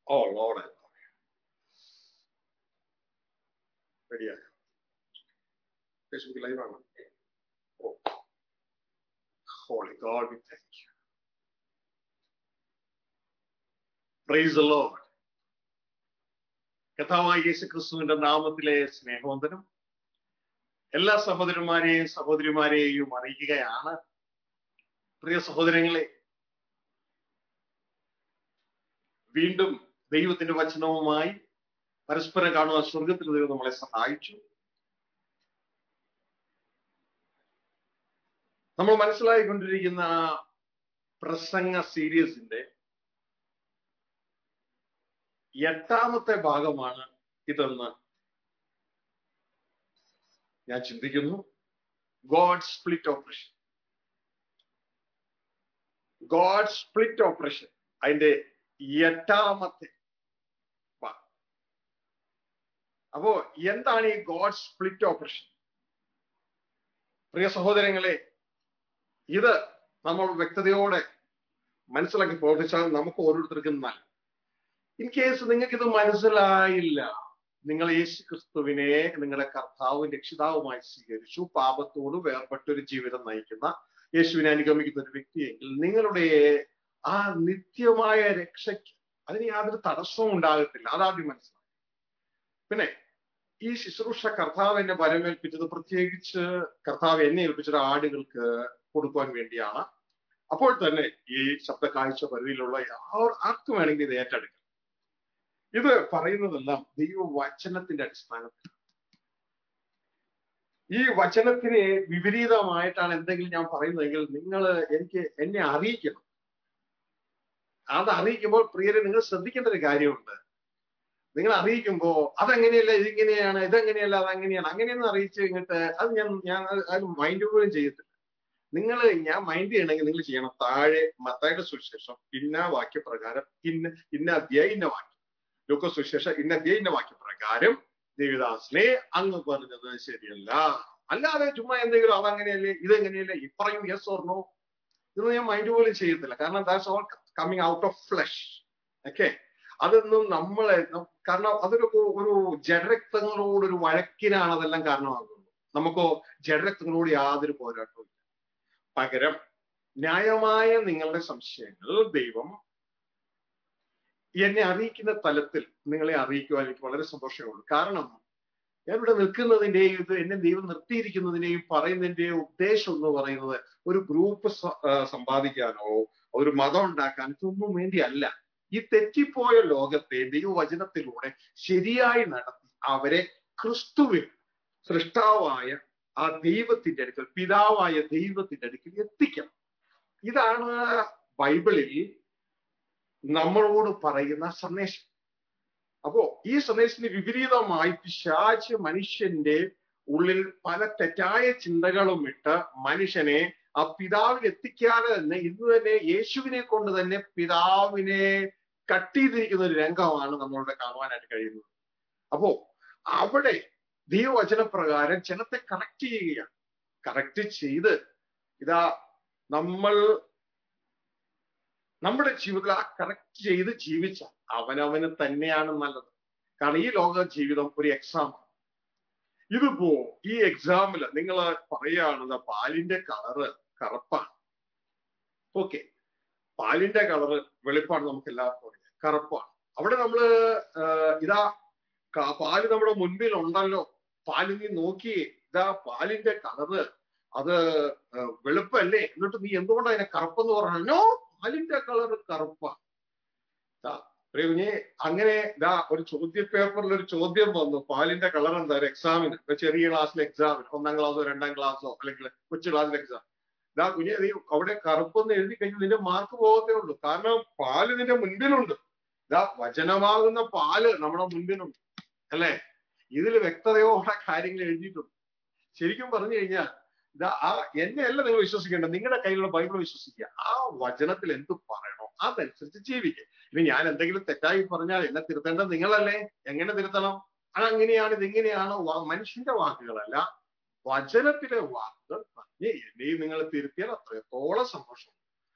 ഓ Lord റെഡിയായോ Facebook live ആണ് O holy God we thank you praise the Lord കഥാവായ യേശു ക്രിസ്തുവിന്റെ നാമത്തിലെ സ്നേഹവന്ദനം എല്ലാ സഹോദരന്മാരെയും സഹോദരിമാരെയും അറിയിക്കുകയാണ് പ്രിയ സഹോദരങ്ങളെ വീണ്ടും ദൈവത്തിന്റെ വചനവുമായി പരസ്പരം കാണുവാൻ സ്വർഗത്തിൽ ദൈവം നമ്മളെ സഹായിച്ചു നമ്മൾ മനസ്സിലായിക്കൊണ്ടിരിക്കുന്ന പ്രസംഗ സീരീസിന്റെ എട്ടാമത്തെ ഭാഗമാണ് ഇതെന്ന് ഞാൻ ചിന്തിക്കുന്നു God split operation God split operation അതിന്റെ എട്ടാമത്തെ ഭാഗം അപ്പോ എന്താണ് ഈ ഗോഡ് സ്പ്ലിറ്റ് ഓപ്പറേഷൻ പ്രിയ സഹോദരങ്ങളെ ഇത് നമ്മൾ വ്യക്തതയോടെ മനസ്സിലാക്കി പ്രവർത്തിച്ചാൽ നമുക്ക് ഓരോരുത്തർക്കും നല്ല ഇൻ കേസ് നിങ്ങൾക്ക് ഇത് മനസ്സിലായില്ല നിങ്ങൾ യേശു ക്രിസ്തുവിനെ നിങ്ങളുടെ കർത്താവും രക്ഷിതാവുമായി സ്വീകരിച്ചു പാപത്തോട് വേർപെട്ടൊരു ജീവിതം നയിക്കുന്ന യേശുവിനെ അനുഗമിക്കുന്ന ഒരു വ്യക്തിയെങ്കിൽ നിങ്ങളുടെ ആ നിത്യമായ രക്ഷയ്ക്ക് അതിന് യാതൊരു തടസ്സവും ഉണ്ടാകത്തില്ല അതാദ്യം മനസ്സിലാക്കി പിന്നെ ഈ ശുശ്രൂഷ കർത്താവ് എന്നെ വരവേൽപ്പിച്ചത് പ്രത്യേകിച്ച് കർത്താവ് എന്നെ ഏൽപ്പിച്ചത് ആടുകൾക്ക് കൊടുക്കുവാൻ വേണ്ടിയാണ് അപ്പോൾ തന്നെ ഈ ശബ്ദ കാഴ്ച പരിധിയിലുള്ള ആർക്കും വേണമെങ്കിൽ ഇത് ഏറ്റെടുക്കാം ഇത് പറയുന്നതെല്ലാം ദൈവവചനത്തിന്റെ അടിസ്ഥാനത്തിൽ ഈ വചനത്തിന് വിപരീതമായിട്ടാണ് എന്തെങ്കിലും ഞാൻ പറയുന്നതെങ്കിൽ നിങ്ങൾ എനിക്ക് എന്നെ അറിയിക്കണം അത് അറിയിക്കുമ്പോൾ പ്രിയരെ നിങ്ങൾ ശ്രദ്ധിക്കേണ്ട ഒരു കാര്യമുണ്ട് നിങ്ങൾ അറിയിക്കുമ്പോ അതെങ്ങനെയല്ല ഇതിങ്ങനെയാണ് ഇതെങ്ങനെയല്ല അതങ്ങനെയാണ് അങ്ങനെയൊന്നും അറിയിച്ചു കഴിഞ്ഞിട്ട് അത് ഞാൻ ഞാൻ അത് മൈൻഡ് പോലും ചെയ്യത്തില്ല നിങ്ങൾ ഞാൻ മൈൻഡ് ചെയ്യണമെങ്കിൽ നിങ്ങൾ ചെയ്യണം താഴെ മത്തായുടെ സുവിശേഷം ഇന്ന വാക്യപ്രകാരം ഇന്ന ഇന്ന അധ്യായ ഇന്ന വാക്യം ലൂക്ക സുവിശേഷം ഇന്ന അധ്യായ ഇന്ന വാക്യപ്രകാരം ദേവിദാസിനെ അങ്ങ് പറഞ്ഞത് ശരിയല്ല അല്ലാതെ ചുമ്മാ എന്തെങ്കിലും അതങ്ങനെയല്ലേ ഇതെങ്ങനെയല്ലേ ഇപ്പറയും യെസ് ഓർണോ ഇതൊന്നും ഞാൻ മൈൻഡ് പോലും ചെയ്യത്തില്ല കാരണം that's all coming out of flesh okay അതൊന്നും നമ്മളെ കാരണം അതൊരു ഒരു ജഡരക്തങ്ങളോട് ഒരു വഴക്കിനാണ് അതെല്ലാം കാരണമാകുന്നത് നമുക്കോ ജഡരക്തങ്ങളോട് യാതൊരു പോരാട്ടവും പകരം ന്യായമായ നിങ്ങളുടെ സംശയങ്ങൾ ദൈവം എന്നെ അറിയിക്കുന്ന തലത്തിൽ നിങ്ങളെ അറിയിക്കുവാൻ എനിക്ക് വളരെ സന്തോഷമുള്ളൂ കാരണം ഞാനിവിടെ നിൽക്കുന്നതിന്റെയും ഇത് എന്നെ ദൈവം നിർത്തിയിരിക്കുന്നതിന്റെയും പറയുന്നതിന്റെയും ഉദ്ദേശം എന്ന് പറയുന്നത് ഒരു ഗ്രൂപ്പ് സമ്പാദിക്കാനോ ഒരു മതം ഉണ്ടാക്കാൻ ഇതൊന്നും വേണ്ടിയല്ല ഈ തെറ്റിപ്പോയ ലോകത്തെ ദൈവവചനത്തിലൂടെ ശരിയായി നടത്തി അവരെ ക്രിസ്തുവിൽ സൃഷ്ടാവായ ആ ദൈവത്തിന്റെ അടുക്കൽ പിതാവായ ദൈവത്തിന്റെ അടുക്കൽ എത്തിക്കണം ഇതാണ് ബൈബിളിൽ നമ്മളോട് പറയുന്ന സന്ദേശം അപ്പോ ഈ സന്ദേശത്തിന് വിപരീതമായി പിശാച്ച് മനുഷ്യന്റെ ഉള്ളിൽ പല തെറ്റായ ചിന്തകളും ഇട്ട് മനുഷ്യനെ ആ പിതാവിൽ എത്തിക്കാതെ തന്നെ ഇന്ന് തന്നെ യേശുവിനെ കൊണ്ട് തന്നെ പിതാവിനെ കട്ട് ചെയ്തിരിക്കുന്ന ഒരു രംഗമാണ് നമ്മളുടെ കാണുവാനായിട്ട് കഴിയുന്നത് അപ്പോ അവിടെ ദൈവവചനപ്രകാരം ജനത്തെ കറക്റ്റ് ചെയ്യുകയാണ് കറക്റ്റ് ചെയ്ത് ഇതാ നമ്മൾ നമ്മുടെ ജീവിതത്തിൽ ആ കറക്റ്റ് ചെയ്ത് ജീവിച്ച അവനവന് തന്നെയാണ് നല്ലത് കാരണം ഈ ലോക ജീവിതം ഒരു എക്സാം ഇതിപ്പോ ഈ എക്സാമിൽ നിങ്ങൾ പറയുകയാണെന്ന് പാലിന്റെ കളറ് കറുപ്പാണ് ഓക്കെ പാലിന്റെ കളറ് വെളുപ്പാണ് നമുക്ക് എല്ലാവർക്കും അറിയാം കറുപ്പാണ് അവിടെ നമ്മള് ഇതാ പാല് നമ്മുടെ മുൻപിൽ ഉണ്ടല്ലോ പാല് നീ നോക്കി ഇതാ പാലിന്റെ കളറ് അത് വെളുപ്പല്ലേ എന്നിട്ട് നീ എന്തുകൊണ്ടാണ് അതിനെ കറുപ്പെന്ന് പറഞ്ഞോ പാലിന്റെ കളറ് കറുപ്പാണ് കുഞ്ഞെ അങ്ങനെ ഇതാ ഒരു ചോദ്യ പേപ്പറിൽ ഒരു ചോദ്യം വന്നു പാലിന്റെ കളർ എന്താ ഒരു എക്സാമിന് ചെറിയ ക്ലാസ്സിലെ എക്സാമിന് ഒന്നാം ക്ലാസ്സോ രണ്ടാം ക്ലാസ്സോ അല്ലെങ്കിൽ കൊച്ചു ക്ലാസ്സിലെ എക്സാം ഇതാ കുഞ്ഞെ നീ അവിടെ കറുപ്പെന്ന് എഴുതി കഴിഞ്ഞ് നിന്റെ മാർക്ക് പോകത്തേ ഉള്ളൂ കാരണം പാല് നിന്റെ മുൻപിലുണ്ട് ഇതാ വചനമാകുന്ന പാല് നമ്മുടെ മുൻപിലുണ്ട് അല്ലെ ഇതിൽ വ്യക്തതയോടെ കാര്യങ്ങൾ എഴുതിയിട്ടുണ്ട് ശരിക്കും പറഞ്ഞു കഴിഞ്ഞാൽ ഇതാ ആ എന്നെയല്ല നിങ്ങൾ വിശ്വസിക്കേണ്ടത് നിങ്ങളുടെ കയ്യിലുള്ള ബൈബിൾ വിശ്വസിക്കുക ആ വചനത്തിൽ എന്ത് പറയണോ അതനുസരിച്ച് ജീവിക്കുക ഇനി ഞാൻ എന്തെങ്കിലും തെറ്റായി പറഞ്ഞാൽ എന്നെ തിരുത്തേണ്ടത് നിങ്ങളല്ലേ എങ്ങനെ തിരുത്തണം അതങ്ങനെയാണ് ഇതിങ്ങനെയാണ് മനുഷ്യന്റെ വാക്കുകളല്ല വചനത്തിലെ വാക്കുകൾ പറഞ്ഞ് എന്നെയും നിങ്ങൾ തിരുത്തിയാൽ അത്രത്തോളം സന്തോഷം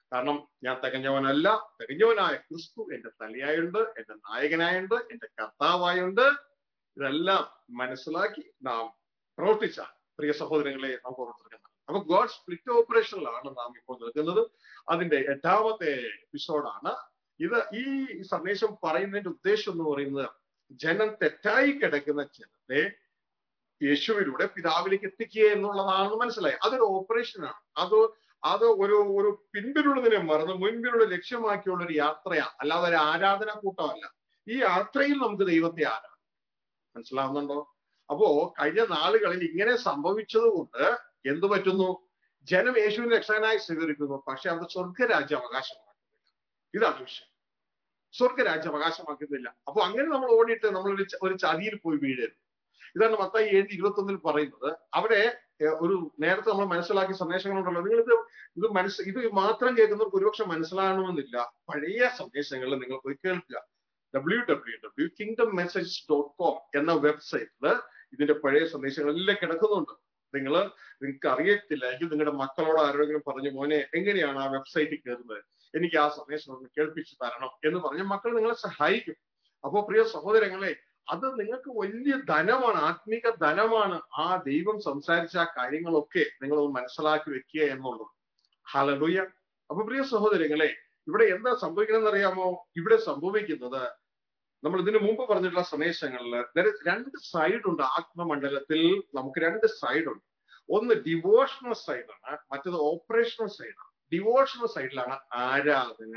കാരണം ഞാൻ തികഞ്ഞവനല്ല തികഞ്ഞവനായ ക്രിസ്തു എന്റെ തലയായുണ്ട് എന്റെ നായകനായുണ്ട് എന്റെ കർത്താവായുണ്ട് ഇതെല്ലാം മനസ്സിലാക്കി നാം പ്രവർത്തിച്ചാൽ പ്രിയ സഹോദരങ്ങളെ നമുക്ക് ഓർത്തിരിക്കണം അപ്പൊ ഗോഡ് സ്പ്ലിറ്റ് ഓപ്പറേഷനിലാണ് നാം ഇപ്പോൾ നിൽക്കുന്നത് അതിന്റെ എട്ടാമത്തെ എപ്പിസോഡാണ് ഇത് ഈ സന്ദേശം പറയുന്നതിന്റെ ഉദ്ദേശം എന്ന് പറയുന്നത് ജനം തെറ്റായി കിടക്കുന്ന ജനത്തെ യേശുവിലൂടെ പിതാവിലേക്ക് എത്തിക്കുക എന്നുള്ളതാണെന്ന് മനസ്സിലായി അതൊരു ഓപ്പറേഷനാണ് അത് അത് ഒരു ഒരു പിൻപിലുള്ളതിനെ മറന്ന് മുൻപിലുള്ള ലക്ഷ്യമാക്കിയുള്ള ഒരു യാത്രയാണ് അല്ലാതെ ഒരു ആരാധനാ കൂട്ടമല്ല ഈ യാത്രയിൽ നമുക്ക് ദൈവത്തെ ആരാധന മനസ്സിലാവുന്നുണ്ടോ അപ്പോ കഴിഞ്ഞ നാളുകളിൽ ഇങ്ങനെ സംഭവിച്ചത് കൊണ്ട് എന്തു പറ്റുന്നു ജനം യേശുവിനെ രക്ഷകനായി സ്വീകരിക്കുന്നു പക്ഷെ അവർ സ്വർഗരാജ്യം അവകാശമാക്കുന്നില്ല ഇതാണ് വിഷയം സ്വർഗരാജ്യം അവകാശമാക്കുന്നില്ല അപ്പൊ അങ്ങനെ നമ്മൾ ഓടിയിട്ട് നമ്മൾ ഒരു ഒരു ചതിയിൽ പോയി വീഴരുത് ഇതാണ് മത്തായി ഏഴ് ഇരുപത്തി ഒന്നിൽ പറയുന്നത് അവിടെ ഒരു നേരത്തെ നമ്മൾ മനസ്സിലാക്കിയ സന്ദേശങ്ങളുണ്ടല്ലോ നിങ്ങൾ ഇത് ഇത് മനസ്സ് ഇത് മാത്രം കേൾക്കുന്നവർക്ക് ഒരുപക്ഷെ മനസ്സിലാകണമെന്നില്ല പഴയ സന്ദേശങ്ങളിൽ നിങ്ങൾ പോയി കേൾക്കുക W W W kingdom message dot com എന്ന വെബ്സൈറ്റില് ഇതിന്റെ പഴയ സന്ദേശങ്ങളെല്ലാം കിടക്കുന്നുണ്ട് നിങ്ങൾ നിങ്ങൾക്ക് അറിയത്തില്ല എങ്കിൽ നിങ്ങളുടെ മക്കളോട് ആരോടെങ്കിലും പറഞ്ഞു മോനെ എങ്ങനെയാണ് ആ വെബ്സൈറ്റിൽ കയറുന്നത് എനിക്ക് ആ സന്ദേശം ഒന്ന് കേൾപ്പിച്ചു തരണം എന്ന് പറഞ്ഞ് മക്കൾ നിങ്ങളെ സഹായിക്കും അപ്പോ പ്രിയ സഹോദരങ്ങളെ അത് നിങ്ങൾക്ക് വലിയ ധനമാണ് ആത്മീക ധനമാണ് ആ ദൈവം സംസാരിച്ച ആ കാര്യങ്ങളൊക്കെ നിങ്ങൾ മനസ്സിലാക്കി വെക്കുക എന്നുള്ളത് ഹലലുയ അപ്പൊ പ്രിയ സഹോദരങ്ങളെ ഇവിടെ എന്താ സംഭവിക്കണമെന്ന് അറിയാമോ ഇവിടെ സംഭവിക്കുന്നത് നമ്മൾ ഇതിനു മുമ്പ് പറഞ്ഞിട്ടുള്ള സന്ദേശങ്ങളിൽ രണ്ട് സൈഡ് ഉണ്ട് ആത്മമണ്ഡലത്തിൽ നമുക്ക് രണ്ട് സൈഡ് ഉണ്ട് ഒന്ന് ഡിവോഷണൽ സൈഡാണ് മറ്റത് ഓപ്പറേഷണൽ സൈഡാണ് ഡിവോഷണൽ സൈഡിലാണ് ആരാധന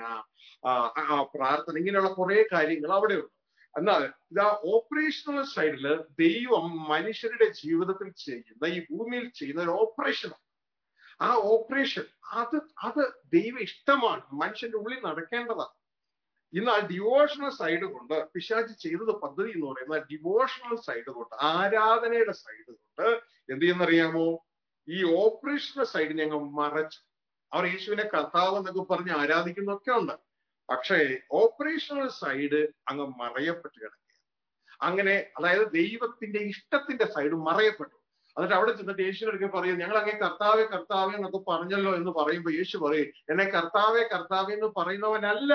പ്രാർത്ഥന ഇങ്ങനെയുള്ള കുറെ കാര്യങ്ങൾ അവിടെയുണ്ട് എന്നാൽ ഇതാ ഓപ്പറേഷണൽ സൈഡില് ദൈവം മനുഷ്യരുടെ ജീവിതത്തിൽ ചെയ്യുന്ന ഈ ഭൂമിയിൽ ചെയ്യുന്ന ഒരു ഓപ്പറേഷൻ ആ ഓപ്പറേഷൻ അത് അത് ദൈവ ഇഷ്ടമാണ് മനുഷ്യന്റെ ഉള്ളിൽ നടക്കേണ്ടതാണ് എന്നാൽ ഡിവോഷണൽ സൈഡ് കൊണ്ട് പിശാചി ചെയ്തത് പദ്ധതി എന്ന് പറയുന്നത് ഡിവോഷണൽ സൈഡ് കൊണ്ട് ആരാധനയുടെ സൈഡ് കൊണ്ട് എന്ത് ചെയ്യുന്നറിയാമോ ഈ ഓപ്പറേഷണൽ സൈഡ് ഞങ്ങൾ മറച്ചു അവർ യേശുവിനെ കർത്താവ് എന്നൊക്കെ പറഞ്ഞ് ആരാധിക്കുന്നൊക്കെ ഉണ്ട് പക്ഷേ ഓപ്പറേഷണൽ സൈഡ് അങ്ങ് മറയപ്പെട്ട് കിടക്കുക അങ്ങനെ അതായത് ദൈവത്തിന്റെ ഇഷ്ടത്തിന്റെ സൈഡ് മറയപ്പെട്ടു എന്നിട്ട് അവിടെ ചെന്നിട്ട് യേശുവിനൊക്കെ പറയും ഞങ്ങൾ അങ്ങനെ കർത്താവെ കർത്താവെ എന്നൊക്കെ പറഞ്ഞല്ലോ എന്ന് പറയുമ്പോൾ യേശു പറയും എന്നെ കർത്താവെ കർത്താവെ എന്ന് പറയുന്നവനല്ല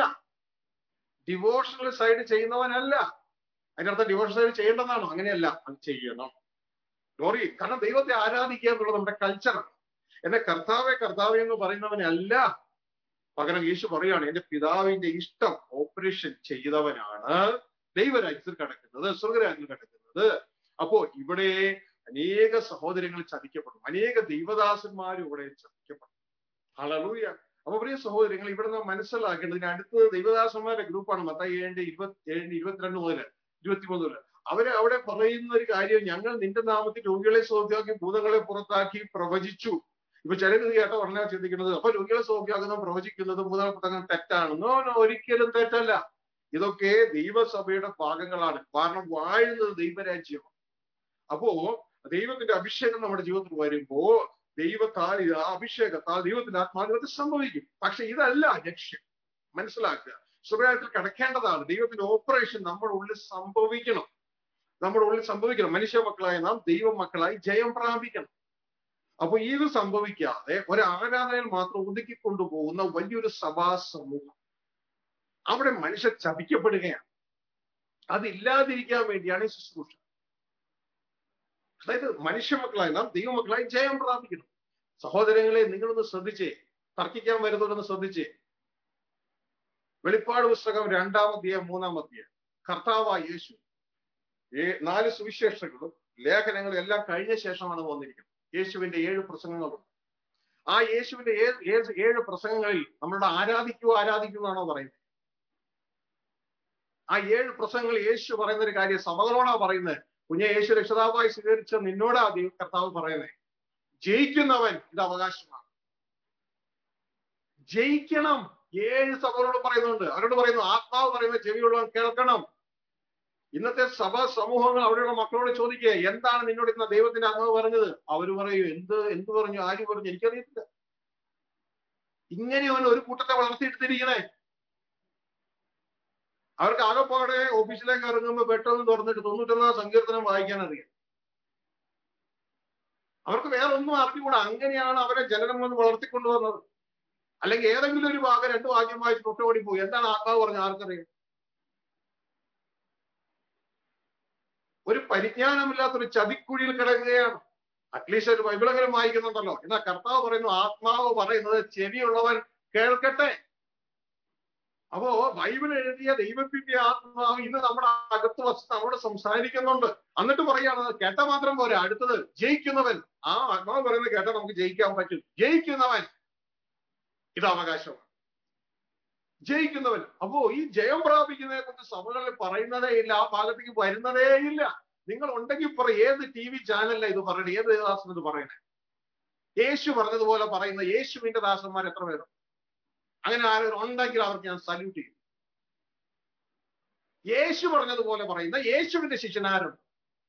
ഡിവോഷണൽ സൈഡ് ചെയ്യുന്നവനല്ല അതിനർത്ഥം ഡിവോഷണൽ സൈഡ് ചെയ്യേണ്ടതാണോ അങ്ങനെയല്ല അത് ചെയ്യണം ലോറി കാരണം ദൈവത്തെ ആരാധിക്കുക എന്നുള്ളത് നമ്മുടെ കൾച്ചറാണ് എന്നെ കർത്താവെ കർത്താവെ എന്ന് പറയുന്നവനല്ല പകരം യേശു പറയാണ് എന്റെ പിതാവിന്റെ ഇഷ്ടം ഓപ്പറേഷൻ ചെയ്തവനാണ് ദൈവരാജ്യത്തിൽ കിടക്കുന്നത് സ്വർഗരാജ്യത്തിൽ കിടക്കുന്നത് അപ്പോ ഇവിടെ അനേക സഹോദരങ്ങൾ ചതിക്കപ്പെടും അനേക ദൈവദാസന്മാരും ഇവിടെ ചതിക്കപ്പെടും ഹളലൂയ അപ്പൊ പ്രിയ സഹോദരങ്ങൾ ഇവിടെ നാം മനസ്സിലാക്കേണ്ടത് അടുത്തത് ദൈവദാസന്മാരുടെ ഗ്രൂപ്പാണ് മത്തായി ഏഴിന്റെ ഇരുപത്തി ഏഴിന്റെ ഇരുപത്തിരണ്ട് മുതൽ ഇരുപത്തിമൂന്ന് മുതൽ അവര് അവിടെ പറയുന്ന ഒരു കാര്യം ഞങ്ങൾ നിന്റെ നാമത്തിൽ രോഗികളെ സൗഖ്യമാക്കി ഭൂതങ്ങളെ പുറത്താക്കി പ്രവചിച്ചു ഇപ്പൊ ചിലര് കേട്ട പറഞ്ഞാൽ ചിന്തിക്കുന്നത് അപ്പൊ രോഗികളെ സൗഖ്യമാക്കുന്ന പ്രവചിക്കുന്നത് ഭൂതങ്ങളെ പുറത്താക്കുന്നത് തെറ്റാണ് നോ നോ ഒരിക്കലും തെറ്റല്ല ഇതൊക്കെ ദൈവസഭയുടെ ഭാഗങ്ങളാണ് കാരണം വാഴുന്നത് ദൈവരാജ്യമാണ് അപ്പോ ദൈവത്തിന്റെ അഭിഷേകം നമ്മുടെ ജീവിതത്തിൽ വരുമ്പോ ദൈവത്താൽ ആ അഭിഷേകത്താൽ ദൈവത്തിന്റെ ആത്മാവിനത്തിൽ സംഭവിക്കും പക്ഷെ ഇതല്ല ലക്ഷ്യം മനസ്സിലാക്കുക സുഖത്തിൽ കിടക്കേണ്ടതാണ് ദൈവത്തിന്റെ ഓപ്പറേഷൻ നമ്മുടെ ഉള്ളിൽ സംഭവിക്കണം നമ്മുടെ ഉള്ളിൽ സംഭവിക്കണം മനുഷ്യ മക്കളായ നാം ദൈവ മക്കളായി ജയം പ്രാപിക്കണം അപ്പൊ ഇത് സംഭവിക്കാതെ ഒരു ആരാധനയിൽ മാത്രം ഒതുക്കി കൊണ്ടുപോകുന്ന വലിയൊരു സഭാ സമൂഹം അവിടെ മനുഷ്യർ ചതിക്കപ്പെടുകയാണ് അതില്ലാതിരിക്കാൻ വേണ്ടിയാണ് ഈ ശുശ്രൂഷ അതായത് മനുഷ്യ മക്കളായി നാം ദൈവമക്കളായി ജയം പ്രാപിക്കണം സഹോദരങ്ങളെ നിങ്ങളൊന്ന് ശ്രദ്ധിച്ചേ തർക്കിക്കാൻ വരുന്നവരൊന്ന് ശ്രദ്ധിച്ചേ വെളിപ്പാട് പുസ്തകം രണ്ടാം അധ്യായം മൂന്നാം അധ്യായം കർത്താവായ യേശു ഏ നാല് സുവിശേഷങ്ങളും ലേഖനങ്ങളും എല്ലാം കഴിഞ്ഞ ശേഷമാണ് വന്നിരിക്കുന്നത് യേശുവിന്റെ ഏഴ് പ്രസംഗങ്ങളും ആ യേശുവിന്റെ ഏഴ് ഏഴ് പ്രസംഗങ്ങളിൽ നമ്മളുടെ ആരാധിക്കൂ ആരാധിക്കൂ എന്നാണോ പറയുന്നത് ആ ഏഴ് പ്രസംഗങ്ങൾ യേശു പറയുന്ന ഒരു കാര്യം സഭകളോടാ പറയുന്നത് കുഞ്ഞെ യേശു രക്ഷിതാവായി സ്വീകരിച്ച നിന്നോടാ ദൈവം കർത്താവ് പറയുന്നത് ജയിക്കുന്നവൻ ഇത് അവകാശമാണ് ജയിക്കണം ഏഴ് സഭകളോട് പറയുന്നുണ്ട് അവരോട് പറയുന്നു ആത്മാവ് പറയുന്ന ചെവിയുള്ളവൻ കേൾക്കണം ഇന്നത്തെ സഭാ സമൂഹങ്ങൾ അവരുടെ മക്കളോട് ചോദിക്കുക എന്താണ് നിന്നോട് ഇന്ന് ദൈവത്തിന്റെ ആത്മാവ് പറഞ്ഞത് അവര് പറയൂ എന്ത് എന്ത് പറഞ്ഞു ആര് പറഞ്ഞു എനിക്കറിയത്തില്ല ഇങ്ങനെ അവൻ ഒരു കൂട്ടത്തെ വളർത്തിയെടുത്തിരിക്കണേ അവർക്ക് ആകെപ്പാടെ ഓഫീസിലേക്ക് ഇറങ്ങുമ്പോൾ പെട്ടെന്ന് തുറന്നിട്ട് തൊണ്ണൂറ്റൊന്നാം സങ്കീർത്തനം വായിക്കാൻ അറിയാം അവർക്ക് വേറെ ഒന്നും അറിഞ്ഞുകൂടാ അങ്ങനെയാണ് അവരെ ജനനം വന്ന് വളർത്തിക്കൊണ്ടുവന്നത് അല്ലെങ്കിൽ ഏതെങ്കിലും ഒരു ഭാഗം രണ്ട് വാക്യം വായിച്ച് തൊട്ടോടി പോയി എന്താണ് ആത്മാവ് പറഞ്ഞ ആർക്കറിയാം ഒരു പരിജ്ഞാനമില്ലാത്തൊരു ചതിക്കുഴിയിൽ കിടക്കുകയാണ് അറ്റ്ലീസ്റ്റ് ഒരു ബൈബിളെങ്കിലും വായിക്കുന്നുണ്ടല്ലോ എന്നാ കർത്താവ് പറയുന്നു ആത്മാവ് പറയുന്നത് ചെവിയുള്ളവൻ കേൾക്കട്ടെ അപ്പോ ബൈബിൾ എഴുതിയ ദൈവത്തിന്റെ ആത്മാവ് ഇന്ന് നമ്മുടെ അകത്ത് വച്ച് നമ്മോട് സംസാരിക്കുന്നുണ്ട് എന്നിട്ട് പറയാണ് കേട്ട മാത്രം പോരാ അടുത്തത് ജയിക്കുന്നവൻ ആ ആത്മാവ് പറയുന്നത് കേട്ടാൽ നമുക്ക് ജയിക്കാൻ പറ്റും ജയിക്കുന്നവൻ ഇത് അവകാശമാണ് ജയിക്കുന്നവൻ അപ്പോ ഈ ജയം പ്രാപിക്കുന്നതിനെ കുറിച്ച് സഭകളിൽ പറയുന്നതേ ഇല്ല ആ ഭാഗത്തേക്ക് വരുന്നതേ ഇല്ല നിങ്ങൾ ഉണ്ടെങ്കിൽ പറ ഏത് ടി വി ചാനലിലാണ് ഇത് പറയണേ ഏത് ദാസൻ ഇത് പറയണേ യേശു പറഞ്ഞതുപോലെ പറയുന്ന യേശുവിന്റെ ദാസന്മാർ എത്ര പേരും അങ്ങനെ ആരും ഉണ്ടെങ്കിൽ അവർക്ക് ഞാൻ സല്യൂട്ട് ചെയ്യും യേശു പറഞ്ഞതുപോലെ പറയുന്ന യേശുവിന്റെ ശിഷ്യനാരുണ്ട്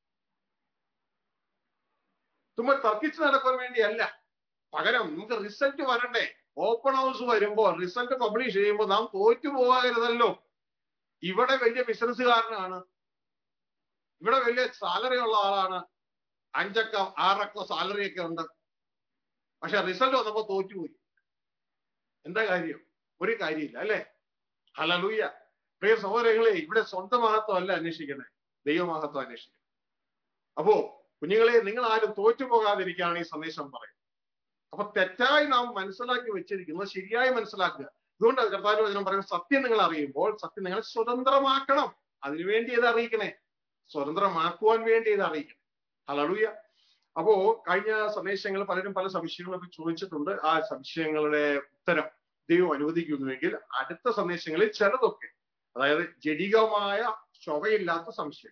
തുമ്പ തർക്കിച്ച് നടക്കാൻ വേണ്ടിയല്ല പകരം നമുക്ക് റിസൾട്ട് വരണ്ടേ ഓപ്പൺ ഹൗസ് വരുമ്പോൾ റിസൾട്ട് പബ്ലിഷ് ചെയ്യുമ്പോൾ നാം തോറ്റു പോകരുതല്ലോ ഇവിടെ വലിയ ബിസിനസ്സുകാരനാണ് ഇവിടെ വലിയ സാലറി ഉള്ള ആളാണ് അഞ്ചക്ക ആറക്ക സാലറി ഒക്കെ ഉണ്ട് പക്ഷെ റിസൾട്ട് വന്നപ്പോ തോറ്റുപോയി എന്താ കാര്യം ഒരു കാര്യമില്ല അല്ലെ ഹലലൂയ പ്രിയ സഹോദരങ്ങളെ ഇവിടെ സ്വന്തം മഹത്വം അല്ല അന്വേഷിക്കുന്നത് ദൈവമഹത്വം അന്വേഷിക്കുന്നത് അപ്പോ കുഞ്ഞുങ്ങളെ നിങ്ങൾ ആരും തോറ്റു പോകാതിരിക്കുകയാണ് ഈ സന്ദേശം പറയുന്നത് അപ്പൊ തെറ്റായി നാം മനസ്സിലാക്കി വെച്ചിരിക്കുന്നത് ശരിയായി മനസ്സിലാക്കുക അതുകൊണ്ട് കർത്താവ് വചനം പറയുന്നത് സത്യം നിങ്ങൾ അറിയുമ്പോൾ സത്യം നിങ്ങളെ സ്വതന്ത്രമാക്കണം അതിനുവേണ്ടി ഇത് അറിയിക്കണേ സ്വതന്ത്രമാക്കുവാൻ വേണ്ടി ഇത് അറിയിക്കണം ഹലലൂയ അപ്പോ കഴിഞ്ഞ സന്ദേശങ്ങൾ പലരും പല സംശയങ്ങളൊക്കെ ചോദിച്ചിട്ടുണ്ട് ആ സംശയങ്ങളുടെ ഉത്തരം ദൈവം അനുവദിക്കുന്നുവെങ്കിൽ അടുത്ത സന്ദേശങ്ങളിൽ ചിലതൊക്കെ അതായത് ജഡികമായ ചൊവയില്ലാത്ത സംശയം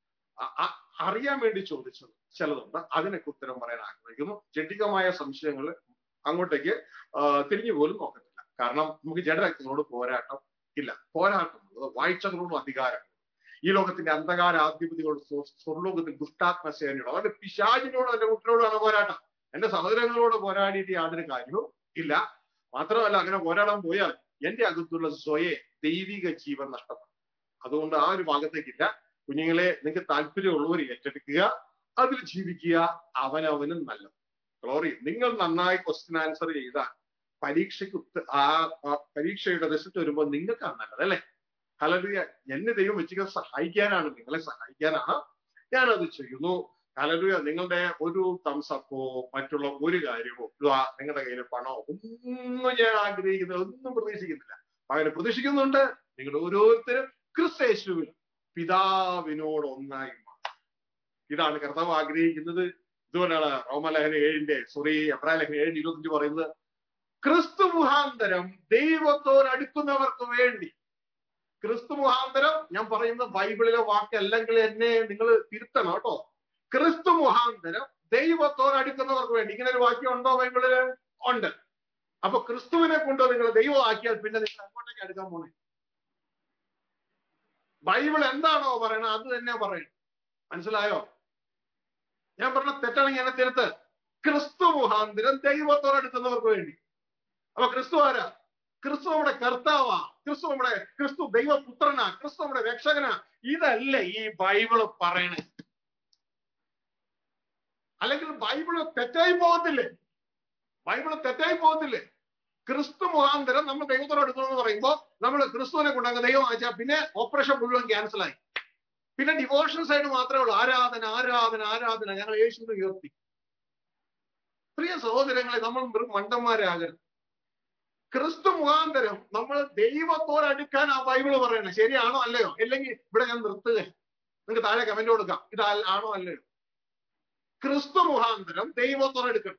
അറിയാൻ വേണ്ടി ചോദിച്ചത് ചിലതുണ്ട് അതിനൊക്കെ ഉത്തരം പറയാൻ ആഗ്രഹിക്കുന്നു ജഡികമായ സംശയങ്ങൾ അങ്ങോട്ടേക്ക് തിരിഞ്ഞു പോലും നോക്കത്തില്ല കാരണം നമുക്ക് ജഡരക്തങ്ങളോട് പോരാട്ടം ഇല്ല പോരാട്ടം വായിച്ചകളോടും അധികാരം ഈ ലോകത്തിന്റെ അന്ധകാര ആധിപതികളോട് സ്വർലോകത്തിൽ ദുഷ്ടാത്മ സേനയോട് അതായത് പിശാചിനോട് എന്റെ കുട്ടിനോടാണ് പോരാട്ടം എന്റെ സഹോദരങ്ങളോട് പോരാടിയിട്ട് യാതൊരു കാര്യവും ഇല്ല മാത്രമല്ല അങ്ങനെ പോരാടാൻ പോയാൽ എന്റെ അകത്തുള്ള സ്വയെ ദൈവിക ജീവൻ നഷ്ടപ്പെടും അതുകൊണ്ട് ആ ഒരു ഭാഗത്തേക്കില്ല കുഞ്ഞുങ്ങളെ നിങ്ങൾക്ക് താല്പര്യമുള്ളവർ ഏറ്റെടുക്കുക അതിൽ ജീവിക്കുക അവനവനും നല്ലത് ഗ്ലോറി നിങ്ങൾ നന്നായി ക്വസ്റ്റ്യൻ ആൻസർ ചെയ്താൽ പരീക്ഷയ്ക്ക് ആ പരീക്ഷയുടെ റിസൾട്ട് വരുമ്പോൾ നിങ്ങൾക്കാണ് നല്ലത് അല്ലെ ഹലലുയ എന്നെ ദൈവം വെച്ചിട്ട് സഹായിക്കാനാണ് നിങ്ങളെ സഹായിക്കാനാണ് ഞാനത് ചെയ്യുന്നു ഹലലുയ നിങ്ങളുടെ ഒരു തംസപ്പോ മറ്റുള്ള ഒരു കാര്യമോ നിങ്ങളുടെ കയ്യിൽ പണമോ ഒന്നും ഞാൻ ആഗ്രഹിക്കുന്നത് ഒന്നും പ്രതീക്ഷിക്കുന്നില്ല അങ്ങനെ പ്രതീക്ഷിക്കുന്നുണ്ട് നിങ്ങൾ ഓരോരുത്തരും ക്രിസ്തേശുവിൽ പിതാവിനോട് ഒന്നായി ഇതാണ് കർത്താവ് ആഗ്രഹിക്കുന്നത് ഇതുകൊണ്ടാണ് റോമലേഖന ഏഴിന്റെ സോറി അബ്രാലേഖന ഏഴിന്റെ ഇരുപത്തഞ്ച് പറയുന്നത് ക്രിസ്തു മുഖാന്തരം ദൈവത്തോട് അടുക്കുന്നവർക്ക് വേണ്ടി ക്രിസ്തു മുഖാന്തരം ഞാൻ പറയുന്ന ബൈബിളിലെ വാക്ക് അല്ലെങ്കിൽ എന്നെ നിങ്ങൾ തിരുത്തണം കേട്ടോ ക്രിസ്തു മുഖാന്തരം ദൈവത്തോട് അടുക്കുന്നവർക്ക് വേണ്ടി ഇങ്ങനെ ഒരു വാക്യം ഉണ്ടോ ബൈബിളില് ഉണ്ട് അപ്പൊ ക്രിസ്തുവിനെ കൊണ്ട് നിങ്ങൾ ദൈവമാക്കിയാൽ പിന്നെ നിങ്ങൾ അങ്ങോട്ടേക്ക് അടുക്കാൻ പോണേ ബൈബിൾ എന്താണോ പറയണത് അത് തന്നെ പറയണം മനസ്സിലായോ ഞാൻ പറഞ്ഞ തെറ്റാണെങ്കിൽ എന്നെ തിരുത്ത് ക്രിസ്തു മുഖാന്തരം ദൈവത്തോട് അടുക്കുന്നവർക്ക് വേണ്ടി അപ്പൊ ക്രിസ്തു ആരാ ക്രിസ്തു നമ്മുടെ കർത്താവാ ക്രിസ്തു നമ്മുടെ ക്രിസ്തു ദൈവപുത്രനാ ക്രിസ്തു നമ്മുടെ രക്ഷകനാ ഇതല്ലേ ഈ ബൈബിള് പറയണേ അല്ലെങ്കിൽ ബൈബിള് തെറ്റായി പോകത്തില്ലേ ബൈബിള് തെറ്റായി പോകത്തില്ലേ ക്രിസ്തു മുഖാന്തരം നമ്മൾ ദൈവത്തോട് അടുക്കണമെന്ന് പറയുമ്പോൾ നമ്മൾ ക്രിസ്തുവിനെ കൊണ്ടങ്ങ് ദൈവം അയച്ചാൽ പിന്നെ ഓപ്പറേഷൻ മുഴുവൻ ക്യാൻസലായി പിന്നെ ഡിവോഷൻ സൈഡ് മാത്രമേ ഉള്ളൂ ആരാധന ആരാധന ആരാധന ഞങ്ങൾ യേശുവിനെ ഉയർത്തി പ്രിയ സഹോദരങ്ങളെ നമ്മൾ വെറും മണ്ടന്മാരാകരുത് ക്രിസ്തു മുഖാന്തരം നമ്മൾ ദൈവത്തോട് അടുക്കാൻ ആ ബൈബിള് പറയണേ ശരിയാണോ അല്ലയോ അല്ലെങ്കിൽ ഇവിടെ ഞാൻ നിർത്തുക നിങ്ങൾക്ക് താഴെ കമന്റ് കൊടുക്കാം ഇത് ആണോ അല്ലയോ ക്രിസ്തു മുഖാന്തരം ദൈവത്തോട് എടുക്കണം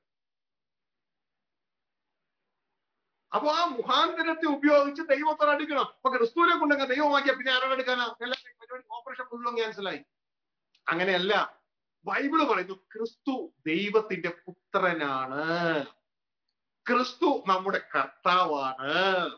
അപ്പൊ ആ മുഖാന്തരത്തെ ഉപയോഗിച്ച് ദൈവത്തോട് അടുക്കണം അപ്പൊ ക്രിസ്തുവിനെ കൊണ്ടങ്ങ് ദൈവമാക്കിയ പിന്നെ ആരോട് എടുക്കാനാ എല്ലാ പരിപാടി ഓപ്പറേഷൻ മുഴുവൻ ക്യാൻസലായി അങ്ങനെയല്ല ബൈബിള് പറയുന്നു ക്രിസ്തു ദൈവത്തിന്റെ പുത്രനാണ് ക്രിസ്തു നമ്മുടെ കർത്താവാണ്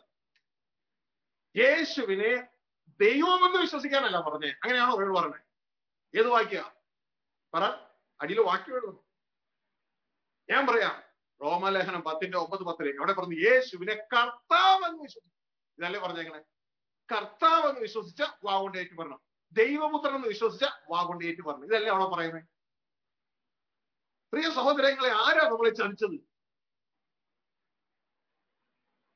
യേശുവിനെ ദൈവമെന്ന് വിശ്വസിക്കാനല്ല പറഞ്ഞേ അങ്ങനെയാണോ ബൈബിൾ പറഞ്ഞത് ഏത് വാക്യ പറ അടിയിൽ വാക്യം എഴുതുന്നു ഞാൻ പറയാം റോമലേഖനം പത്തിന്റെ ഒമ്പത് പത്തില് അവിടെ പറഞ്ഞു യേശുവിനെ കർത്താവെന്ന് വിശ്വസിച്ചു ഇതല്ലേ പറഞ്ഞേക്കണേ കർത്താവെന്ന് വിശ്വസിച്ച വാഗൊണ്ട് ഏറ്റു പറഞ്ഞു ദൈവപുത്രൻ എന്ന് വിശ്വസിച്ച വാഗൊണ്ട് ഏറ്റു പറഞ്ഞു ഇതല്ലേ അവിടെ പറയുന്നത് പ്രിയ സഹോദരങ്ങളെ ആരാ നമ്മളെ ചതിച്ചത്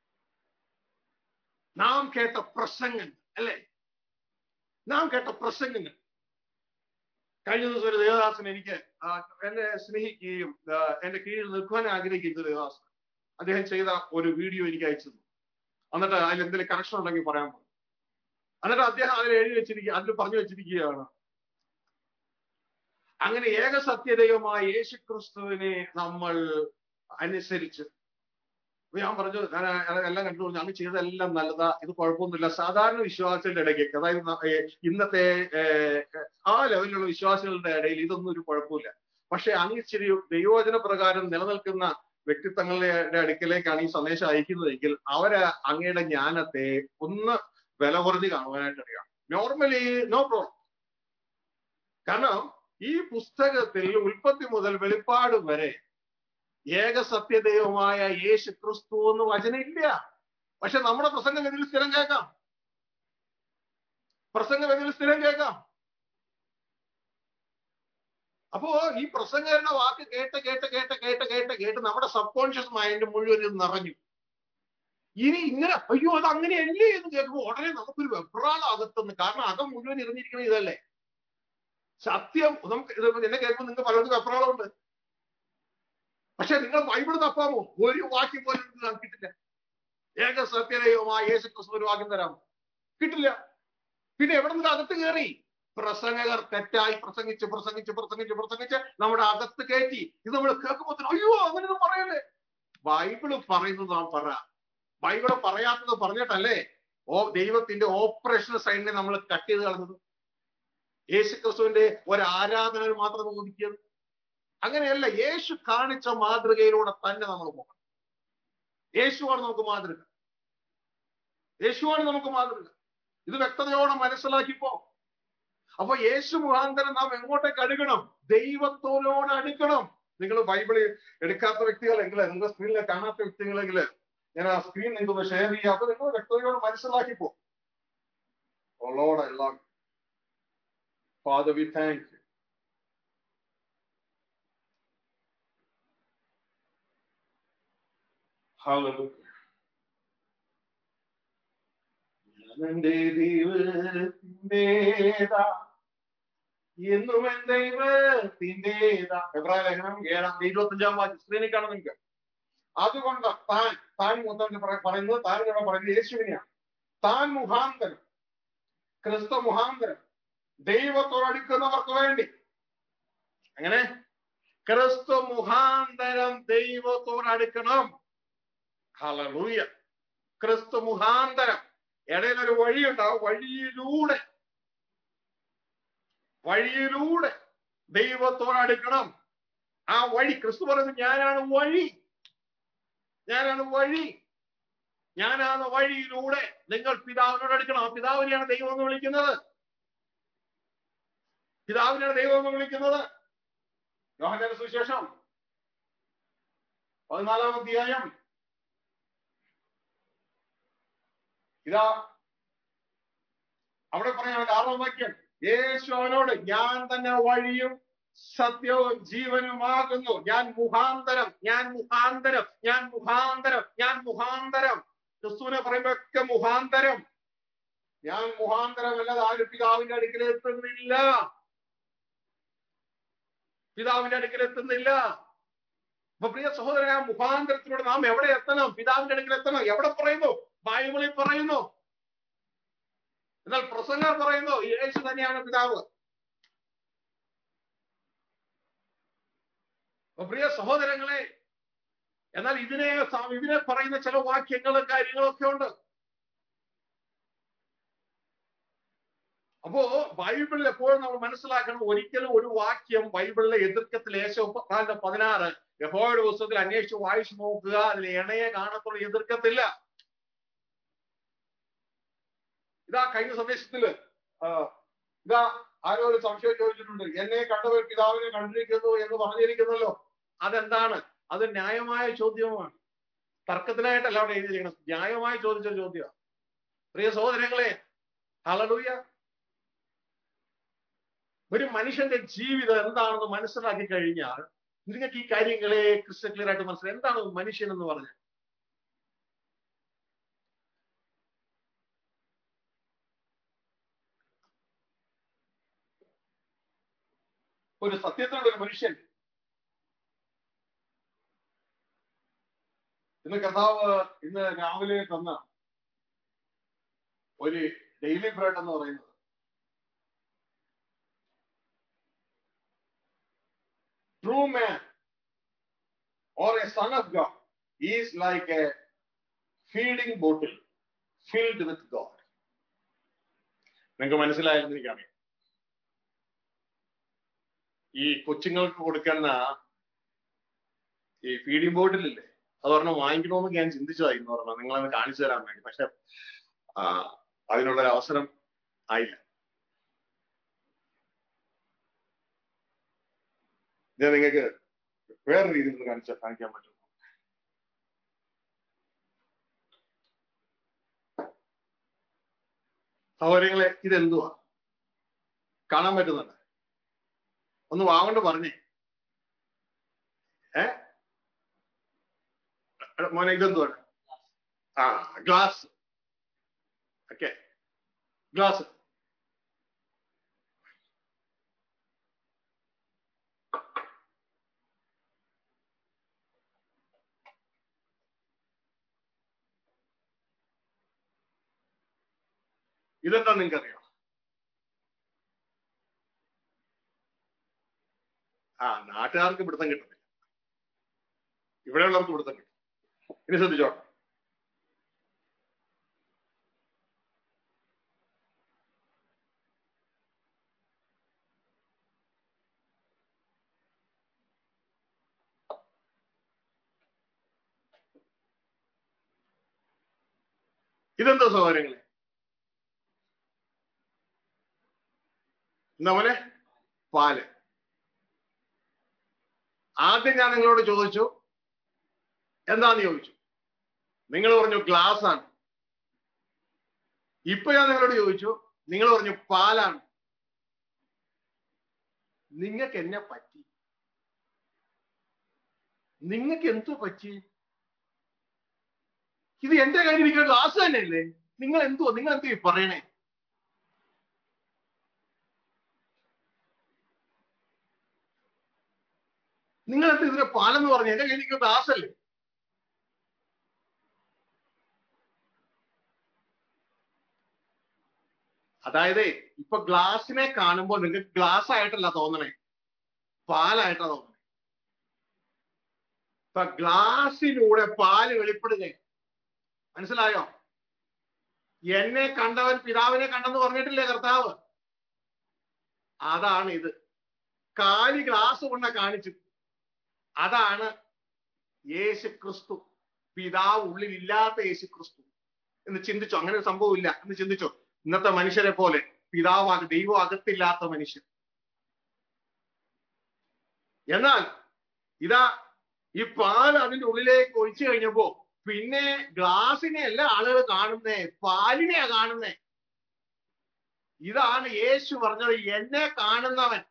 നാം കേട്ട പ്രസംഗങ്ങൾ അല്ലേ നാം കേട്ട പ്രസംഗങ്ങൾ കഴിഞ്ഞ ദിവസം ഒരു ദേവദാസൻ എനിക്ക് ആ, എന്നെ സ്നേഹിക്കുകയും ആ, എന്റെ കീഴിൽ നിൽക്കുവാൻ ആഗ്രഹിക്കുന്ന ഒരു ദേവദാസൻ അദ്ദേഹം ചെയ്ത ഒരു വീഡിയോ എനിക്ക് അയച്ചു തന്നു. എന്നിട്ട് അതിൽ എന്തെങ്കിലും കണക്ഷൻ ഉണ്ടെങ്കിൽ പറയാൻ പറഞ്ഞു എന്നിട്ട് അദ്ദേഹം അതിൽ എഴുതി വെച്ചിരിക്കുക അതിൽ പറഞ്ഞു വെച്ചിരിക്കുകയാണ് അങ്ങനെ ഏക സത്യദൈവമായ യേശു ക്രിസ്തുവിനെ നമ്മൾ അനുസരിച്ച് അപ്പൊ ഞാൻ പറഞ്ഞു ഞാൻ എ- എല്ലാം കണ്ടു പറഞ്ഞു അങ്ങ് ചെയ്തതെല്ലാം നല്ലതാ ഇത് കുഴപ്പമൊന്നുമില്ല സാധാരണ വിശ്വാസികളുടെ ഇടയ്ക്ക് അതായത് ന- ഏ, ഇന്നത്തെ ഏ, ആ ലെവലിലുള്ള വിശ്വാസികളുടെ ഇടയിൽ ഇതൊന്നും ഒരു കുഴപ്പമില്ല പക്ഷെ അങ്ങ് ഇച്ചിരി ദൈവവചന പ്രകാരം നിലനിൽക്കുന്ന വ്യക്തിത്വങ്ങളുടെ അടുക്കലേക്കാണ് ഈ സന്ദേശം അയക്കുന്നതെങ്കിൽ അവര് അങ്ങയുടെ ജ്ഞാനത്തെ ഒന്ന് വില കുറഞ്ഞ് കാണുവാനായിട്ട് അറിയാം നോർമലി നോ പ്രോബ്ലം കാരണം ഈ പുസ്തകത്തിൽ ഉൽപ്പത്തി മുതൽ വെളിപ്പാട് വരെ ഏക സത്യദൈവമായ യേശു ക്രിസ്തു എന്ന് വചനമില്ല പക്ഷെ നമ്മുടെ പ്രസംഗം ഇതിൽ സ്ഥിരം കേൾക്കാം പ്രസംഗം ഇതിൽ സ്ഥിരം കേൾക്കാം അപ്പോ ഈ പ്രസംഗരുടെ വാക്ക് കേട്ട് കേട്ട് കേട്ട് കേട്ട് കേട്ട് കേട്ട് നമ്മുടെ സബ് കോൺഷ്യസ് മൈൻഡ് മുഴുവൻ ഇത് നിറഞ്ഞു ഇനി ഇങ്ങനെ അയ്യോ അത് അങ്ങനെയല്ലേ എന്ന് കേൾക്കുമ്പോൾ ഉടനെ നമുക്കൊരു വെപ്രാളം അകത്തുനിന്ന് കാരണം അകം മുഴുവൻ ഇരുന്നിരിക്കുന്നത് ഇതല്ലേ സത്യം നമുക്ക് ഇത് എന്നെ കേൾക്കുമ്പോൾ നിങ്ങൾക്ക് പലർക്കും വെപ്രാളമുണ്ട് പക്ഷെ നിങ്ങൾ ബൈബിൾ തപ്പാമോ ഒരു വാക്യം പോലും നിങ്ങൾക്ക് കിട്ടില്ല ഏക സത്യദൈവമായ യേശു ക്രിസ്തു ഒരു വാക്യം തരാമോ കിട്ടില്ല പിന്നെ എവിടെ നിന്ന് അകത്ത് കയറി പ്രസംഗകർ തെറ്റായി പ്രസംഗിച്ച് പ്രസംഗിച്ച് പ്രസംഗിച്ച് പ്രസംഗിച്ച് നമ്മുടെ അകത്ത് കയറ്റി ഇത് നമ്മൾ കേൾക്കുമ്പോൾ തന്നെ, അയ്യോ അങ്ങനെ പറയല്ലേ ബൈബിള് പറയുന്നത് നാം പറ ബൈബിള് പറയാത്തത് പറഞ്ഞിട്ടല്ലേ ഓ ദൈവത്തിന്റെ ഓപ്പറേഷൻ സൈഡിനെ നമ്മൾ കട്ട് ചെയ്ത് കളഞ്ഞത് യേശു ക്രിസ്തുവിന്റെ ഒരു ആരാധന മാത്രം നമുക്ക് ഒതുക്കിയത് അങ്ങനെയല്ല യേശു കാണിച്ച മാതൃകയിലൂടെ തന്നെ നമ്മൾ പോകണം യേശുവാണ് നമുക്ക് മാതൃക യേശുവാണ് നമുക്ക് മാതൃക ഇത് വ്യക്തതയോടെ മനസ്സിലാക്കിപ്പോ അപ്പൊ യേശു മുഖാന്തരം നാം എങ്ങോട്ടേക്ക് അടുക്കണം ദൈവത്തോട് അടുക്കണം നിങ്ങൾ ബൈബിള് എടുക്കാത്ത വ്യക്തികളെങ്കിൽ നിങ്ങൾ സ്ക്രീനിൽ കാണാത്ത വ്യക്തികളെങ്കിൽ ഞാൻ ആ സ്ക്രീൻ നിങ്ങൾക്ക് ഷെയർ ചെയ്യാം അപ്പൊ നിങ്ങൾ വ്യക്തതയോട് മനസ്സിലാക്കിപ്പോ ഓളോടെ എല്ലാം Father, we thank you. Hallelujah. ഞാനെന്റെ ദൈവത്തിൻ്റെതാ എന്നും എൻ ദൈവത്തിൻ്റെതാ എബ്രായ ലേഖനം ഏഴാം ഇരുപത്തഞ്ചാം വാക്യം സ്ക്രീനിൽ കാണാം നിങ്ങൾക്ക് അതുകൊണ്ട് താൻ താൻ മൊത്തം പറ- പറയുന്നത് താൻ ഇവിടെ പറയുന്നത് യേശുവിനെയാണ് താൻ മുഖാന്തരം ക്രിസ്തു മുഖാന്തരം ദൈവത്തോടടുക്കുന്നവർക്ക് വേണ്ടി അങ്ങനെ ക്രിസ്തു മുഖാന്തരം ദൈവത്തോടടുക്കണം ഹലലൂയ ക്രിസ്തു മുഖാന്തരം ഇടയിലൊരു വഴിയുണ്ട് ആ വഴിയിലൂടെ വഴിയിലൂടെ ദൈവത്തോടടുക്കണം ആ വഴി ക്രിസ്തു പറയുന്നത് ഞാനാണ് വഴി ഞാനാണ് വഴി ഞാനാണ് വഴിയിലൂടെ നിങ്ങൾ പിതാവിനോട് അടുക്കണം ആ പിതാവിനെയാണ് ദൈവം എന്ന് വിളിക്കുന്നത് പിതാവിനാണ് ദൈവം എന്ന് വിളിക്കുന്നത് യോഹന്നാന്റെ സുവിശേഷം പതിനാലാം അധ്യായം ഇതാ അവിടെ പറയാണ് ആറാം വാക്യം യേശു അവനോട് ഞാൻ തന്നെ വഴിയും സത്യവും ജീവനുമാകുന്നു ഞാൻ മുഖാന്തരം ഞാൻ മുഖാന്തരം ഞാൻ മുഖാന്തരം ഞാൻ മുഖാന്തരം ക്രിസ്തുവിനെ പറയുമ്പോഴൊക്കെ മുഖാന്തരം ഞാൻ മുഖാന്തരം അല്ലാതെ ആരും പിതാവിന്റെ അടുക്കൽ എത്തുന്നില്ല പിതാവിന്റെ അടുക്കൽ എത്തുന്നില്ല അപ്പൊ പ്രിയ സഹോദരൻ ആ മുഖാന്തരത്തിലൂടെ നാം എവിടെ എത്തണം പിതാവിന്റെ അടുക്കൽ എത്തണം എവിടെ പറയുന്നു ബൈബിളിൽ പറയുന്നു എന്നാൽ പ്രസംഗർ പറയുന്നു യേശു തന്നെയാണ് പിതാവ് അപ്പൊ പ്രിയ സഹോദരങ്ങളെ എന്നാൽ ഇതിനെ സ- ഇതിനെ പറയുന്ന ചില വാക്യങ്ങളും കാര്യങ്ങളും ഒക്കെ ഉണ്ട് അപ്പോ ബൈബിളിൽ എപ്പോഴും നമ്മൾ മനസ്സിലാക്കണം ഒരിക്കലും ഒരു വാക്യം ബൈബിളിലെ എതിർക്കത്തിൽ ഏശോ മുപ്പത്തിനാലിന്റെ പതിനാറ് യഹോയുടെ പുസ്തകത്തിൽ അന്വേഷിച്ച് വായിച്ചു നോക്കുക അതിൽ ഇണയെ കാണത്തുള്ള എതിർക്കത്തില്ല ഇതാ കഴിഞ്ഞ സന്ദേശത്തില് ആ, ഇതാ ആരോ ഒരു സംശയം ചോദിച്ചിട്ടുണ്ട് എന്നെ കണ്ടവർ പിതാവിനെ കണ്ടിരിക്കുന്നു എന്ന് പറഞ്ഞിരിക്കുന്നല്ലോ അതെന്താണ് അത് ന്യായമായ ചോദ്യമാണ് തർക്കത്തിനായിട്ടല്ല അവിടെ എഴുതിയിരിക്കണം ന്യായമായി ചോദിച്ച ചോദ്യമാണ് പ്രിയ സഹോദരങ്ങളെ ഹലലൂയ ഒരു മനുഷ്യന്റെ ജീവിതം എന്താണെന്ന് മനസ്സിലാക്കി കഴിഞ്ഞാൽ നിങ്ങൾക്ക് ഈ കാര്യങ്ങളെ ക്രിസ്റ്റൽ ക്ലിയർ ആയിട്ട് മനസ്സിലായി എന്താണ് മനുഷ്യൻ എന്ന് പറഞ്ഞാൽ ഒരു സത്യത്തിലുള്ള ഒരു മനുഷ്യൻ ഇന്ന് കർത്താവ് ഇന്ന് രാവിലെ തന്ന ഒരു ഡെയിലി ബ്രെഡ് എന്ന് പറയുന്നത് true man or a son of God is like a feeding bottle filled with God. നിങ്ങൾക്ക് മനസ്സിലായെന്ന് എനിക്കറിയാം ഈ കൊച്ചുങ്ങൾക്ക് കൊടുക്കുന്ന ഈ ഫീഡിംഗ് ബോട്ടിലില്ലേ അത് പറഞ്ഞാൽ വാങ്ങിക്കണമെന്ന് ഞാൻ ചിന്തിച്ചതായി എന്ന് പറഞ്ഞാൽ നിങ്ങളത് കാണിച്ചു തരാൻ വേണ്ടി പക്ഷെ ആ, അതിനുള്ളൊരു അവസരം ആയില്ല ഞാൻ നിങ്ങൾക്ക് വേറെ രീതിയിൽ ഒന്ന് കാണിച്ച കാണിക്കാൻ പറ്റും സൗകര്യങ്ങളെ ഇതെന്തുവാ കാണാൻ പറ്റുന്നുണ്ട് ഒന്ന് വാങ്ങോണ്ട് പറഞ്ഞേ ഏ എടാ മോനെ ഇതെന്തുവാണ് ആ ഗ്ലാസ് ഓക്കെ ഗ്ലാസ് ഇതെന്താ നിങ്ങൾക്ക് അറിയാം ആ നാട്ടുകാർക്ക് പിടുത്തം കിട്ടുന്നില്ല ഇവിടെയുള്ളവർക്ക് പിടുത്തം കിട്ടും ഇനി ശ്രദ്ധിച്ചോ ഇതെന്താ സൗകര്യങ്ങളെ എന്താ പോലെ പാല് ആദ്യം ഞാൻ നിങ്ങളോട് ചോദിച്ചു എന്താന്ന് ചോദിച്ചു നിങ്ങൾ പറഞ്ഞു ഗ്ലാസ് ആണ് ഇപ്പൊ ഞാൻ നിങ്ങളോട് ചോദിച്ചു നിങ്ങൾ പറഞ്ഞു പാലാണ് നിങ്ങൾക്ക് എന്നെ പറ്റി നിങ്ങൾക്ക് എന്തോ പറ്റി ഇത് എന്റെ കയ്യിൽ ഇരിക്കുന്ന ഗ്ലാസ് തന്നെയല്ലേ നിങ്ങൾ എന്തോ നിങ്ങൾ എന്തോ ഈ പറയണേ നിങ്ങൾ എന്താ ഇതിനെ പാലെന്ന് പറഞ്ഞു എന്റെ കയ്യിൽ ഇരിക്കുന്ന ഗ്ലാസ് അല്ലേ അതായത് ഇപ്പൊ ഗ്ലാസിനെ കാണുമ്പോൾ നിങ്ങൾക്ക് ഗ്ലാസ് ആയിട്ടല്ല തോന്നണേ പാലായിട്ടാ തോന്നണേ ഇപ്പൊ ഗ്ലാസിലൂടെ പാല് വെളിപ്പെടുകയും മനസ്സിലായോ എന്നെ കണ്ടവൻ പിതാവിനെ കണ്ടെന്ന് പറഞ്ഞിട്ടില്ലേ കർത്താവ് അതാണ് ഇത് കാലി ഗ്ലാസ് കൊണ്ട കാണിച്ചു അതാണ് യേശു ക്രിസ്തു പിതാവ് ഉള്ളിൽ ഇല്ലാത്ത യേശു ക്രിസ്തു എന്ന് ചിന്തിച്ചോ അങ്ങനെ ഒരു സംഭവം ഇല്ല എന്ന് ചിന്തിച്ചോ ഇന്നത്തെ മനുഷ്യരെ പോലെ പിതാവ് ദൈവം അകത്തില്ലാത്ത മനുഷ്യൻ എന്നാൽ ഇതാ ഈ പാൽ അതിന്റെ ഉള്ളിലേക്ക് ഒഴിച്ചു കഴിഞ്ഞപ്പോ പിന്നെ ഗ്ലാസിനെ അല്ല ആളുകൾ കാണുന്നേ പാലിനെയാ കാണുന്നേ ഇതാണ് യേശു പറഞ്ഞത് എന്നെ കാണുന്നവൻ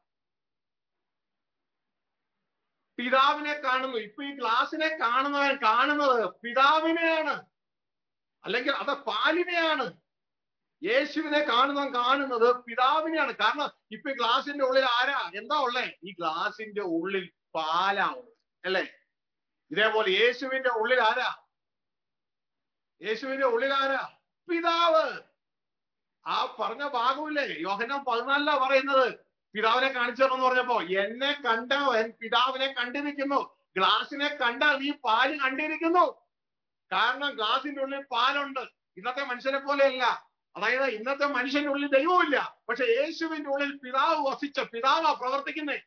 പിതാവിനെ കാണുന്നു ഇപ്പൊ ഈ ഗ്ലാസിനെ കാണുന്നവൻ കാണുന്നത് പിതാവിനെയാണ് അല്ലെങ്കിൽ അത് പാലിനെയാണ് യേശുവിനെ കാണുന്നവൻ കാണുന്നത് പിതാവിനെയാണ് കാരണം ഇപ്പൊ ഈ ഗ്ലാസിന്റെ ഉള്ളിൽ ആരാ എന്താ ഉള്ളേ ഈ ഗ്ലാസിന്റെ ഉള്ളിൽ പാലാ ഉള്ളത് അല്ലേ ഇതേപോലെ യേശുവിന്റെ ഉള്ളിൽ ആരാ യേശുവിന്റെ ഉള്ളിൽ ആരാ പിതാവ് ആ പറഞ്ഞ ഭാഗമില്ലേ യോഹനം പതിനാലിലാ പറയുന്നത് പിതാവിനെ കാണിച്ചു തരണം എന്ന് പറഞ്ഞപ്പോ എന്നെ കണ്ടവൻ പിതാവിനെ കണ്ടിരിക്കുന്നു ഗ്ലാസിനെ കണ്ടാൽ നീ പാല് കണ്ടിരിക്കുന്നു കാരണം ഗ്ലാസിന്റെ ഉള്ളിൽ പാലുണ്ട് ഇന്നത്തെ മനുഷ്യരെ പോലെയല്ല അതായത് ഇന്നത്തെ മനുഷ്യന്റെ ഉള്ളിൽ ദൈവമില്ല പക്ഷെ യേശുവിന്റെ ഉള്ളിൽ പിതാവ് വസിച്ച പിതാവാ പ്രവർത്തിക്കുന്നേ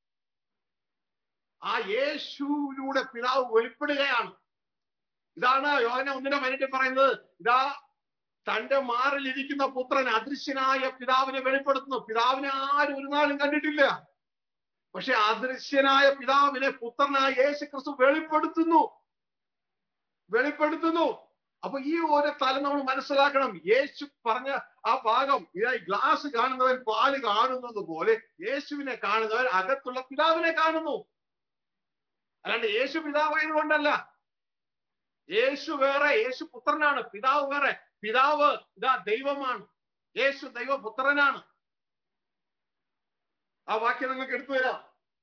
ആ യേശുവിലൂടെ പിതാവ് വെളിപ്പെടുകയാണ് ഇതാണ് യോഹന ഒന്നിനെ പതിനെട്ടിൽ പറയുന്നത് ഇതാ തന്റെ മാറിൽ ഇരിക്കുന്ന പുത്രൻ അദൃശ്യനായ പിതാവിനെ വെളിപ്പെടുത്തുന്നു പിതാവിനെ ആരും ഒരു നാളും കണ്ടിട്ടില്ല പക്ഷെ അദൃശ്യനായ പിതാവിനെ പുത്രനായ യേശു ക്രിസ്തു വെളിപ്പെടുത്തുന്നു വെളിപ്പെടുത്തുന്നു അപ്പൊ ഈ ഒരു തലം നമ്മൾ മനസ്സിലാക്കണം യേശു പറഞ്ഞ ആ ഭാഗം ഇതാ ഗ്ലാസ് കാണുന്നവൻ പാല് കാണുന്നത് പോലെ യേശുവിനെ കാണുന്നവൻ അകത്തുള്ള പിതാവിനെ കാണുന്നു അല്ലാണ്ട് യേശു പിതാവായത് കൊണ്ടല്ല യേശു വേറെ യേശു പുത്രനാണ് പിതാവ് വേറെ പിതാവ് ഇതാ ദൈവമാണ് യേശു ദൈവപുത്രനാണ് ആ വാക്യം നിങ്ങൾക്ക് എടുത്തു തരാം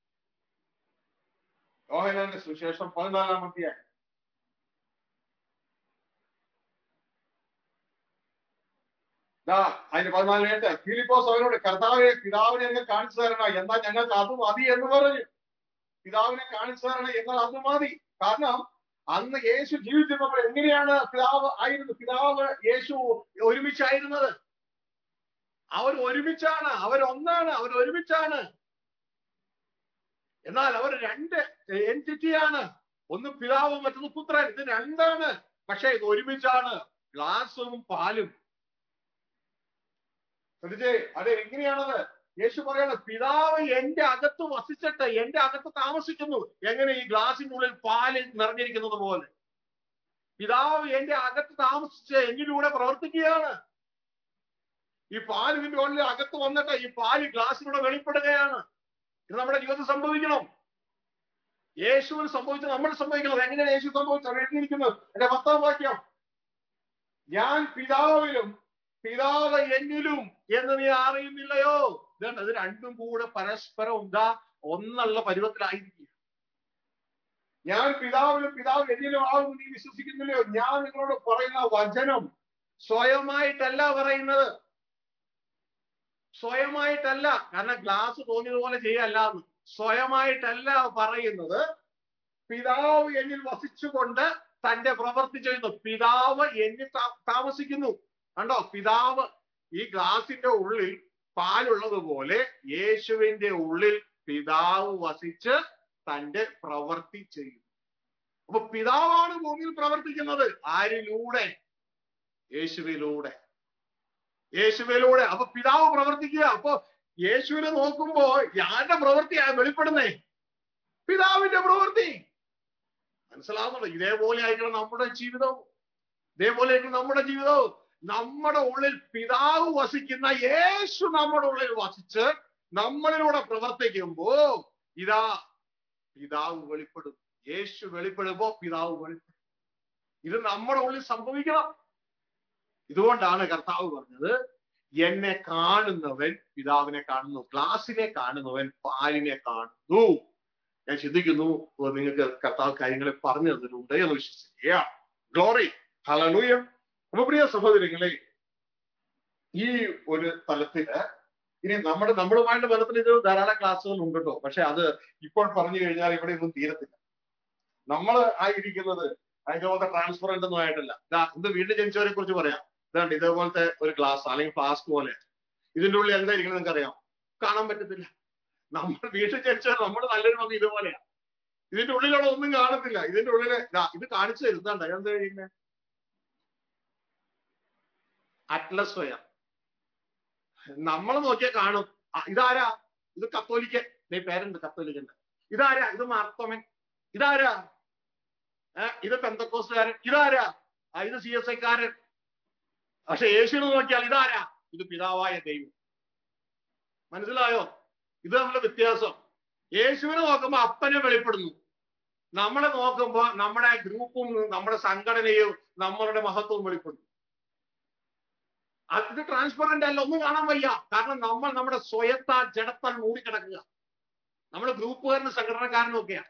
യോഹനാന്റെ സുശേഷം പതിനാലാമത്തെ ദാ അതിന്റെ പതിനാലിനേട്ട് ഫിലിപ്പോസ് അവരോട് കർത്താവെ പിതാവിനെ അങ്ങ് കാണിച്ചു തരണം എന്നാൽ ഞങ്ങൾക്ക് അത് മതി എന്ന് പറഞ്ഞു പിതാവിനെ കാണിച്ചു തരണം എന്നാൽ അത് മതി കാരണം അന്ന് യേശു ജീവിച്ചിരുന്നപ്പോൾ എങ്ങനെയാണ് പിതാവ് ആയിരുന്നത് പിതാവ് യേശു ഒരുമിച്ചായിരുന്നത് അവർ ഒരുമിച്ചാണ് അവരൊന്നാണ് അവർ ഒരുമിച്ചാണ് എന്നാൽ അവർ രണ്ട് എൻറ്റിറ്റിയാണ് ഒന്ന് പിതാവും മറ്റൊന്ന് പുത്രൻ ഇത് രണ്ടാണ് പക്ഷെ ഇത് ഒരുമിച്ചാണ് ഗ്ലാസും പാലും ശ്രദ്ധിച്ചേ അത് എങ്ങനെയാണത് യേശു പറയാണ് പിതാവ് എന്റെ അകത്ത് വസിച്ചിട്ട് എന്റെ അകത്ത് താമസിക്കുന്നു എങ്ങനെ ഈ ഗ്ലാസിനുള്ളിൽ പാല് നിറഞ്ഞിരിക്കുന്നത് പോലെ പിതാവ് എന്റെ അകത്ത് താമസിച്ച് എന്നിലൂടെ പ്രവർത്തിക്കുകയാണ് ഈ പാല് ഇതിന്റെ ഉള്ളിൽ അകത്ത് വന്നിട്ട് ഈ പാല് ഗ്ലാസിലൂടെ വെളിപ്പെടുകയാണ് ഇത് നമ്മുടെ ജീവിതത്തിൽ സംഭവിക്കണം യേശുവിന് സംഭവിച്ചത് നമ്മൾ സംഭവിക്കണം എങ്ങനെയാണ് യേശു സംഭവിച്ചത് എഴുതിയിരിക്കുന്നത് എന്റെ പത്താം വാക്യം ഞാൻ പിതാവിലും പിതാവ് എന്നിലും എന്ന് നീ അറിയുന്നില്ലയോ ഇതുണ്ട് ഇത് രണ്ടും കൂടെ പരസ്പരം എന്താ ഒന്നുള്ള പരുവത്തിലായിരിക്കും ഞാൻ പിതാവിലും പിതാവ് എന്നിലും ആകും നീ വിശ്വസിക്കുന്നില്ലയോ ഞാൻ നിങ്ങളോട് പറയുന്ന വചനം സ്വയമായിട്ടല്ല പറയുന്നത് സ്വയമായിട്ടല്ല കാരണം ഗ്ലാസ് തോന്നിയതുപോലെ ചെയ്യല്ല എന്ന് സ്വയമായിട്ടല്ല പറയുന്നത് പിതാവ് എന്നിൽ വസിച്ചുകൊണ്ട് തന്റെ പ്രവൃത്തി ചെയ്യുന്നു പിതാവ് എന്നിൽ താമസിക്കുന്നു കണ്ടോ പിതാവ് ഈ ഗ്ലാസിന്റെ ഉള്ളിൽ പാലുള്ളതുപോലെ യേശുവിന്റെ ഉള്ളിൽ പിതാവ് വസിച്ച് തന്റെ പ്രവൃത്തി ചെയ്യുന്നു അപ്പൊ പിതാവാണ് ഭൂമിയിൽ പ്രവർത്തിക്കുന്നത് ആരിലൂടെ യേശുവിലൂടെ യേശുവിലൂടെ അപ്പൊ പിതാവ് പ്രവർത്തിക്കുക അപ്പൊ യേശുവിനെ നോക്കുമ്പോ ആരുടെ പ്രവൃത്തിയാ വെളിപ്പെടുന്നേ പിതാവിന്റെ പ്രവൃത്തി മനസ്സിലാവുന്നുണ്ടോ ഇതേപോലെ ആയിരിക്കണം നമ്മുടെ ജീവിതവും ഇതേപോലെ ആയിരിക്കണം നമ്മുടെ ജീവിതവും നമ്മുടെ ഉള്ളിൽ പിതാവ് വസിക്കുന്ന യേശു നമ്മുടെ ഉള്ളിൽ വസിച്ച് നമ്മളിലൂടെ പ്രവർത്തിക്കുമ്പോ ഇതാ പിതാവ് വെളിപ്പെടും യേശു വെളിപ്പെടുമ്പോ പിതാവ് വെളിപ്പെടും ഇത് നമ്മുടെ ഉള്ളിൽ സംഭവിക്കണം ഇതുകൊണ്ടാണ് കർത്താവ് പറഞ്ഞത് എന്നെ കാണുന്നവൻ പിതാവിനെ കാണുന്നു ഗ്ലാസിനെ കാണുന്നവൻ പാലിനെ കാണുന്നു ഞാൻ ചിന്തിക്കുന്നു നിങ്ങൾക്ക് കർത്താവ് കാര്യങ്ങളെ പറഞ്ഞു തന്നിട്ടുണ്ട് എന്ന് വിശ്വസിക്കുക ഗ്ലോറി ഹലലൂയം അപ്പൊ പ്രിയ സഹോദരങ്ങളെ ഈ ഒരു തലത്തില് ഇനി നമ്മുടെ നമ്മളുമായിട്ട് ബന്ധത്തിൽ ഇത് ധാരാളം ക്ലാസ്സുകൾ ഉണ്ട് കേട്ടോ പക്ഷെ അത് ഇപ്പോൾ പറഞ്ഞു കഴിഞ്ഞാൽ ഇവിടെ ഒന്നും തീരത്തില്ല നമ്മൾ ആയിരിക്കുന്നത് അതിന്റെ ട്രാൻസ്പെറന്റ് ഒന്നും ആയിട്ടല്ല ഇത് വീണ്ടും ജനിച്ചവരെ കുറിച്ച് പറയാം ഇതാണ്ട് ഇതേപോലത്തെ ഒരു ഗ്ലാസ് അല്ലെങ്കിൽ ഫ്ലാസ്ക് പോലെ ഇതിന്റെ ഉള്ളിൽ എന്തായിരിക്കണം നിങ്ങൾക്ക് അറിയാം കാണാൻ പറ്റത്തില്ല നമ്മൾ വീട്ടിൽ ജനിച്ചവർ നമ്മുടെ നല്ലൊരു മതി ഇതുപോലെയാ ഇതിന്റെ ഉള്ളിലുള്ള ഒന്നും കാണത്തില്ല ഇതിന്റെ ഉള്ളില് ഇത് കാണിച്ചു തരും ഇതാണ്ട് എന്താ കഴിയുന്നത് അറ്റ്ലസ് സ്വയം നമ്മൾ നോക്കിയാൽ കാണും ഇതാരാ ഇത് കത്തോലിക്ക നീ പേരുണ്ട് കത്തോലിക്കന്റെ ഇതാരാ ഇത് മാർത്തോമൻ ഇതാരാ ഇത് പെന്തക്കോസുകാരൻ ഇതാരാ ഇത് സി എസ് ഐക്കാരൻ പക്ഷെ യേശുവിനെ നോക്കിയാൽ ഇതാരാ ഇത് പിതാവായ ദൈവം മനസ്സിലായോ ഇത് നമ്മുടെ വ്യത്യാസം യേശുവിനെ നോക്കുമ്പോ അപ്പനെ വെളിപ്പെടുന്നു നമ്മളെ നോക്കുമ്പോ നമ്മുടെ ഗ്രൂപ്പും നമ്മുടെ സംഘടനയും നമ്മളുടെ മഹത്വവും വെളിപ്പെടുന്നു ഇത് ട്രാൻസ്പെറന്റ് അല്ല ഒന്നും കാണാൻ വയ്യ കാരണം നമ്മൾ നമ്മുടെ സ്വയത്താൽ ജഡത്താൽ മൂടിക്കിടക്കുക നമ്മൾ ഗ്രൂപ്പുകാരനും സംഘടനക്കാരനും ഒക്കെയാണ്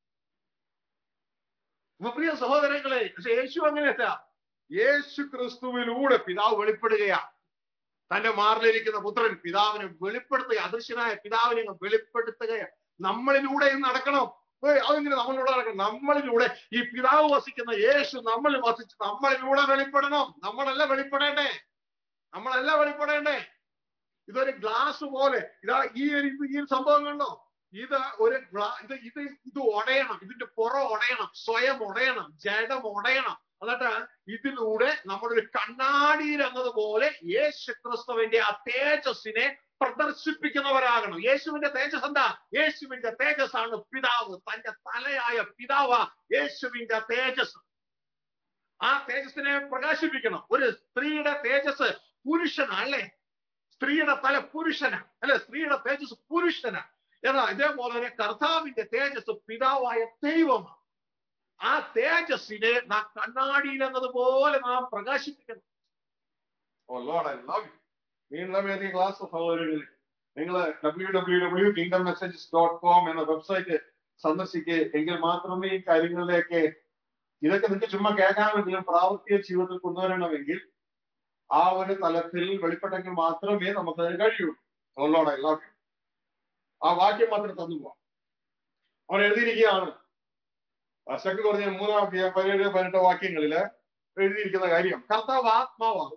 പ്രിയ സഹോദരങ്ങളെ പക്ഷെ യേശു അങ്ങനെയല്ല യേശു ക്രിസ്തുവിലൂടെ പിതാവ് വെളിപ്പെടുകയാണ് തന്റെ മാറിലിരിക്കുന്ന പുത്രൻ പിതാവിനെ വെളിപ്പെടുത്തുക അദൃശ്യനായ പിതാവിനെ വെളിപ്പെടുത്തുകയാണ് നമ്മളിലൂടെ നടക്കണം അതെങ്ങനെ നമ്മളിലൂടെ നടക്കണം നമ്മളിലൂടെ ഈ പിതാവ് വസിക്കുന്ന യേശു നമ്മളിൽ വസിച്ച് നമ്മളിലൂടെ വെളിപ്പെടണം നമ്മളല്ല വെളിപ്പെടേണ്ടേ നമ്മളല്ല വെളിപ്പെടേണ്ടേ ഇതൊരു ഗ്ലാസ് പോലെ ഇതാ ഈ ഒരു ഈ സംഭവം കണ്ടോ ഇത് ഒരു ഗ്ലാ ഇത് ഇത് ഇത് ഉടയണം ഇതിന്റെ പുറം ഉടയണം സ്വയം ഉടയണം ജഡം ഉടയണം എന്നിട്ട് ഇതിലൂടെ നമ്മുടെ ഒരു കണ്ണാടിയിൽ എന്നതുപോലെ യേശു ക്രിസ്തുവിന്റെ ആ തേജസ്സിനെ പ്രദർശിപ്പിക്കുന്നവരാകണം യേശുവിന്റെ തേജസ് എന്താ യേശുവിന്റെ തേജസ് ആണ് പിതാവ് തന്റെ തലയായ പിതാവ യേശുവിന്റെ തേജസ് ആ തേജസ്സിനെ പ്രകാശിപ്പിക്കണം ഒരു സ്ത്രീയുടെ തേജസ് പുരുഷനാ അല്ലേ സ്ത്രീയുടെ തല പുരുഷനാ അല്ലെ സ്ത്രീയുടെ തേജസ് പുരുഷനാ എന്നാ ഇതേപോലെ തന്നെ കർത്താവിന്റെ തേജസ് പിതാവായ ദൈവമാണ് ആ തേജസ്സിനെ നാം കണ്ണാടിയിൽ എന്നതുപോലെ നാം പ്രകാശിപ്പിക്കണം നീളമേറിയ ക്ലാസ് സഹോദരങ്ങളിൽ നിങ്ങൾ W W W kingdom messages dot com എന്ന വെബ്സൈറ്റ് സന്ദർശിക്കുക എങ്കിൽ മാത്രമേ ഈ കാര്യങ്ങളിലേക്ക് ഇതൊക്കെ നിങ്ങൾക്ക് ചുമ്മാ കേൾക്കാമെങ്കിലും പ്രാവർത്തിക ജീവിതത്തിൽ കൊണ്ടുവരണമെങ്കിൽ ആ ഒരു തലത്തിൽ വെളിപ്പെട്ടെങ്കിൽ മാത്രമേ നമുക്ക് അതിന് കഴിയൂ ഉള്ളോടെ എല്ലാവർക്കും ആ വാക്യം മാത്രം തന്നു പോവാം അവൻ എഴുതിയിരിക്കുകയാണ് വർഷക്ക് കുറഞ്ഞ മൂന്നാം അധ്യായം പതിനേഴ് പതിനെട്ട് വാക്യങ്ങളില് എഴുതിയിരിക്കുന്ന കാര്യം കർത്താവ് ആത്മാവാകും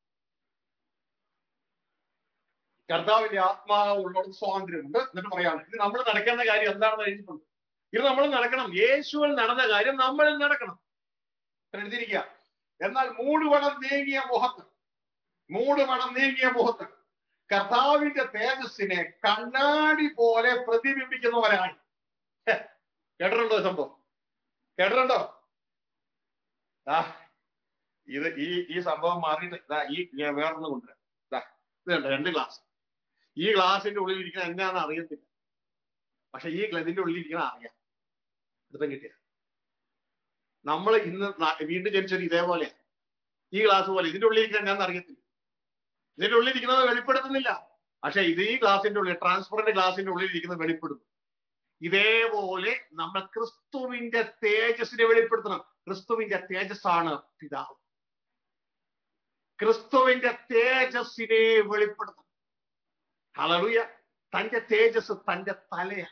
കർത്താവിന്റെ ആത്മാവ് ഉള്ളോട് സ്വാതന്ത്ര്യമുണ്ട് എന്നിട്ട് പറയാണ് ഇത് നമ്മൾ നടക്കേണ്ട കാര്യം എന്താണെന്ന് എഴുതിയിട്ടുണ്ട് ഇത് നമ്മൾ നടക്കണം യേശുവിൽ നടന്ന കാര്യം നമ്മളിൽ നടക്കണം എഴുതിയിരിക്കുക എന്നാൽ മൂടുപടം നീങ്ങിയ മുഖത്ത് മൂടുപടം നീങ്ങിയ മുഖത്ത് കർത്താവിന്റെ തേജസ്സിനെ കണ്ണാടി പോലെ പ്രതിബിംബിക്കുന്നവരാണ് ഹെ, കേട്ടിട്ടുണ്ടോ ഈ സംഭവം കേട്ടിട്ടുണ്ടോ ആ ഇത് ഈ ഈ സംഭവം മാറിയിട്ട് ഇതാ ഈ ഞാൻ വേറൊന്ന് കൊണ്ടുവരാം ഇതാ ഇത് കണ്ടോ രണ്ട് ഗ്ലാസ് ഈ ഗ്ലാസിന്റെ ഉള്ളിൽ ഇരിക്കുന്ന എന്താണെന്ന് അറിയത്തില്ല പക്ഷെ ഈ ഇതിന്റെ ഉള്ളിൽ ഇരിക്കുന്ന അറിയാം ഇപ്പം കിട്ടിയ നമ്മൾ ഇന്ന് ന- വീണ്ടും ജനിച്ചത് ഇതേപോലെ ഈ ഗ്ലാസ് പോലെ ഇതിന്റെ ഉള്ളിൽ ഇരിക്കുന്ന എന്താണെന്ന് അറിയത്തില്ല ഇതിന്റെ ഉള്ളിൽ ഇരിക്കുന്നത് വെളിപ്പെടുത്തുന്നില്ല പക്ഷെ ഇത് ഈ ഗ്ലാസിന്റെ ഉള്ളിൽ ട്രാൻസ്പെറന്റ് ഗ്ലാസിന്റെ ഉള്ളിൽ ഇരിക്കുന്നത് വെളിപ്പെടുത്തും ഇതേപോലെ നമ്മൾ ക്രിസ്തുവിന്റെ തേജസ്സിനെ വെളിപ്പെടുത്തണം ക്രിസ്തുവിന്റെ തേജസ്സാണ് പിതാവ് ക്രിസ്തുവിന്റെ തേജസ്സിനെ വെളിപ്പെടുത്തണം ഹളറിയ തന്റെ തേജസ് തന്റെ തലയാണ്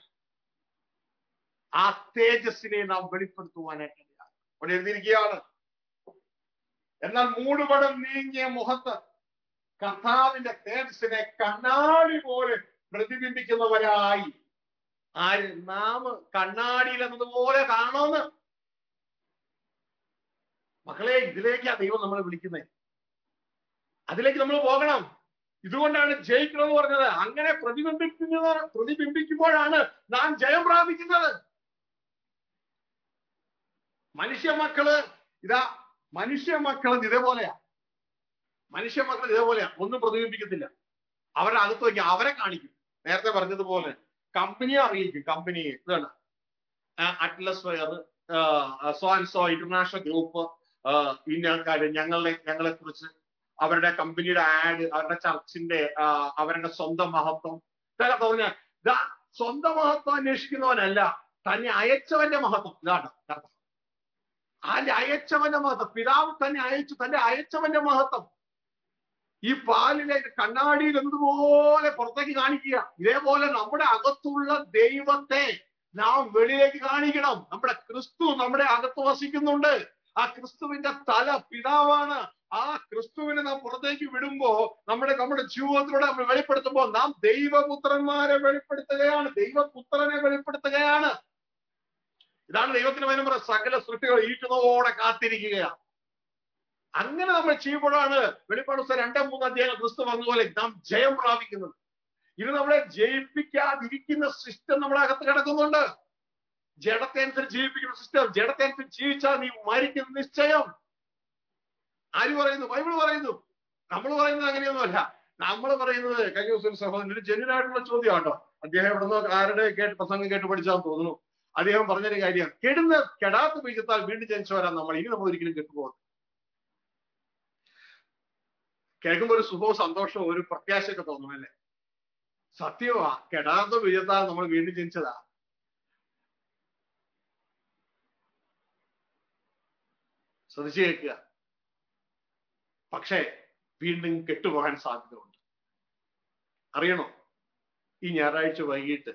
ആ തേജസ്സിനെ നാം വെളിപ്പെടുത്തുവാനായിട്ട് ഇടയാകും. അവിടെ എഴുതിയിരിക്കുകയാണ് എന്നാൽ മൂടുപടം നീങ്ങിയ മുഖത്ത് കർത്താവിന്റെ തേജസ്സിനെ കണ്ണാടി പോലെ പ്രതിബിംബിക്കുന്നവരായി ആര് നാം കണ്ണാടിയിൽ എന്നതുപോലെ കാണുമെന്ന് മക്കളെ ഇതിലേക്കാ ദൈവം നമ്മളെ വിളിക്കുന്നത് അതിലേക്ക് നമ്മൾ പോകണം ഇതുകൊണ്ടാണ് ജയിക്കണം എന്ന് പറഞ്ഞത് അങ്ങനെ പ്രതിബിംബിക്കുന്ന പ്രതിബിംബിക്കുമ്പോഴാണ് നാം ജയം പ്രാപിക്കുന്നത് മനുഷ്യ മക്കള് ഇതാ മനുഷ്യ മക്കൾ ഇതേപോലെയാ മനുഷ്യ മക്കൾ ഇതേപോലെയാ ഒന്നും പ്രതിബിംബിക്കത്തില്ല അവരുടെ അകത്ത് വയ്ക്കുക അവരെ കാണിക്കും നേരത്തെ പറഞ്ഞതുപോലെ കമ്പനിയെ അറിയിക്കും കമ്പനി ഇതാണ് Atlas where so and so international group ഇന്ന ആൾക്കാര് ഞങ്ങളെ ഞങ്ങളെ കുറിച്ച് അവരുടെ കമ്പനിയുടെ ആഡ് അവരുടെ ചർച്ചിന്റെ ആ, അവരുടെ സ്വന്തം മഹത്വം ഇതൊക്കെ പറഞ്ഞ ഇതാ സ്വന്തം മഹത്വം അന്വേഷിക്കുന്നവനല്ല തന്നെ അയച്ചവന്റെ മഹത്വം ഇതാണ് കർത്താവ് ആന്റെ അയച്ചവന്റെ മഹത്വം പിതാവ് തന്നെ അയച്ചു തന്റെ അയച്ചവന്റെ മഹത്വം ഈ പാലിലെ കണ്ണാടിയിൽ എന്തുപോലെ പുറത്തേക്ക് കാണിക്കുക ഇതേപോലെ നമ്മുടെ അകത്തുള്ള ദൈവത്തെ നാം വെളിയിലേക്ക് കാണിക്കണം നമ്മുടെ ക്രിസ്തു നമ്മുടെ അകത്ത് വസിക്കുന്നുണ്ട് ആ ക്രിസ്തുവിന്റെ തല പിതാവാണ് ആ ക്രിസ്തുവിനെ നാം പുറത്തേക്ക് വിടുമ്പോ നമ്മുടെ നമ്മുടെ ജീവിതത്തിലൂടെ നമ്മൾ വെളിപ്പെടുത്തുമ്പോ നാം ദൈവപുത്രന്മാരെ വെളിപ്പെടുത്തുകയാണ് ദൈവപുത്രനെ വെളിപ്പെടുത്തുകയാണ് ഇതാണ് ദൈവത്തിന് വചനം പറയുന്നത് സകല സൃഷ്ടികൾ ഈറ്റുന്നതോടെ കാത്തിരിക്കുകയാണ് അങ്ങനെ നമ്മൾ ചെയ്യുമ്പോഴാണ് വെളിപ്പാട് പുസ്തകം രണ്ടാം മൂന്നാം അധ്യായം ക്രിസ്തു പറഞ്ഞതുപോലെ നാം ജയം പ്രാപിക്കുന്നത് ഇത് നമ്മളെ ജയിപ്പിക്കാതിരിക്കുന്ന സിസ്റ്റം നമ്മുടെ അകത്ത് കിടക്കുന്നുണ്ട് ജഡത്തെ അനുസരിച്ച് ജീവിപ്പിക്കുന്ന സിസ്റ്റം ജഡത്തെ അനുസരിച്ച് ജീവിച്ചാൽ നീ മരിക്കുന്ന നിശ്ചയം ആര് പറയുന്നു ബൈബിൾ പറയുന്നു നമ്മൾ പറയുന്നത് അങ്ങനെയൊന്നുമല്ല നമ്മൾ പറയുന്നത് കഴിഞ്ഞ ദിവസം ഒരു സഹോദരൻ ഒരു ജനുവിനായിട്ടുള്ള ചോദ്യമാണോ അദ്ദേഹം എവിടുന്നോ ആരുടെ കേട്ട് പ്രസംഗം കേട്ട് പഠിച്ചാന്ന് തോന്നുന്നു അദ്ദേഹം പറഞ്ഞൊരു കാര്യം കെടുന്ന കെടാത്ത ബീജത്താൽ വീണ്ടും ജനിച്ചവരാ നമ്മൾ ഇനി നമ്മൾ ഒരിക്കലും കെട്ടുപോകും കേൾക്കുമ്പോൾ ഒരു സുഖവും സന്തോഷവും ഒരു പ്രത്യാശയൊക്കെ തോന്നും അല്ലേ സത്യമാ കെടാത്ത ബീജത്താൽ നമ്മൾ വീണ്ടും ജനിച്ചതാ ശ്രദ്ധിച്ചു കേൾക്കുക പക്ഷേ വീണ്ടും കെട്ടുപോകാൻ സാധ്യതയുണ്ട് അറിയണോ ഈ ഞായറാഴ്ച വൈകിട്ട്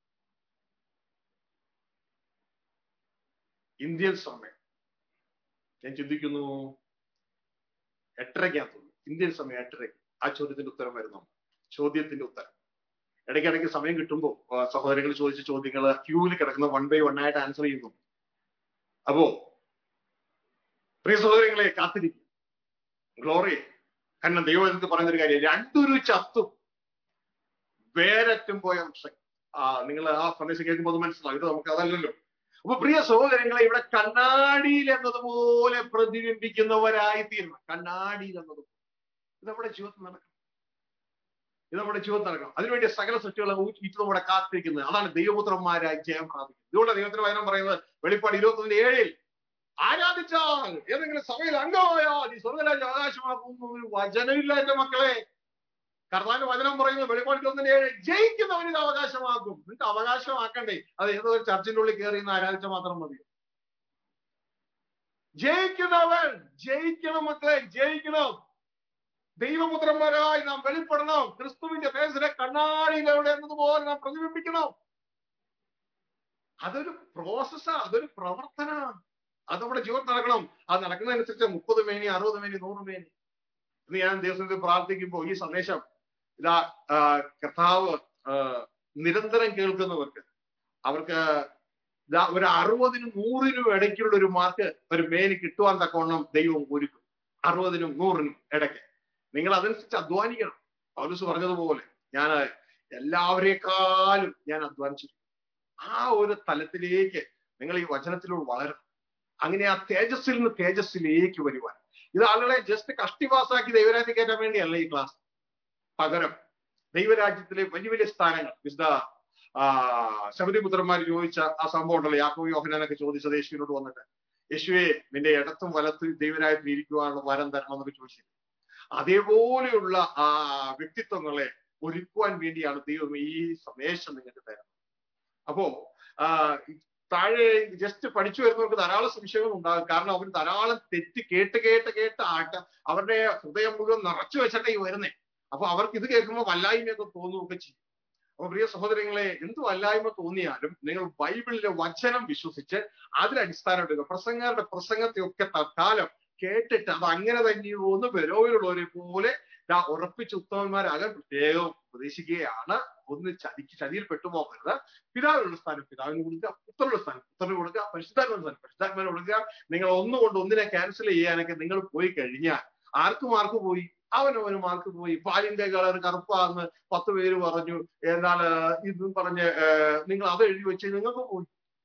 ഇന്ത്യൻ സമയം ഞാൻ ചിന്തിക്കുന്നു എട്ടരയ്ക്കാന്ന് തോന്നുന്നു ഇന്ത്യൻ സമയം എട്ടരയ്ക്ക് ആ ചോദ്യത്തിന്റെ ഉത്തരം വരുന്നു ചോദ്യത്തിന്റെ ഉത്തരം ഇടയ്ക്കിടയ്ക്ക് സമയം കിട്ടുമ്പോൾ സഹോദരങ്ങൾ ചോദിച്ച ചോദ്യങ്ങൾ ക്യൂവിൽ കിടക്കുന്ന വൺ ബൈ വൺ ആയിട്ട് ആൻസർ ചെയ്യുന്നു അപ്പോ പ്രിയ സഹോദരങ്ങളെ കാത്തിരിക്കും ഗ്ലോറി കാരണം ദൈവം എനിക്ക് പറയുന്നൊരു കാര്യം രണ്ടൊരു ചത്തും വേരറ്റും പോയ അംശം ആ നിങ്ങൾ ആ സന്ദേശം കേൾക്കുമ്പോൾ അത് മനസ്സിലാവും ഇത് നമുക്ക് അതല്ലല്ലോ അപ്പൊ പ്രിയ സഹോദരങ്ങളെ ഇവിടെ കണ്ണാടിയിൽ എന്നതുപോലെ പ്രതിബിംബിക്കുന്നവരായി തീരണം കണ്ണാടിയിൽ എന്നതുപോലെ ഇത് നമ്മുടെ ജീവിതത്തിൽ നടക്കണം ഇത് നമ്മുടെ ജീവിതത്തിൽ നടക്കണം അതിനുവേണ്ടി സകല സൃഷ്ടികളെ ഊറ്റി നമ്മുടെ കാത്തിരിക്കുന്നത് അതാണ് ദൈവപുത്രന്മാരായി ജയം പ്രാപിക്കുന്നത് ഇതുകൊണ്ട് ദൈവത്തിന് വചനം പറയുന്നത് വെളിപ്പാട് ഇരുപത്തൊന്നിന് ഏഴിൽ ആരാധിച്ചാൽ ഏതെങ്കിലും സഭയിൽ അംഗമായാൽ ഈ സ്വർഗരാജ്യം അവകാശമാക്കുന്ന ഒരു വചനമില്ല എന്റെ മക്കളെ കർത്താവിന്റെ വചനം പറയുന്നത് വെളിപ്പാട് ഇരുപത്തൊന്നിന് ഏഴ് ജയിക്കുന്നവന് ഇത് അവകാശമാക്കും നിങ്ങൾക്ക് അവകാശമാക്കണ്ടേ അത് ഏതോ ഒരു ചർച്ചിന്റെ ഉള്ളിൽ കയറി ഇന്ന് ആരാധിച്ച മാത്രം മതി ജയിക്കുന്നവൻ ജയിക്കണം മക്കളെ ജയിക്കണം ദൈവപുത്രന്മാരായി നാം വെളിപ്പെടണം ക്രിസ്തുവിന്റെ ഫേസിലെ കണ്ണാടിയിലൂടെ എന്നതുപോലെ നാം പ്രതിബിംബിക്കണം അതൊരു പ്രോസസ്സാ അതൊരു പ്രവർത്തനമാണ് അത് നമ്മുടെ ജീവിതത്തിൽ നടക്കണം അത് നടക്കുന്നതനുസരിച്ച് മുപ്പത് മേനി അറുപത് മേനി നൂറ് മേനി ഇന്ന് ഞാൻ ദിവസത്തിൽ പ്രാർത്ഥിക്കുമ്പോൾ ഈ സന്ദേശം ഇതാ ആ, കർത്താവ് ആ, നിരന്തരം കേൾക്കുന്നവർക്ക് അവർക്ക് ഇതാ ഒരു അറുപതിനും നൂറിനും ഇടയ്ക്കുള്ള ഒരു മാർക്ക് ഒരു മേനി കിട്ടുവാൻ തക്കവണ്ണം ദൈവം ഒരുക്കും അറുപതിനും നൂറിനും ഇടയ്ക്ക് നിങ്ങൾ അതനുസരിച്ച് അധ്വാനിക്കണം പൗലൂസ് പറഞ്ഞതുപോലെ ഞാൻ എല്ലാവരെക്കാളും ഞാൻ അധ്വാനിച്ചു ആ ഒരു തലത്തിലേക്ക് നിങ്ങൾ ഈ വചനത്തിലൂടെ വളരണം അങ്ങനെ ആ തേജസ്സിൽ നിന്ന് തേജസ്സിലേക്ക് വരുവാൻ ഇത് ആളുകളെ ജസ്റ്റ് കഷ്ടിപാസാക്കി ദൈവരാജ്യം കയറ്റാൻ വേണ്ടിയല്ല ഈ ക്ലാസ് പകരം ദൈവരാജ്യത്തിലെ വലിയ വലിയ സ്ഥാനങ്ങൾ വിശുദ്ധ ആ ശബരിപുത്രന്മാർ ചോദിച്ച ആ സംഭവം ഉണ്ടല്ലോ യാക്കോ യോഹനാനൊക്കെ ചോദിച്ചത് യേശുവിനോട് വന്നിട്ട് യേശുവെ നിന്റെ ഇടത്തും വലത്തും ദൈവരാജ്യത്തിൽ ഇരിക്കുവാനുള്ള വരം തരണം എന്നൊക്കെ ചോദിച്ചു അതേപോലെയുള്ള ആ വ്യക്തിത്വങ്ങളെ ഒരുക്കുവാൻ വേണ്ടിയാണ് ദൈവം ഈ സന്ദേശം നിങ്ങൾക്ക് തരുന്നത് അപ്പോ ആ താഴെ ജസ്റ്റ് പഠിച്ചു വരുന്നവർക്ക് ധാരാളം സംശയങ്ങൾ ഉണ്ടാകും കാരണം അവർ ധാരാളം തെറ്റ് കേട്ട് കേട്ട് കേട്ട് ആട്ട അവരുടെ ഹൃദയം മുഴുവൻ നിറച്ചു വെച്ചിട്ടേ ഈ വരുന്നേ അപ്പൊ അവർക്ക് ഇത് കേൾക്കുമ്പോൾ വല്ലായ്മയൊക്കെ തോന്നുകയൊക്കെ ചെയ്യും അപ്പൊ പ്രിയ സഹോദരങ്ങളെ എന്ത് വല്ലായ്മ തോന്നിയാലും നിങ്ങൾ ബൈബിളിലെ വചനം വിശ്വസിച്ച് അതിനടിസ്ഥാനമെടുക്കുക പ്രസംഗരുടെ പ്രസംഗത്തെ ഒക്കെ തൽക്കാലം കേട്ടിട്ട് അത് അങ്ങനെ തന്നെയോ എന്ന് ബരോയിലുള്ളവരെ പോലെ ദാ ഉറപ്പിച്ച ഉത്തമന്മാരാകാൻ പ്രത്യേകം ഉപദേശിക്കുകയാണ് ഒന്ന് ചതിക്ക് ചതിയിൽ പെട്ടുപോകരുത് പിതാവിനുള്ള സ്ഥാനം പിതാവിന് കൊടുക്കുക പുത്രനുള്ള സ്ഥാനം പുത്രന് കൊടുക്കുക പരിശുദ്ധാത്മ സ്ഥാനം പരിശുദ്ധാത്മാന് കൊടുക്കുക നിങ്ങൾ ഒന്നുകൊണ്ട് ഒന്നിനെ ക്യാൻസൽ ചെയ്യാനൊക്കെ നിങ്ങൾ പോയി കഴിഞ്ഞാൽ ആർക്ക് മാർക്ക് പോയി അവനവന് മാർക്ക് പോയി പാലിന്റെ കളർ കറുപ്പാന്ന് പത്ത് പേര് പറഞ്ഞു എന്നാൽ ഇതും പറഞ്ഞ് ഏഹ്, നിങ്ങൾ അത് എഴുതി വെച്ച് നിങ്ങൾക്ക് പോയി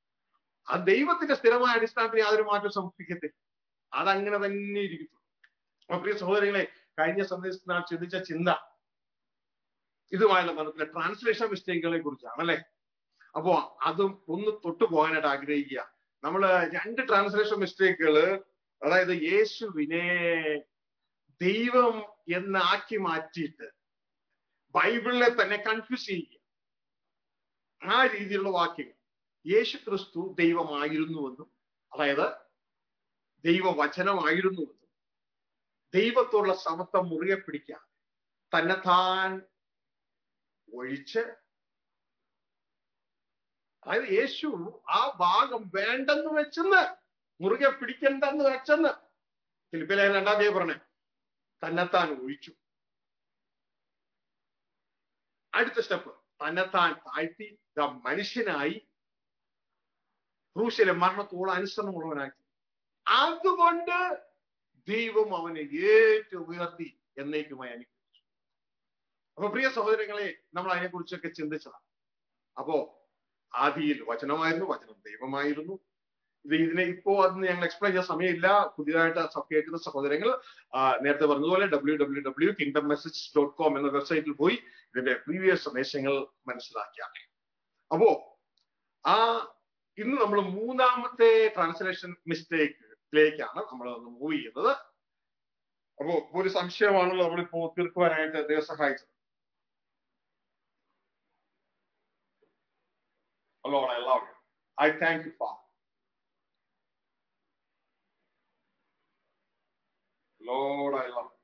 ആ ദൈവത്തിന്റെ സ്ഥിരമായ അടിസ്ഥാനത്തിൽ യാതൊരു മാറ്റം സംഭവിക്കത്തില്ല അതങ്ങനെ തന്നെ ഇരിക്കുന്നു അപ്പൊ പ്രിയ സഹോദരങ്ങളെ കഴിഞ്ഞ സന്ദേശത്തിൽ നാം ചിന്തിച്ച ചിന്ത ഇതുമായുള്ള ബന്ധത്തിലെ ട്രാൻസ്ലേഷൻ മിസ്റ്റേക്കുകളെ കുറിച്ചാണ് അല്ലെ അപ്പോ അതും ഒന്ന് തൊട്ടു പോകാനായിട്ട് ആഗ്രഹിക്കുക നമ്മള് രണ്ട് ട്രാൻസ്ലേഷൻ മിസ്റ്റേക്കുകള് അതായത് യേശുവിനെ ദൈവം എന്നാക്കി മാറ്റിയിട്ട് ബൈബിളിനെ തന്നെ കൺഫ്യൂസ് ചെയ്യുക ആ രീതിയിലുള്ള വാക്യങ്ങൾ യേശു ക്രിസ്തു ദൈവമായിരുന്നുവെന്നും അതായത് ദൈവവചനമായിരുന്നുവെന്നും ദൈവത്തോടുള്ള സമത്വം മുറുകെ പിടിക്കാൻ തന്നെത്താൻ ഒഴിച്ച് അതായത് യേശു ആ ഭാഗം വേണ്ടെന്ന് വെച്ചെന്ന് മുറുകെ പിടിക്കണ്ടെന്ന് വെച്ചെന്ന് ഫിലിപ്പിലെ രണ്ടാം തീയതി പറഞ്ഞേ തന്നെത്താൻ ഒഴിച്ചു അടുത്ത സ്റ്റെപ്പ് തന്നെത്താൻ താഴ്ത്തി ദാ മനുഷ്യനായി ക്രൂശിലെ മരണത്തോളം അനുസരണമുള്ളവനാക്കി അതുകൊണ്ട് ദൈവം അവനെ ഏറ്റവും ഉയർത്തി എന്നേക്കുമായി അനുഗ്രഹിച്ചു അപ്പൊ പ്രിയ സഹോദരങ്ങളെ നമ്മൾ അതിനെക്കുറിച്ചൊക്കെ ചിന്തിച്ചതാണ് അപ്പോ ആദിയിൽ വചനമായിരുന്നു വചനം ദൈവമായിരുന്നു ഇത് ഇതിനെ ഇപ്പോ അതൊന്നും ഞങ്ങൾ എക്സ്പ്ലെയിൻ ചെയ്യാൻ സമയമില്ല പുതിയതായിട്ട് സ- കേൾക്കുന്ന സഹോദരങ്ങൾ ആ, നേരത്തെ പറഞ്ഞതുപോലെ W W W kingdom message dot com എന്ന വെബ്സൈറ്റിൽ പോയി ഇതിന്റെ പ്രീവിയസ് സന്ദേശങ്ങൾ മനസ്സിലാക്കിയാണ് അപ്പോ ആ ഇന്ന് നമ്മൾ മൂന്നാമത്തെ ട്രാൻസ്ലേഷൻ മിസ്റ്റേക്കിലേക്കാണ് നമ്മൾ മൂവ് ചെയ്യുന്നത് അപ്പോ ഒരു സംശയമാണല്ലോ നമ്മളിപ്പോ തീർക്കുവാനായിട്ട് ദൈവം സഹായിച്ചത് Lord, I love you. I thank you, Father. Lord, I love you.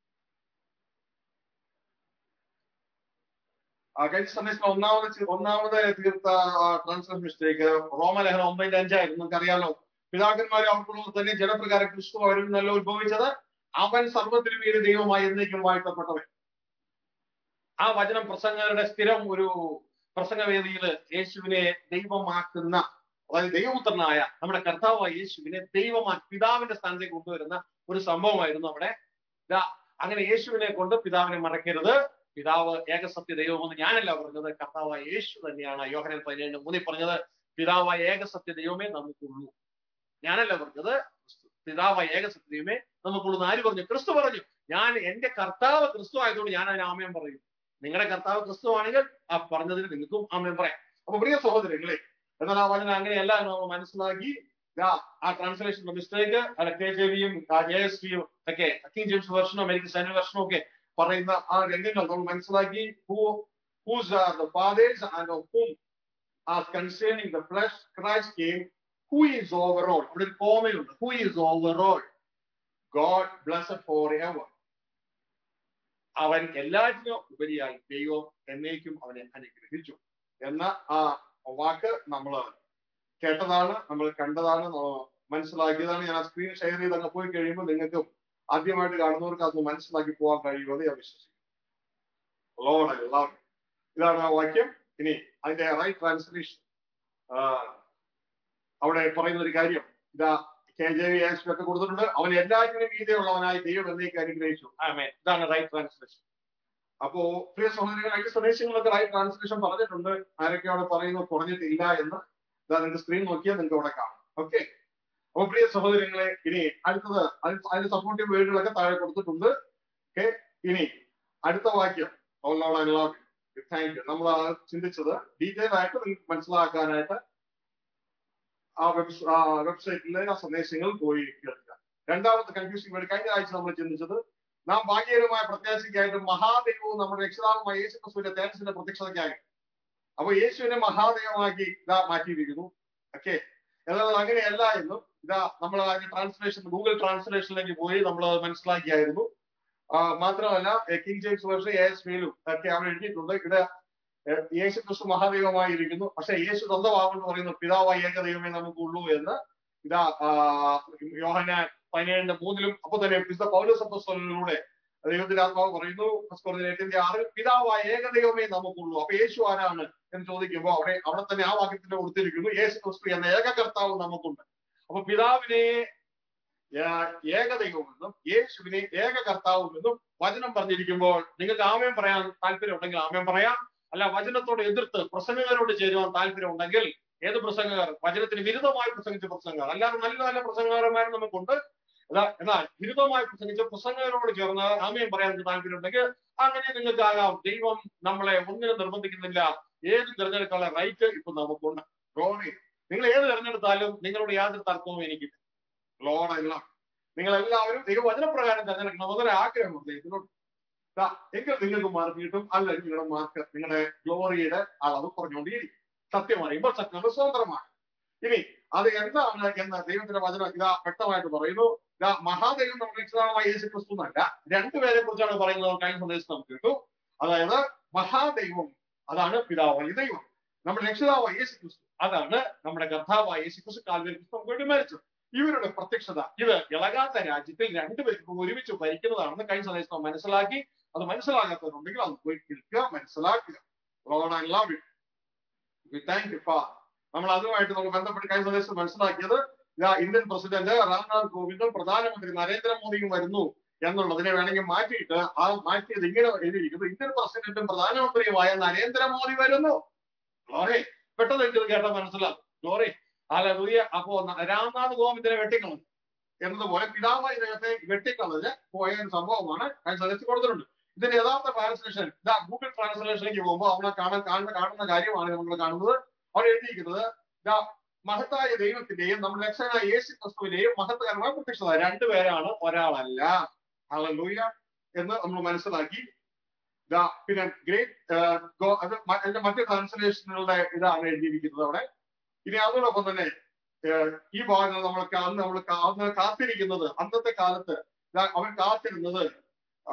ആ കഴിഞ്ഞ സന്ദേശത്തിൽ ഒന്നാമത് ചെ- ഒന്നാമത് തീർത്ത ട്രാൻസ്ലേഷൻ മിസ്റ്റേക്ക് റോമലേഖനം ഒമ്പതിന്റെ അഞ്ചായിരുന്നു നമുക്കറിയാലോ പിതാക്കന്മാരെ അവർക്കുള്ളവർ തന്നെ ജനപ്രകാരം ക്രിസ്തു അവരിൽ നിന്നല്ല ഉത്ഭവിച്ചത് അവൻ സർവത്തിനും മീത് ദൈവമായി എന്നേക്കും വാഴ്ത്തപ്പെട്ടവൻ ആ വചനം പ്രസംഗരുടെ സ്ഥിരം ഒരു പ്രസംഗവേദിയിൽ യേശുവിനെ ദൈവമാക്കുന്ന അതായത് ദൈവപുത്രനായ നമ്മുടെ കർത്താവായ യേശുവിനെ ദൈവമാ പിതാവിന്റെ സ്ഥാനത്തേക്ക് കൊണ്ടുവരുന്ന ഒരു സംഭവമായിരുന്നു അവിടെ ദാ അങ്ങനെ യേശുവിനെ കൊണ്ട് പിതാവിനെ മറക്കരുത് പിതാവ് ഏകസത്യ ദൈവമെന്ന് ഞാനല്ല പറഞ്ഞത് കർത്താവായ യേശു തന്നെയാണ് യോഹനൻ പതിനേഴിന് മൂന്നിൽ പറഞ്ഞത് പിതാവായ ഏകസത്യ ദൈവമേ നമുക്കുള്ളൂ ഞാനല്ല പറഞ്ഞത് പിതാവായ ഏകസത്യ ദൈവമേ നമുക്കുള്ളൂ എന്ന് ആര് പറഞ്ഞു ക്രിസ്തു പറഞ്ഞു ഞാൻ എന്റെ കർത്താവ് ക്രിസ്തു ആയതുകൊണ്ട് ഞാൻ അതിന് ആമയം പറയും നിങ്ങളുടെ കർത്താവ് ക്രിസ്തു ആണെങ്കിൽ ആ പറഞ്ഞതിന് നിങ്ങൾക്കും ആമയം പറയാം അപ്പൊ പ്രിയ സഹോദരങ്ങളെ എന്നാൽ ആ വചനം അങ്ങനെയല്ല എന്ന് നമ്മൾ മനസ്സിലാക്കി ദാ ആ ട്രാൻസ്ലേഷൻ മിസ്റ്റേക്ക് അല്ല കെ ജെ വിയും ജെ എസ് വിയും ഒക്കെ കിങ് ജെയിംസ് വെർഷനും അമേരിക്കൻ സ്റ്റാൻഡേർഡ് വെർഷനും ഒക്കെ പറയുന്ന ആ രംഗങ്ങൾ നമ്മൾ മനസ്സിലാക്കി who whose are the fathers and of whom are concerning the flesh Christ came who is over all ഇവിടെ ഒരു കോമയുണ്ട് who is over all God blessed forever അവൻ എല്ലാറ്റിനും ഉപരിയായി ദൈവം എന്നേക്കും അവനെ അനുഗ്രഹിച്ചു എന്ന ആ വാക്ക് നമ്മൾ കേട്ടതാണ് നമ്മൾ കണ്ടതാണ് നമ്മൾ മനസ്സിലാക്കിയതാണ് ഞാൻ ആ സ്ക്രീൻ ഷെയർ ചെയ്ത് അങ്ങ് പോയി കഴിയുമ്പോൾ നിങ്ങൾക്ക് ആദ്യമായിട്ട് കാണുന്നവർക്ക് അത് മനസ്സിലാക്കി പോകാൻ കഴിയുമെന്ന് ഞാൻ വിശ്വസിക്കുന്നു Lord, I love you. ഇതാണ് ആ വാക്യം ഇനി അതിന്റെ റൈറ്റ് ട്രാൻസ്ലേഷൻ അവിടെ പറയുന്ന ഒരു കാര്യം ഇതാ കെ ജെ വി ആസ് ഒക്കെ കൊടുത്തിട്ടുണ്ട് അവൻ എല്ലാറ്റിനും മീതെയുള്ളവനായി ദൈവം എന്നേക്ക് അനുഗ്രഹിച്ചു ആമേ ഇതാണ് റൈറ്റ് ട്രാൻസ്ലേഷൻ അപ്പോ പ്രിയ സഹോദരങ്ങൾ അതിന്റെ സന്ദേശങ്ങളൊക്കെ റൈറ്റ് ട്രാൻസ്ലേഷൻ പറഞ്ഞിട്ടുണ്ട് ആരൊക്കെ അവിടെ പറയുന്നു കുറഞ്ഞിട്ടില്ല എന്ന് ഇതാ നിങ്ങൾക്ക് സ്ക്രീൻ നോക്കിയാൽ നിങ്ങൾക്ക് അവിടെ കാണാം ഓക്കെ അപ്പൊ പ്രിയ സഹോദരങ്ങളെ ഇനി അടുത്തത് അതിന് അതിന് സപ്പോർട്ടീവ് വേർഡുകളൊക്കെ താഴെ കൊടുത്തിട്ടുണ്ട് ഓക്കെ ഇനി അടുത്ത വാക്യം താങ്ക് യു നമ്മൾ ആ ചിന്തിച്ചത് ഡീറ്റെയിൽ ആയിട്ട് നിങ്ങൾക്ക് മനസ്സിലാക്കാനായിട്ട് ആ വെബ് വെബ്സൈറ്റിലെ ആ സന്ദേശങ്ങൾ പോയി കേൾക്കുക രണ്ടാമത്തെ കൺഫ്യൂസിംഗ് വേണ്ടി കഴിഞ്ഞ ആഴ്ച നമ്മൾ ചിന്തിച്ചത് നാം ഭാഗ്യകരമായ പ്രത്യാശയ്ക്കായിട്ട് മഹാദൈവവും നമ്മുടെ രക്ഷിതാവുമായ യേശു ക്രിസ്തുവിന്റെ തേജസ്സിന്റെ പ്രത്യക്ഷതയ്ക്കായി അപ്പൊ യേശുവിനെ മഹാദൈവമാക്കി ഇതാ മാറ്റിയിരിക്കുന്നു ഓക്കെ എന്നാൽ അങ്ങനെയല്ല എന്നും ഇതാ നമ്മൾ അതിന്റെ ട്രാൻസ്ലേഷൻ ഗൂഗിൾ ട്രാൻസ്ലേഷനിലേക്ക് പോയി നമ്മൾ മനസ്സിലാക്കിയായിരുന്നു ആ, മാത്രമല്ല King James version A S മേലും ഒക്കെ അവിടെ എഴുതിയിട്ടുണ്ട് ഇവിടെ ഏഹ്, യേശു ക്രിസ്തു മഹാദൈവമായിരിക്കുന്നു പക്ഷെ യേശു സ്വന്തമാകുമെന്ന് പറയുന്നു പിതാവായ ഏകദൈവമേ നമുക്കുള്ളൂ എന്ന് ഇതാ ആ, യോഹന്നാൻ പതിനേഴിന്റെ മൂന്നിലും അപ്പൊ തന്നെ വിശുദ്ധ പൗലോസ് അപ്പോസ്തലനിലൂടെ ദൈവത്തിന്റെ ആത്മാവ് പറയുന്നു എട്ടിന്റെ ആറിൽ പിതാവായ ഏകദൈവമേ നമുക്കുള്ളൂ അപ്പൊ യേശു ആരാണ് എന്ന് ചോദിക്കുമ്പോൾ അവിടെ അവിടെ തന്നെ ആ വാക്യത്തിൽ കൊടുത്തിരിക്കുന്നു യേശു ക്രിസ്തു എന്ന ഏക കർത്താവ് നമുക്കുണ്ട് അപ്പൊ പിതാവിനെ ഏ- ഏകദൈവമെന്നും യേശുവിനെ ഏക കർത്താവുമെന്നും വചനം പറഞ്ഞിരിക്കുമ്പോൾ നിങ്ങൾക്ക് ആമയം പറയാൻ താല്പര്യം ഉണ്ടെങ്കിൽ ആമയം പറയാം അല്ല വചനത്തോട് എതിർത്ത് പ്രസംഗകരോട് ചേരുവാൻ താല്പര്യം ഉണ്ടെങ്കിൽ ഏത് പ്രസംഗകർ വചനത്തിന് വിരുദ്ധമായി പ്രസംഗിച്ച പ്രസംഗകർ അല്ലാതെ നല്ല നല്ല പ്രസംഗകരന്മാർ നമുക്കുണ്ട് അതാ- എന്നാൽ വിരുദ്ധമായി പ്രസംഗിച്ച പ്രസംഗകരോട് ചേർന്ന് ആമയം പറയാൻ നിങ്ങൾക്ക് താല്പര്യം ഉണ്ടെങ്കിൽ അങ്ങനെ നിങ്ങൾക്കാകാം ദൈവം നമ്മളെ ഒന്നിനും നിർബന്ധിക്കുന്നില്ല ഏത് തിരഞ്ഞെടുക്കാനുള്ള റൈറ്റ് ഇപ്പൊ നമുക്കുണ്ട് ഗോറി നിങ്ങൾ ഏത് തിരഞ്ഞെടുത്താലും നിങ്ങളുടെ യാതൊരു തർക്കവും എനിക്കില്ല ലോഡല്ല നിങ്ങൾ എല്ലാവരും ദൈവവചനപ്രകാരം തിരഞ്ഞെടുക്കണം അതൊരു ആഗ്രഹമുണ്ട് ഇതിനോട് ദാ, എങ്കിൽ നിങ്ങൾക്ക് മാർക്ക് കിട്ടും അല്ലെങ്കിൽ നിങ്ങളുടെ മാർക്ക് നിങ്ങളുടെ ഗ്ലോറിയുടെ അളവ് കുറഞ്ഞുകൊണ്ടേയിരിക്കും സത്യം അറിയുമ്പോൾ സത്യം സ്വതന്ത്രമാണ് ഇനി അത് എന്താണ് എന്ന് ദൈവത്തിന്റെ വചനം ഇതാ വ്യക്തമായിട്ട് പറയുന്നു ഇതാ മഹാദൈവം നമ്മുടെ രക്ഷിതാവായ യേശു ക്രിസ്തു എന്നല്ല രണ്ടുപേരെ കുറിച്ചാണ് പറയുന്നത് കഴിഞ്ഞ സന്ദേശം നമുക്ക് കിട്ടു അതായത് മഹാദൈവം അതാണ് പിതാവായ ദൈവം നമ്മുടെ രക്ഷിതാവായ യേശു ക്രിസ്തു അതാണ് നമ്മുടെ കർത്താവായ യേശു ക്രിസ്തു കാൽവരി ക്രിസ്തു നമുക്ക് വേണ്ടി മരിച്ചത് ഇവരുടെ പ്രത്യക്ഷത ഇത് ഇളകാത്ത രാജ്യത്തിൽ രണ്ടുപേർക്കും ഒരുമിച്ച് ഭരിക്കുന്നതാണെന്ന് കഴിഞ്ഞ സന്ദേശം നാം മനസ്സിലാക്കി അത് മനസ്സിലാകാത്തവരുണ്ടെങ്കിൽ അത് പോയി കേൾക്കുക മനസ്സിലാക്കുക Lord, I love you. We thank you, Father. നമ്മൾ അതുമായിട്ട് നമ്മൾ ബന്ധപ്പെട്ട് കഴിഞ്ഞ സന്ദേശം മനസ്സിലാക്കിയത് ഇതാ ഇന്ത്യൻ പ്രസിഡന്റ് രാംനാഥ് കോവിന്ദും പ്രധാനമന്ത്രി നരേന്ദ്രമോദിയും വരുന്നു എന്നുള്ളതിനെ വേണമെങ്കിൽ മാറ്റിയിട്ട് ആ മാറ്റിയത് ഇങ്ങനെ എഴുതിയിരിക്കുന്നു ഇന്ത്യൻ പ്രസിഡന്റും പ്രധാനമന്ത്രിയുമായ നരേന്ദ്രമോദി വരുന്നു ഗ്ലോറി പെട്ടെന്ന് എനിക്കത് കേട്ടാൽ മനസ്സിലാകും ഗ്ലോറി അലൂയ അപ്പോ ന- രാംനാഥ് കോവിന്ദിനെ വെട്ടിക്കളഞ്ഞു എന്നതുപോലെ പിതാവായ ദൈവത്തെ വെട്ടിക്കളഞ്ഞ് പോയ ഒരു സംഭവമാണ് കഴിഞ്ഞ സദസ്സിൽ കൊടുത്തിട്ടുണ്ട് ഇതിന്റെ യഥാർത്ഥ ട്രാൻസ്ലേഷൻ ഇതാ ഗൂഗിൾ ട്രാൻസ്ലേഷനിലേക്ക് പോകുമ്പോൾ അവിടെ കാണാൻ കാണുന്ന കാണുന്ന കാര്യമാണ് നമ്മൾ കാണുന്നത് അവിടെ എഴുതിയിരിക്കുന്നത് ഇതാ മഹത്തായ ദൈവത്തിന്റെയും നമ്മുടെ രക്ഷകനായ യേശു ക്രിസ്തുവിന്റെയും മഹത്വകരമായ പ്രത്യക്ഷത രണ്ടുപേരാണ് ഒരാളല്ല ഹല്ലേലൂയ എന്ന് നമ്മൾ മനസ്സിലാക്കി ഇതാ പിന്നെ ഗ്രേറ്റ് അത് മ- അതിന്റെ മറ്റ് ട്രാൻസ്ലേഷനുകളുടെ ഇതാണ് എഴുതിയിരിക്കുന്നത് അവിടെ ഇനി അതോടൊപ്പം തന്നെ ഏഹ്, ഈ ഭാഗങ്ങൾ നമ്മൾ കാ- അന്ന് നമ്മൾ കാ- അന്ന് കാത്തിരിക്കുന്നത് അന്നത്തെ കാലത്ത് ഇതാ അവൻ കാത്തിരുന്നത് ആ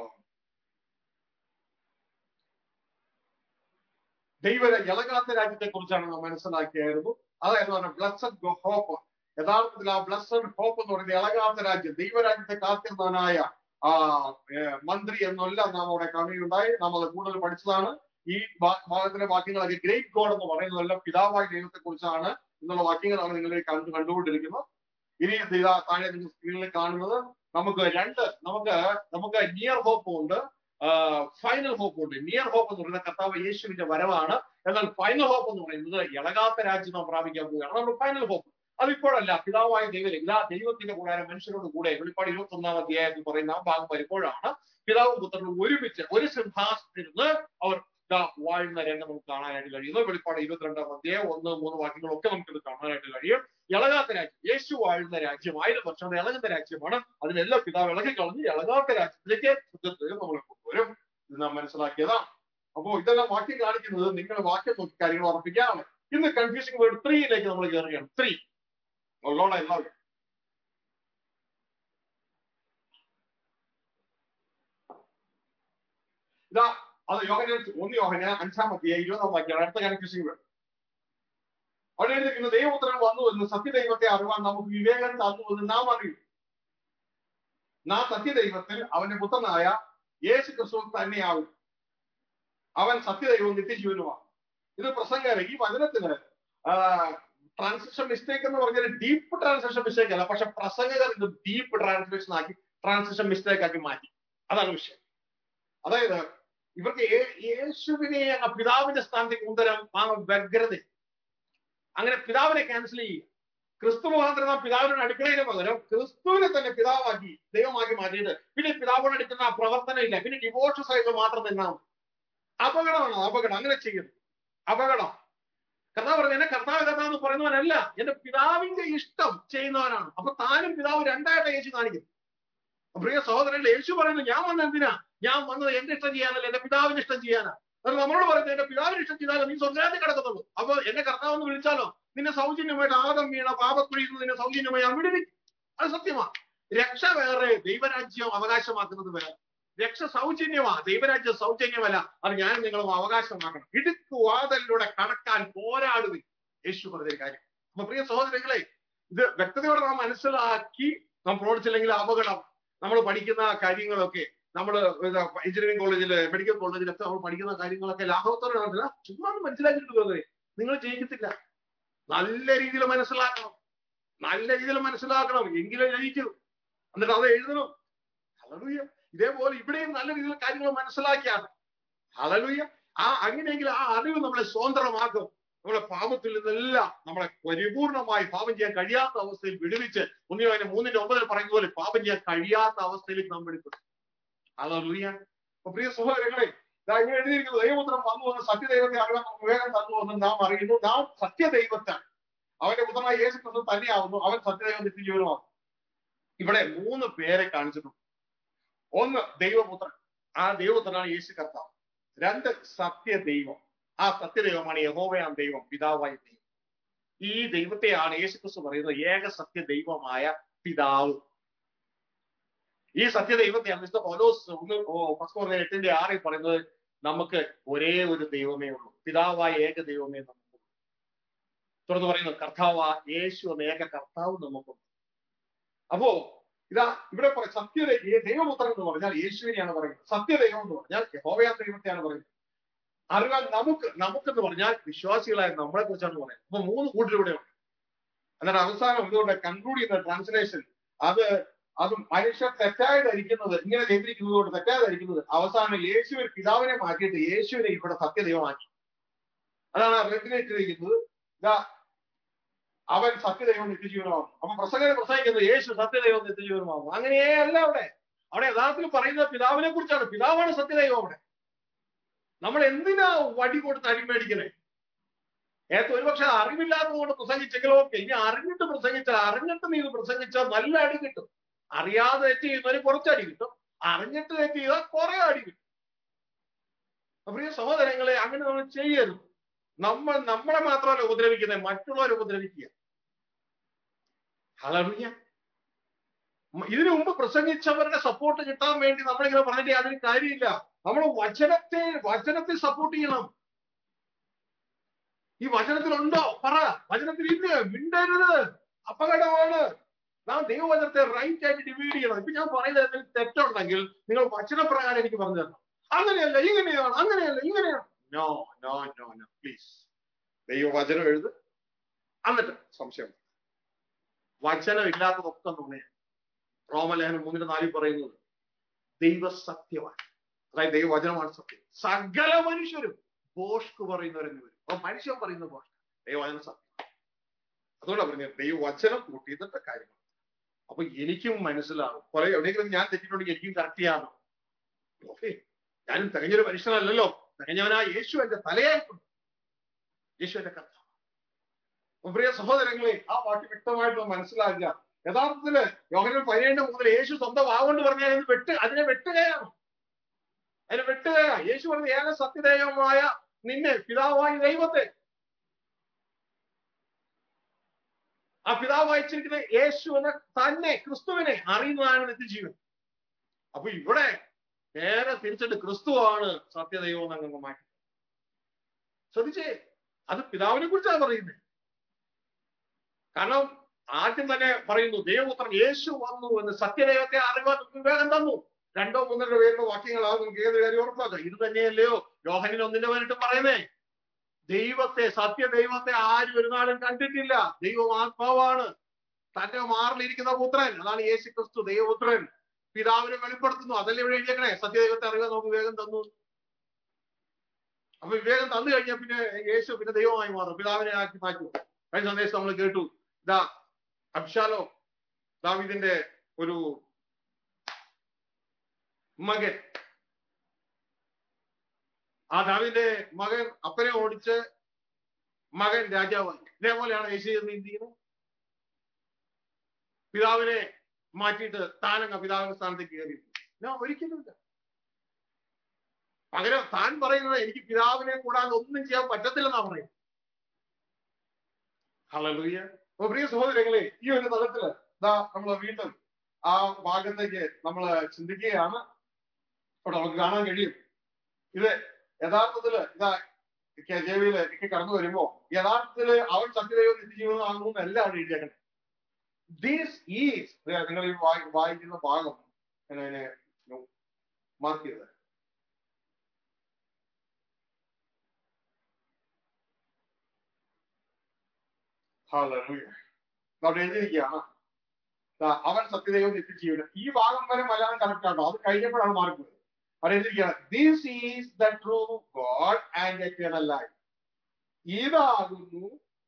ദൈവ ഇളകാത്ത രാജ്യത്തെ കുറിച്ചാണ് നാം മനസ്സിലാക്കിയായിരുന്നു അതായിരുന്നു പറഞ്ഞ ബ്ലസ്സഡ് ഹോപ്പ് യഥാർത്ഥത്തിൽ ആ ബ്ലസ്സഡ് ഹോപ്പ് എന്ന് പറയുന്നത് ഇളകാത്ത രാജ്യം ദൈവരാജ്യത്തെ കാത്തിരുന്നവനായ ആ ഏഹ്, മന്ത്രി എന്നെല്ലാം നാം അവിടെ കാണുകയുണ്ടായി നാം അത് കൂടുതൽ പഠിച്ചതാണ് ഈ ഭാ- ഭാഗത്തിലെ വാക്യങ്ങളൊക്കെ ഗ്രേറ്റ് ഗോഡ് എന്ന് പറയുന്നതെല്ലാം പിതാവായ ദൈവത്തെ കുറിച്ചാണ് എന്നുള്ള വാക്യങ്ങളാണ് നിങ്ങൾ ഈ കണ്ടു കണ്ടുകൊണ്ടിരിക്കുന്നത് ഇനി ഇതാ താഴെ നിങ്ങൾ സ്ക്രീനിൽ കാണുന്നത് നമുക്ക് രണ്ട് നമുക്ക് നമുക്ക് നിയർ ഹോപ്പും ഉണ്ട് ഫൈനൽ ഹോപ്പ് ഉണ്ട് നിയർ ഹോപ്പ് എന്ന് പറയുന്നത് കർത്താവ് യേശുവിന്റെ വരവാണ് എന്നാൽ ഫൈനൽ ഹോപ്പ് എന്ന് പറയുന്നത് ഇളകാത്ത രാജ്യം നാം പ്രാപിക്കാൻ പോവുകയാണ് നമ്മുടെ ഫൈനൽ ഹോപ്പ് അതിപ്പോഴല്ല പിതാവായ ദൈവം ഇതാ ദൈവത്തിന്റെ കൂടാരം മനുഷ്യരോട് കൂടെ വെളിപ്പാട് ഇരുപത്തി ഒന്നാം അധ്യായത്തിൽ പറയുന്ന ആ ഭാഗം വരുമ്പോഴാണ് പിതാവും പുത്രനും ഒരുമിച്ച് ഒരു സിംഹാസനത്തിരുന്ന് അവർ ഇതാ വാഴുന്ന രംഗം നമുക്ക് കാണാനായിട്ട് കഴിയുന്നു വെളിപ്പാട് ഇരുപത്തിരണ്ടാം അധ്യായം ഒന്ന് മൂന്ന് വാക്യങ്ങളൊക്കെ നമുക്കിത് കാണാനായിട്ട് കഴിയും ഇളകാത്ത രാജ്യം യേശു വാഴുന്ന രാജ്യം ആയിരം വർഷം അത് ഇളകുന്ന രാജ്യമാണ് അതിനെല്ലാം പിതാവ് ഇളകി കളഞ്ഞ് ഇളകാത്ത രാജ്യത്തിലേക്ക് ശുദ്ധത്വം നമ്മളെ കൊണ്ടുവരും ഇത് നാം മനസ്സിലാക്കിയതാണ് അപ്പോ ഇതെല്ലാം വാക്യം കാണിക്കുന്നത് നിങ്ങളുടെ വാക്യം നോക്കി കാര്യങ്ങൾ ഉറപ്പിക്കാനാണ് ഇന്ന് കൺഫ്യൂസിംഗ് വേർഡ് ത്രീയിലേക്ക് നമ്മൾ കയറുകയാണ് ത്രീ ഉള്ളോടെ എല്ലാവരും ഇതാ അത് യോഹന ഒന്ന് യോഹന അഞ്ചാമത്തെ ഇരുപതാം വാക്യമാണ് അടുത്ത കൺഫ്യൂസിംഗ് വേർഡ് അവിടെ എഴുതിയിരിക്കുന്നത് ദൈവപുത്രൻ വന്നു എന്ന് സത്യദൈവത്തെ അറിവാൻ നമുക്ക് വിവേകം തന്നു എന്ന് നാം അറിയും നാം സത്യദൈവത്തിൽ അവന്റെ പുത്രനായ യേശു ക്രിസ്തു തന്നെയാവും അവൻ സത്യദൈവവും നിത്യജീവനുമാണ് ഇത് പ്രസംഗം ഈ വചനത്തിന് ട്രാൻസ്ലേഷൻ മിസ്റ്റേക്ക് എന്ന് പറഞ്ഞാൽ ഡീപ്പ് ട്രാൻസ്ലേഷൻ മിസ്റ്റേക്ക് അല്ല പക്ഷെ പ്രസംഗകർ ഇത് ഡീപ്പ് ട്രാൻസ്ലേഷൻ ആക്കി ട്രാൻസ്ലേഷൻ മിസ്റ്റേക്ക് ആക്കി മാറ്റി അതാണ് വിഷയം അതായത് ഇവർക്ക് യേ- യേശുവിനെ ആ പിതാവിന്റെ സ്ഥാനത്തേക്ക് കൊണ്ടുവരാൻ ആ വ്യഗ്രത അങ്ങനെ പിതാവിനെ ക്യാൻസൽ ചെയ്യുക ക്രിസ്തു മുഖാന്തരം നാം പിതാവിനോട് അടുക്കളയിന് പകരം ക്രിസ്തുവിനെ തന്നെ പിതാവാക്കി ദൈവമാക്കി മാറ്റിയിട്ട് പിന്നെ പിതാവിനോട് അടുക്കുന്ന ആ പ്രവർത്തനം ഇല്ല പിന്നെ ഡിവോഴ്സ് ആയിട്ട് മാത്രം നിന്നാം അപകടമാണ് അപകടം അങ്ങനെ ചെയ്യുന്നു അപകടം കർത്താവ് പറഞ്ഞു എന്നെ കർത്താവ് കർത്താവ് എന്ന് പറയുന്നവനല്ല എന്റെ പിതാവിന്റെ ഇഷ്ടം ചെയ്യുന്നവനാണ് അപ്പൊ താനും പിതാവ് രണ്ടായിട്ട് യേശു കാണിക്കും പ്രിയ സഹോദരൻ യേശു പറയുന്നു ഞാൻ വന്നത് എന്തിനാ ഞാൻ വന്നത് എന്റെ ഇഷ്ടം ചെയ്യാനല്ല എന്റെ പിതാവിന്റെ ഇഷ്ടം ചെയ്യാനാ അത് നമ്മളോട് പറയുന്നത് എന്റെ പിതാവിന്റെ ഇഷ്ടം ചെയ്താലോ നീ സ്വർഗരാജ്യത്തിൽ കിടക്കത്തുള്ളൂ അപ്പൊ എന്നെ കർത്താവ് എന്ന് വിളിച്ചാലോ നിന്നെ സൗജന്യമായിട്ട് ആദം വീണ പാപക്കുഴിയിൽ നിന്ന് നിന്നെ സൗജന്യമായി ഞാൻ വിടുവിക്കും അത് സത്യമാണ് രക്ഷ വേറെ ദൈവരാജ്യം അവകാശമാക്കുന്നത് വേറെ രക്ഷ സൗജന്യമാ ദൈവരാജ്യം സൗജന്യമല്ല അത് ഞാൻ നിങ്ങളും അവകാശമാക്കണം ഇടുക്ക് വാതലിലൂടെ കടക്കാൻ പോരാടുവിൻ യേശു പറഞ്ഞൊരു കാര്യം അപ്പൊ പ്രിയ സഹോദരങ്ങളെ ഇത് വ്യക്തതയോടെ നാം മനസ്സിലാക്കി നാം പ്രവർത്തിച്ചില്ലെങ്കിൽ അപകടം നമ്മൾ പഠിക്കുന്ന കാര്യങ്ങളൊക്കെ നമ്മൾ എഞ്ചിനീയറിംഗ് കോളേജില് മെഡിക്കൽ കോളേജിലൊക്കെ നമ്മൾ പഠിക്കുന്ന കാര്യങ്ങളൊക്കെ ലാഭത്തോടെ നടത്തില്ല ചുമ്മാ ഒന്ന് മനസ്സിലാക്കിയിട്ട് പോകുന്നത് നിങ്ങൾ ജയിക്കത്തില്ല നല്ല രീതിയിൽ മനസ്സിലാക്കണം നല്ല രീതിയിൽ മനസ്സിലാക്കണം എങ്കിലേ ജയിക്കൂ എന്നിട്ട് അത് എഴുതണം ഹലലുയ്യ ഇതേപോലെ ഇവിടെയും നല്ല രീതിയിൽ കാര്യങ്ങൾ മനസ്സിലാക്കിയാണ് ഹലലുയ്യ ആ അങ്ങനെയെങ്കിൽ ആ അറിവ് നമ്മളെ സ്വതന്ത്രമാക്കും നമ്മളെ പാപത്തിൽ നിന്നെല്ലാം നമ്മളെ പരിപൂർണമായി പാപം ചെയ്യാൻ കഴിയാത്ത അവസ്ഥയിൽ വിടുവിച്ച് ഒന്നിനോ അതിന് മൂന്നിന്റെ ഒമ്പതിൽ പറയുന്ന പോലെ പാപം ചെയ്യാൻ കഴിയാത്ത അവസ്ഥയിലേക്ക് നാം വിടുപ്പെടും ഹലലുയ്യ അപ്പൊ പ്രിയ സഹോദരങ്ങളെ ഇതാ ഇങ്ങനെ എഴുതിയിരിക്കുന്നത് ദൈവപുത്രം വന്നു വന്ന് സത്യദൈവത്തെ അറിയാൻ നമുക്ക് വിവേകം തന്നു എന്ന് നാം അറിയുന്നു നാം സത്യദൈവത്താണ് അവന്റെ പുത്രനായ യേശു ക്രിസ്തു തന്നെയാവുന്നു അവൻ സത്യദൈവം നിത്യജീവനമാകും ഇവിടെ മൂന്ന് പേരെ കാണിച്ചിട്ടുണ്ട് ഒന്ന് ദൈവപുത്രൻ ആ ദൈവപുത്രനാണ് യേശു കർത്താവ് രണ്ട് സത്യദൈവം ആ സത്യദൈവമാണ് യഹോവയാം ദൈവം പിതാവായ ദൈവം ഈ ദൈവത്തെയാണ് യേശു ക്രിസ്തു പറയുന്നത് ഏക സത്യദൈവമായ പിതാവ് ഈ സത്യദൈവത്തെയാണ് മിസ്റ്റർ പൗലോസ് ഒന്ന് ഫസ്റ്റ് പറഞ്ഞ എട്ടിന്റെ ആറിൽ പറയുന്നത് നമുക്ക് ഒരേ ഒരു ദൈവമേ ഉള്ളൂ പിതാവായ ഏക ദൈവമേ നമുക്കുള്ളൂ തുറന്നു പറയുന്നു കർത്താവ് യേശു എന്ന ഏക കർത്താവ് നമുക്കുണ്ട് അപ്പോ ഇതാ ഇവിടെ പറയും സത്യ ദൈവപുത്രൻ എന്ന് പറഞ്ഞാൽ യേശുവിനെയാണ് പറയുന്നത് സത്യദൈവം എന്ന് പറഞ്ഞാൽ യഹോവയാ ദൈവത്തെയാണ് പറയുന്നത് അറിയാൻ നമുക്ക് നമുക്കെന്ന് പറഞ്ഞാൽ വിശ്വാസികളായ നമ്മളെ കുറിച്ചാണ് പറയുന്നത് അപ്പൊ മൂന്ന് കൂട്ടിലൂടെ ഉണ്ട് എന്നിട്ട് അവസാനം ഇതുകൊണ്ട് കൺക്ലൂഡ് ചെയ്യുന്ന ട്രാൻസ്ലേഷൻ അത് അത് മനുഷ്യർ തെറ്റായി ധരിക്കുന്നത് ഇങ്ങനെ ചെയ്തിരിക്കുന്നത് കൊണ്ട് തെറ്റായി ധരിക്കുന്നത് അവസാനം യേശുവിൽ പിതാവിനെ മാറ്റിയിട്ട് യേശുവിനെ ഇവിടെ സത്യദൈവമാക്കി അതാണ് റെഡിനേറ്റിരിക്കുന്നത് ഇതാ അവൻ സത്യദൈവം നിത്യജീവനമാകും അപ്പൊ പ്രസംഗം പ്രസംഗിക്കുന്നത് യേശു സത്യദൈവം നിത്യജീവനമാകും അങ്ങനെയല്ല അവിടെ അവിടെ യഥാർത്ഥത്തിൽ പറയുന്നത് പിതാവിനെ കുറിച്ചാണ് പിതാവാണ് സത്യദൈവം അവിടെ നമ്മൾ എന്തിനാ വടി കൊടുത്ത് അടിമേടിക്കണേ ഏത്ത ഒരുപക്ഷെ അറിവില്ലാത്തത് കൊണ്ട് പ്രസംഗിച്ചെങ്കിലോ ഓക്കെ ഇനി അറിഞ്ഞിട്ട് പ്രസംഗിച്ചാൽ അറിഞ്ഞിട്ട് നീ ഇത് പ്രസംഗിച്ചാൽ നല്ല അടി കിട്ടും അറിയാതെ തെറ്റ് ചെയ്യുന്നവന് കുറച്ച് അടി കിട്ടും അറിഞ്ഞിട്ട് തെറ്റ് ചെയ്താൽ കുറെ അടി കിട്ടും പ്രിയ സഹോദരങ്ങളെ അങ്ങനെ നമ്മൾ ചെയ്യരുത് നമ്മൾ നമ്മളെ മാത്രമല്ല ഉപദ്രവിക്കുന്നത് മറ്റുള്ളവരെ ഉപദ്രവിക്കുക ഹലറിയ ഇതിനു മുമ്പ് പ്രസംഗിച്ചവരുടെ സപ്പോർട്ട് കിട്ടാൻ വേണ്ടി നമ്മളിങ്ങനെ പറഞ്ഞിട്ട് അതിന് കാര്യമില്ല നമ്മൾ വചനത്തെ വചനത്തെ സപ്പോർട്ട് ചെയ്യണം ഈ വചനത്തിലുണ്ടോ പറ വചനത്തിൽ ഇല്ല മിണ്ടരുത് അപകടമാണ് നാം ദൈവവചനത്തെ റൈറ്റ് ആയിട്ട് ഡിവൈഡ് ചെയ്യണം ഇപ്പൊ ഞാൻ പറയുന്നത് എന്തെങ്കിലും തെറ്റുണ്ടെങ്കിൽ നിങ്ങൾ വചനപ്രകാരം എനിക്ക് പറഞ്ഞു തരണം അങ്ങനെയല്ല ഇങ്ങനെയാണ് അങ്ങനെയല്ല ഇങ്ങനെയാണ് no no no no please ദൈവവചനം എഴുത് എന്നിട്ട് സംശയം വചനം ഇല്ലാത്തതൊക്കെ നുണയാണ് റോമലേഖനം മൂന്നിന് നാലിൽ പറയുന്നത് ദൈവസത്യമാണ് അതായത് ദൈവവചനമാണ് സത്യം സകല മനുഷ്യരും ബോഷ്ക്ക് പറയുന്നവരെന്ന് വരും അപ്പൊ മനുഷ്യൻ പറയുന്ന ബോഷ് ദൈവവചനം സത്യം അതുകൊണ്ടാണ് പറഞ്ഞത് ദൈവവചനം കൂട്ടിയിട്ട് കാര്യങ്ങൾ അപ്പൊ എനിക്കും മനസ്സിലാകും കുറെ എവിടെയെങ്കിലും ഞാൻ തെറ്റിട്ടുണ്ടെങ്കിൽ എനിക്കും കറക്റ്റ് ചെയ്യാമോ ഓക്കെ ഞാനും തികഞ്ഞൊരു മനുഷ്യനല്ലല്ലോ തികഞ്ഞവനായ യേശു എന്റെ തലയായിട്ടുണ്ട് യേശു എന്റെ കർത്താവ് പ്രിയ സഹോദരങ്ങളെ ആ വാക്യം വ്യക്തമായിട്ട് മനസ്സിലാക്കുക യഥാർത്ഥത്തില് യോഹനൻ പതിനേഴ് മുതൽ യേശു സ്വന്തം വാഗോണ്ട് പറഞ്ഞാൽ അതിന് വെട്ട് അതിനെ വെട്ടുകയാണ് അതിനെ വെട്ടുകയാ യേശു പറഞ്ഞ ഏക സത്യദൈവമായ നിന്നെ പിതാവായ ദൈവത്തെ ആ പിതാവ് അയച്ചിരിക്കുന്ന യേശു എന്ന തന്നെ ക്രിസ്തുവിനെ അറിയുന്നതാണ് നിത്യജീവൻ അപ്പൊ ഇവിടെ നേരെ തിരിച്ചിട്ട് ക്രിസ്തുവാണ് സത്യദൈവം എന്നങ്ങ് മാറ്റി ശ്രദ്ധിച്ചേ അത് പിതാവിനെ കുറിച്ചാണ് പറയുന്നത് കാരണം ആദ്യം തന്നെ പറയുന്നു ദൈവപുത്രൻ യേശു വന്നു എന്ന് സത്യദൈവത്തെ അറിവാൻ വിവേകം തന്നു രണ്ടോ മൂന്നോ പേരുടെ വാക്യങ്ങളാണ് നമുക്ക് ഏത് കാര്യം ഉറപ്പാക്കാം ഇത് തന്നെയല്ലയോ യോഹനിൽ ഒന്നിന്റെ പേരിട്ട് പറയുന്നേ ദൈവത്തെ സത്യ ദൈവത്തെ ആരും ഒരു നാളും കണ്ടിട്ടില്ല ദൈവം ആത്മാവാണ് തന്റെ മാറിലിരിക്കുന്ന പുത്രൻ അതാണ് യേശു ക്രിസ്തു ദൈവപുത്രൻ പിതാവിനെ വെളിപ്പെടുത്തുന്നു അതല്ലേ ഇവിടെ എഴുതിയേക്കണേ സത്യദൈവത്തെ അറിയാൻ നമുക്ക് വിവേകം തന്നു അപ്പൊ വിവേകം തന്നു കഴിഞ്ഞാൽ പിന്നെ യേശു പിന്നെ ദൈവമായി മാറും പിതാവിനെ ആക്കി മാറ്റും കഴിഞ്ഞ സന്ദേശം നമ്മൾ കേട്ടു ഇതാ അബ്ഷാലോ ദാവിദിന്റെ ഒരു മകൻ ആ ദാവിന്റെ മകൻ അപ്പനെ ഓടിച്ച് മകൻ രാജാവായി ഇതേപോലെയാണ് യേശു എന്ന് എന്ത് ചെയ്യുന്നത് പിതാവിനെ മാറ്റിയിട്ട് താനങ്ങ പിതാവിന്റെ സ്ഥാനത്തേക്ക് കയറി ഞാൻ ഒരിക്കലുമില്ല പകരം താൻ പറയുന്നത് എനിക്ക് പിതാവിനെ കൂടാതെ ഒന്നും ചെയ്യാൻ പറ്റത്തില്ലെന്നാ പറയുന്നത് ഹലലുയ്യ അപ്പൊ പ്രിയ സഹോദരങ്ങളെ ഈ ഒരു തലത്തില് ഇതാ നമ്മൾ വീണ്ടും ആ ഭാഗത്തേക്ക് നമ്മൾ ചിന്തിക്കുകയാണ് അവിടെ നമുക്ക് കാണാൻ കഴിയും ഇത് യഥാർത്ഥത്തില് ഇതാ ജെവിയില് എനിക്ക് കടന്നു വരുമ്പോ യഥാർത്ഥത്തില് അവൻ സത്യദൈവം നിത്യജീവനം ആകുന്നു എല്ലാം അവിടെ എഴുതിയേക്കുന്നത് ദിസ് ഈസ് നിങ്ങൾ ഈ വായിക്കുന്ന ഭാഗം എന്നെ മാർക്ക് ചെയ്തത് അവിടെ എഴുതിയിരിക്കുകയാണ് അവൻ സത്യദൈവം നിത്യജീവനം ഈ ഭാഗം വരെ മലയാളം കറക്റ്റ് ആണോ അത് കഴിഞ്ഞപ്പോഴാണ് മാറിപ്പോയത് അവിടെ എഴുതിയിരിക്കുകയാണ് this is the true God and eternal life ഇതാകുന്നു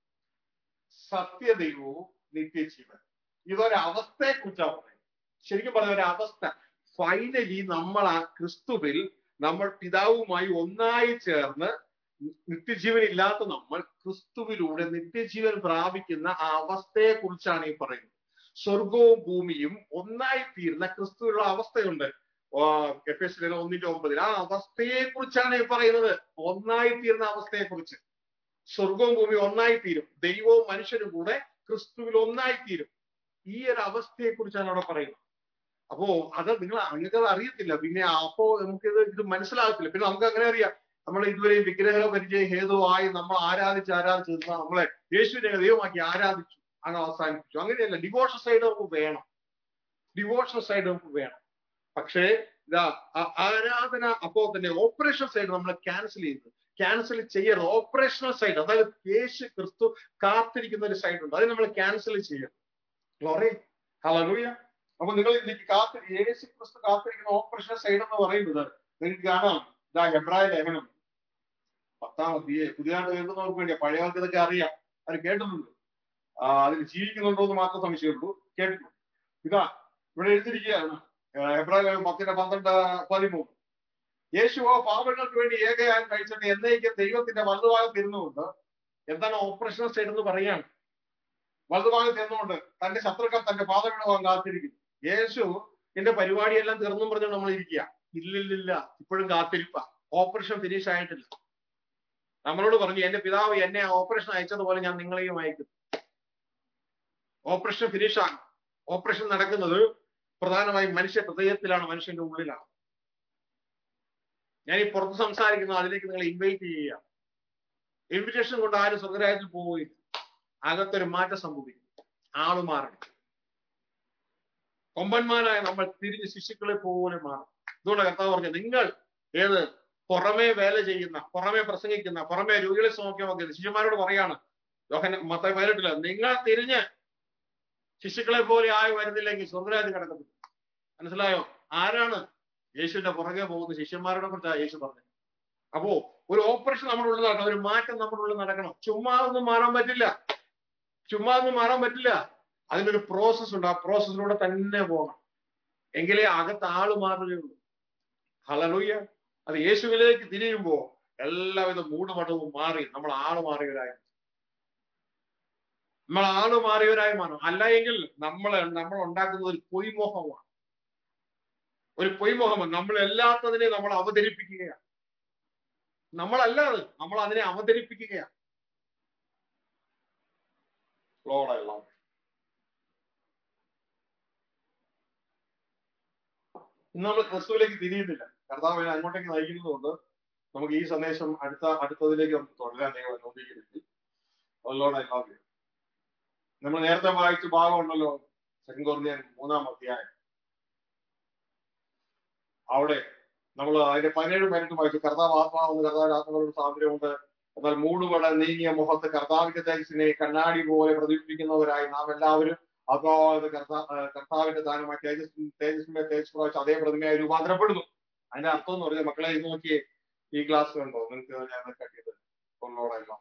സത്യദൈവവും നിത്യജീവൻ ഇതൊരവസ്ഥയെ കുറിച്ചാണ് പറയുന്നത് ശരിക്കും പറഞ്ഞ ഒരു അവസ്ഥ ഫൈനലി നമ്മൾ ആ ക്രിസ്തുവിൽ നമ്മൾ പിതാവുമായി ഒന്നായി ചേർന്ന് നിത്യജീവൻ ഇല്ലാത്ത നമ്മൾ ക്രിസ്തുവിലൂടെ നിത്യജീവൻ പ്രാപിക്കുന്ന ആ അവസ്ഥയെ കുറിച്ചാണ് ഈ പറയുന്നത് സ്വർഗവും ഭൂമിയും ഒന്നായി തീരുന്ന ക്രിസ്തുവിലുള്ള അവസ്ഥയുണ്ട് എഫ് എസ് ഒന്നിന്റെ ഒമ്പതിൽ ആ അവസ്ഥയെ കുറിച്ചാണ് ഈ പറയുന്നത് ഒന്നായി തീരുന്ന അവസ്ഥയെ കുറിച്ച് സ്വർഗവും ഭൂമിയും ഒന്നായി തീരും ദൈവവും മനുഷ്യനും കൂടെ ക്രിസ്തുവിൽ ഒന്നായി തീരും ഈ ഒരു അവസ്ഥയെ കുറിച്ചാണ് അവിടെ പറയുന്നത് അപ്പോ അത് നിങ്ങൾ അങ്ങനത് അറിയത്തില്ല പിന്നെ അപ്പോ നമുക്ക് ഇത് ഇത് മനസ്സിലാകത്തില്ല പിന്നെ നമുക്ക് അങ്ങനെ അറിയാം നമ്മൾ ഇതുവരെയും വിഗ്രഹ പരിചയ ഹേതുവായി നമ്മൾ ആരാധിച്ച് ആരാധിച്ച് നമ്മളെ യേശുവിനെ ദൈവമാക്കി ആരാധിച്ചു അങ്ങ് അവസാനിപ്പിച്ചു അങ്ങനെയല്ല ഡിവോഷൻ സൈഡ് നമുക്ക് വേണം ഡിവോഷൻ സൈഡ് നമുക്ക് വേണം പക്ഷേ ഇതാ ആരാധന അപ്പോ തന്നെ ഓപ്പറേഷൻ സൈഡ് നമ്മൾ ക്യാൻസൽ ചെയ്തു ക്യാൻസൽ ചെയ്യരുത് ഓപ്പറേഷണൽ സൈഡ് അതായത് യേശു ക്രിസ്തു കാത്തിരിക്കുന്ന ഒരു സൈഡ് ഉണ്ട് അത് നമ്മൾ ക്യാൻസൽ ചെയ്യരുത് ലോറേ ഹലൂയ അപ്പൊ നിങ്ങൾ ഇതിലേക്ക് കാത്തി യേശു ക്രിസ്തു കാത്തിരിക്കുന്ന ഓപ്പറേഷണൽ സൈഡ് എന്ന് പറയുന്നത് നിങ്ങൾക്ക് കാണാം ഇതാ ഹെബ്രായ ലേഖനം പത്താം അധ്യയ പുതിയതായിട്ട് കേൾക്കുന്നവർക്ക് വേണ്ടിയാ പഴയ കാലത്ത് ഇതൊക്കെ അറിയാം അത് കേട്ടിട്ടുണ്ട് ആ അതിൽ ജീവിക്കുന്നുണ്ടോ എന്ന് മാത്രം സംശയമുള്ളൂ കേട്ടിട്ടുണ്ട് ഇതാ ഇവിടെ എഴുതിയിരിക്കുകയാണ് ഹെബ്രായ ലേഖനം പത്തിന്റെ പന്ത്രണ്ട് പതിമൂന്ന് യേശുവോ പാപങ്ങൾക്ക് വേണ്ടി ഏകയാൻ കഴിച്ചിട്ട് എന്നേക്കും ദൈവത്തിന്റെ വലതുഭാഗത്ത് ഇരുന്നുകൊണ്ട് എന്താണ് ഓപ്പറേഷണൽ സൈഡ് എന്ന് പറയാണ് വലതുഭാഗത്ത് ഇരുന്നുകൊണ്ട് തന്റെ ശത്രുക്കൾ തന്റെ പാതവിടുവാൻ കാത്തിരിക്കുന്നു യേശു എന്റെ പരിപാടിയെല്ലാം തീർന്നും പറഞ്ഞു നമ്മൾ ഇരിക്കുക ഇല്ലില്ലില്ല ഇപ്പോഴും കാത്തിരിപ്പ ഓപ്പറേഷൻ ഫിനിഷ് ആയിട്ടില്ല നമ്മളോട് പറഞ്ഞു എന്റെ പിതാവ് എന്നെ ഓപ്പറേഷൻ അയച്ചതുപോലെ ഞാൻ നിങ്ങളെയും അയക്കും ഓപ്പറേഷൻ ഫിനിഷ് ആണ് ഓപ്പറേഷൻ നടക്കുന്നത് പ്രധാനമായും മനുഷ്യ ഹൃദയത്തിലാണ് മനുഷ്യന്റെ ഉള്ളിലാണ് ഞാൻ ഈ പുറത്ത് സംസാരിക്കുന്നത് അതിലേക്ക് നിങ്ങൾ ഇൻവൈറ്റ് ചെയ്യുക ഇൻവിറ്റേഷൻ കൊണ്ട് ആരും സ്വർഗരാജ്യത്തിൽ പോവുകയില്ല അകത്തൊരു മാറ്റം സംഭവിക്കും ആള് മാറണം കൊമ്പന്മാരായ നമ്മൾ തിരിഞ്ഞ് ശിശുക്കളെ പോലെ മാറും ഇതുകൊണ്ട് കർത്താവ് പറഞ്ഞു നിങ്ങൾ ഏത് പുറമേ വേല ചെയ്യുന്ന പുറമേ പ്രസംഗിക്കുന്ന പുറമേ രോഗികളെ നോക്കി നോക്കിയത് ശിശുമാരോട് പറയാണ് യോഹന മത്ത പതിനെട്ടില്ല നിങ്ങൾ തിരിഞ്ഞ് ശിശുക്കളെ പോലെ ആയി വരുന്നില്ലെങ്കിൽ സ്വർഗരാജ്യം കിടക്കത്തില്ല മനസ്സിലായോ ആരാണ് യേശുവിന്റെ പുറകെ പോകുന്ന ശിഷ്യന്മാരോടെ കുറിച്ചാണ് യേശു പറഞ്ഞത് അപ്പോ ഒരു ഓപ്പറേഷൻ നമ്മുടെ ഉള്ളിൽ നടക്കണം ഒരു മാറ്റം നമ്മുടെ ഉള്ളിൽ നടക്കണം ചുമ്മാ ഒന്നും മാറാൻ പറ്റില്ല ചുമ്മാ ഒന്നും മാറാൻ പറ്റില്ല അതിനൊരു പ്രോസസ് ഉണ്ട് ആ പ്രോസസ്സിലൂടെ തന്നെ പോകണം എങ്കിലേ അകത്ത് ആള് മാറുകയുള്ളൂ ഹലലൂയ്യ അത് യേശുവിലേക്ക് തിരിയുമ്പോ എല്ലാവിധ മൂടുപടവും മാറി നമ്മൾ ആള് മാറിയവരായി നമ്മൾ ആള് മാറിയവരായി മാറും അല്ല എങ്കിൽ നമ്മൾ നമ്മൾ ഉണ്ടാക്കുന്നത് ഒരു പൊയ്മോഹമാണ് ഒരു പൊയ്മോഹമാണ് നമ്മൾ എല്ലാത്തതിനെ നമ്മൾ അവതരിപ്പിക്കുകയാണ് നമ്മളല്ല അത് നമ്മൾ അതിനെ അവതരിപ്പിക്കുകയാണ് Lord, I love you. ഇന്ന് നമ്മൾ ക്രിസ്തുവിലേക്ക് തിരിയുന്നില്ല കർത്താവിനെ അങ്ങോട്ടേക്ക് നയിക്കുന്നതുകൊണ്ട് നമുക്ക് ഈ സന്ദേശം അടുത്ത അടുത്തതിലേക്ക് നമുക്ക് തുടരാൻ നിങ്ങൾ അനുവദിക്കരുത് ലോഡ് ഐ ലവ് യു നമ്മൾ നേരത്തെ വായിച്ച ഭാഗമുണ്ടല്ലോ സെക്കൻഡ് കോർണിയൻ മൂന്നാം അധ്യായം അവിടെ നമ്മൾ അതിന്റെ പതിനേഴ് മിനിറ്റ് വായിച്ചു കർത്താവ് ആത്മാവെന്ന് കർത്താവിന്റെ ആത്മാവിനോട് സ്വാതന്ത്ര്യമുണ്ട് എന്നാൽ മൂടുപട നീങ്ങിയ മുഖത്ത് കർത്താവിന്റെ തേജസ്സിനെ കണ്ണാടി പോലെ പ്രതിഫലിപ്പിക്കുന്നവരായി നാം എല്ലാവരും അതായത് കർത്താ കർത്താവിന്റെ ദാനമായ തേജസ് തേജസ്സിന്റെ തേജസ് പ്രാവശ്യം അതേ പ്രതിമയായി രൂപാന്തരപ്പെടുന്നു അതിന്റെ അർത്ഥം എന്ന് പറഞ്ഞാൽ മക്കളെ ഇത് നോക്കിയേ ഈ ഗ്ലാസ് കണ്ടോ നിങ്ങൾക്ക് ഞാൻ കട്ടിയത് കൊള്ളോടെല്ലാം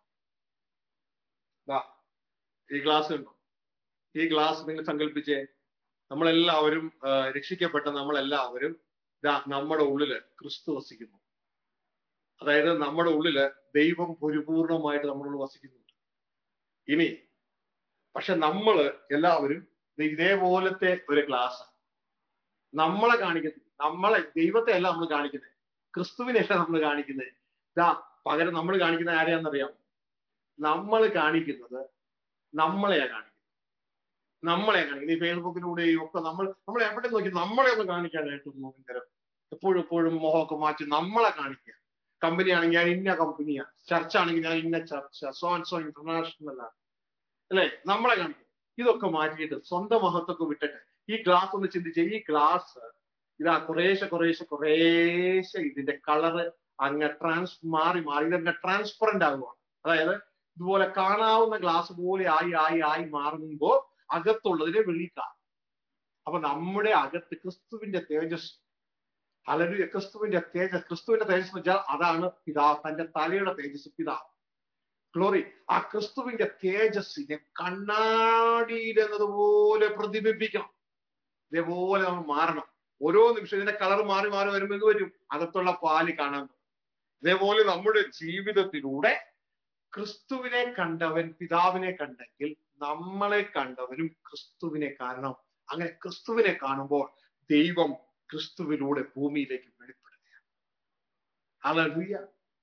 ഈ ഗ്ലാസ് ഉണ്ടോ ഈ ഗ്ലാസ് നിങ്ങൾ സങ്കല്പിച്ചേ നമ്മളെല്ലാവരും രക്ഷിക്കപ്പെട്ട നമ്മളെല്ലാവരും ഇതാ നമ്മുടെ ഉള്ളില് ക്രിസ്തു വസിക്കുന്നു അതായത് നമ്മുടെ ഉള്ളില് ദൈവം പരിപൂർണമായിട്ട് നമ്മളുള്ളിൽ വസിക്കുന്നുണ്ട് ഇനി പക്ഷെ നമ്മള് എല്ലാവരും ഇതേപോലത്തെ ഒരു ഗ്ലാസ് നമ്മളെ കാണിക്കുന്നത് നമ്മളെ ദൈവത്തെ അല്ല നമ്മൾ കാണിക്കുന്നത് ക്രിസ്തുവിനെയല്ല നമ്മൾ കാണിക്കുന്നത് ഇതാ പകരം നമ്മൾ കാണിക്കുന്ന ആരെയാണെന്നറിയാം നമ്മൾ കാണിക്കുന്നത് നമ്മളെയാ കാണിക്കുന്നത് നമ്മളെ കാണിക്കുന്നത് ഈ ഫേസ്ബുക്കിലൂടെയും ഒക്കെ നമ്മൾ നമ്മൾ എവിടെ നോക്കി നമ്മളെ ഒന്ന് കാണിക്കാനായിട്ടൊന്നും ഭയങ്കരം എപ്പോഴും എപ്പോഴും മോഹമൊക്കെ മാറ്റി നമ്മളെ കാണിക്കുക കമ്പനി ആണെങ്കിൽ ഞാൻ ഇന്ന കമ്പനിയാ ചർച്ച ആണെങ്കിൽ ഞാൻ ഇന്ന ചർച്ച സോ ആൻഡ് സോ ഇന്റർനാഷണൽ ആണ് അല്ലെ നമ്മളെ കാണിക്കും ഇതൊക്കെ മാറ്റിയിട്ട് സ്വന്തം മഹത്വമൊക്കെ വിട്ടിട്ട് ഈ ഗ്ലാസ് ഒന്ന് ചിന്തിച്ച് ഈ ഗ്ലാസ് ഇതാ കുറേശ്ശെ കുറേശ്ശെ കുറേശ്ശെ ഇതിന്റെ കളറ് അങ്ങ് ട്രാൻസ് മാറി മാറി ഇതങ്ങ് ട്രാൻസ്പെറന്റ് ആകുവാണ് അതായത് ഇതുപോലെ കാണാവുന്ന ഗ്ലാസ് പോലെ ആയി ആയി ആയി മാറുമ്പോ അകത്തുള്ളതിനെ വെളിക്കാണ് അപ്പൊ നമ്മുടെ അകത്ത് ക്രിസ്തുവിന്റെ തേജസ് അല്ലെങ്കിൽ ക്രിസ്തുവിന്റെ തേജസ് ക്രിസ്തുവിന്റെ തേജസ് എന്ന് വെച്ചാൽ അതാണ് പിതാവ് തന്റെ തലയുടെ തേജസ് പിതാവ് ഗ്ലോറി ആ ക്രിസ്തുവിന്റെ തേജസ്സിനെ കണ്ണാടിയിൽ എന്നതുപോലെ പ്രതിബിംബിക്കണം ഇതേപോലെ നമ്മൾ മാറണം ഓരോ നിമിഷം ഇതിന്റെ കളർ മാറി മാറി വരുമ്പോൾ ഇത് വരും അകത്തുള്ള പാല് കാണാൻ ഇതേപോലെ നമ്മുടെ ജീവിതത്തിലൂടെ ക്രിസ്തുവിനെ കണ്ടവൻ പിതാവിനെ കണ്ടെങ്കിൽ നമ്മളെ കണ്ടവനും ക്രിസ്തുവിനെ കാണണം അങ്ങനെ ക്രിസ്തുവിനെ കാണുമ്പോൾ ദൈവം ക്രിസ്തുവിലൂടെ ഭൂമിയിലേക്ക് വെളിപ്പെടുകയാണ് അലറിയ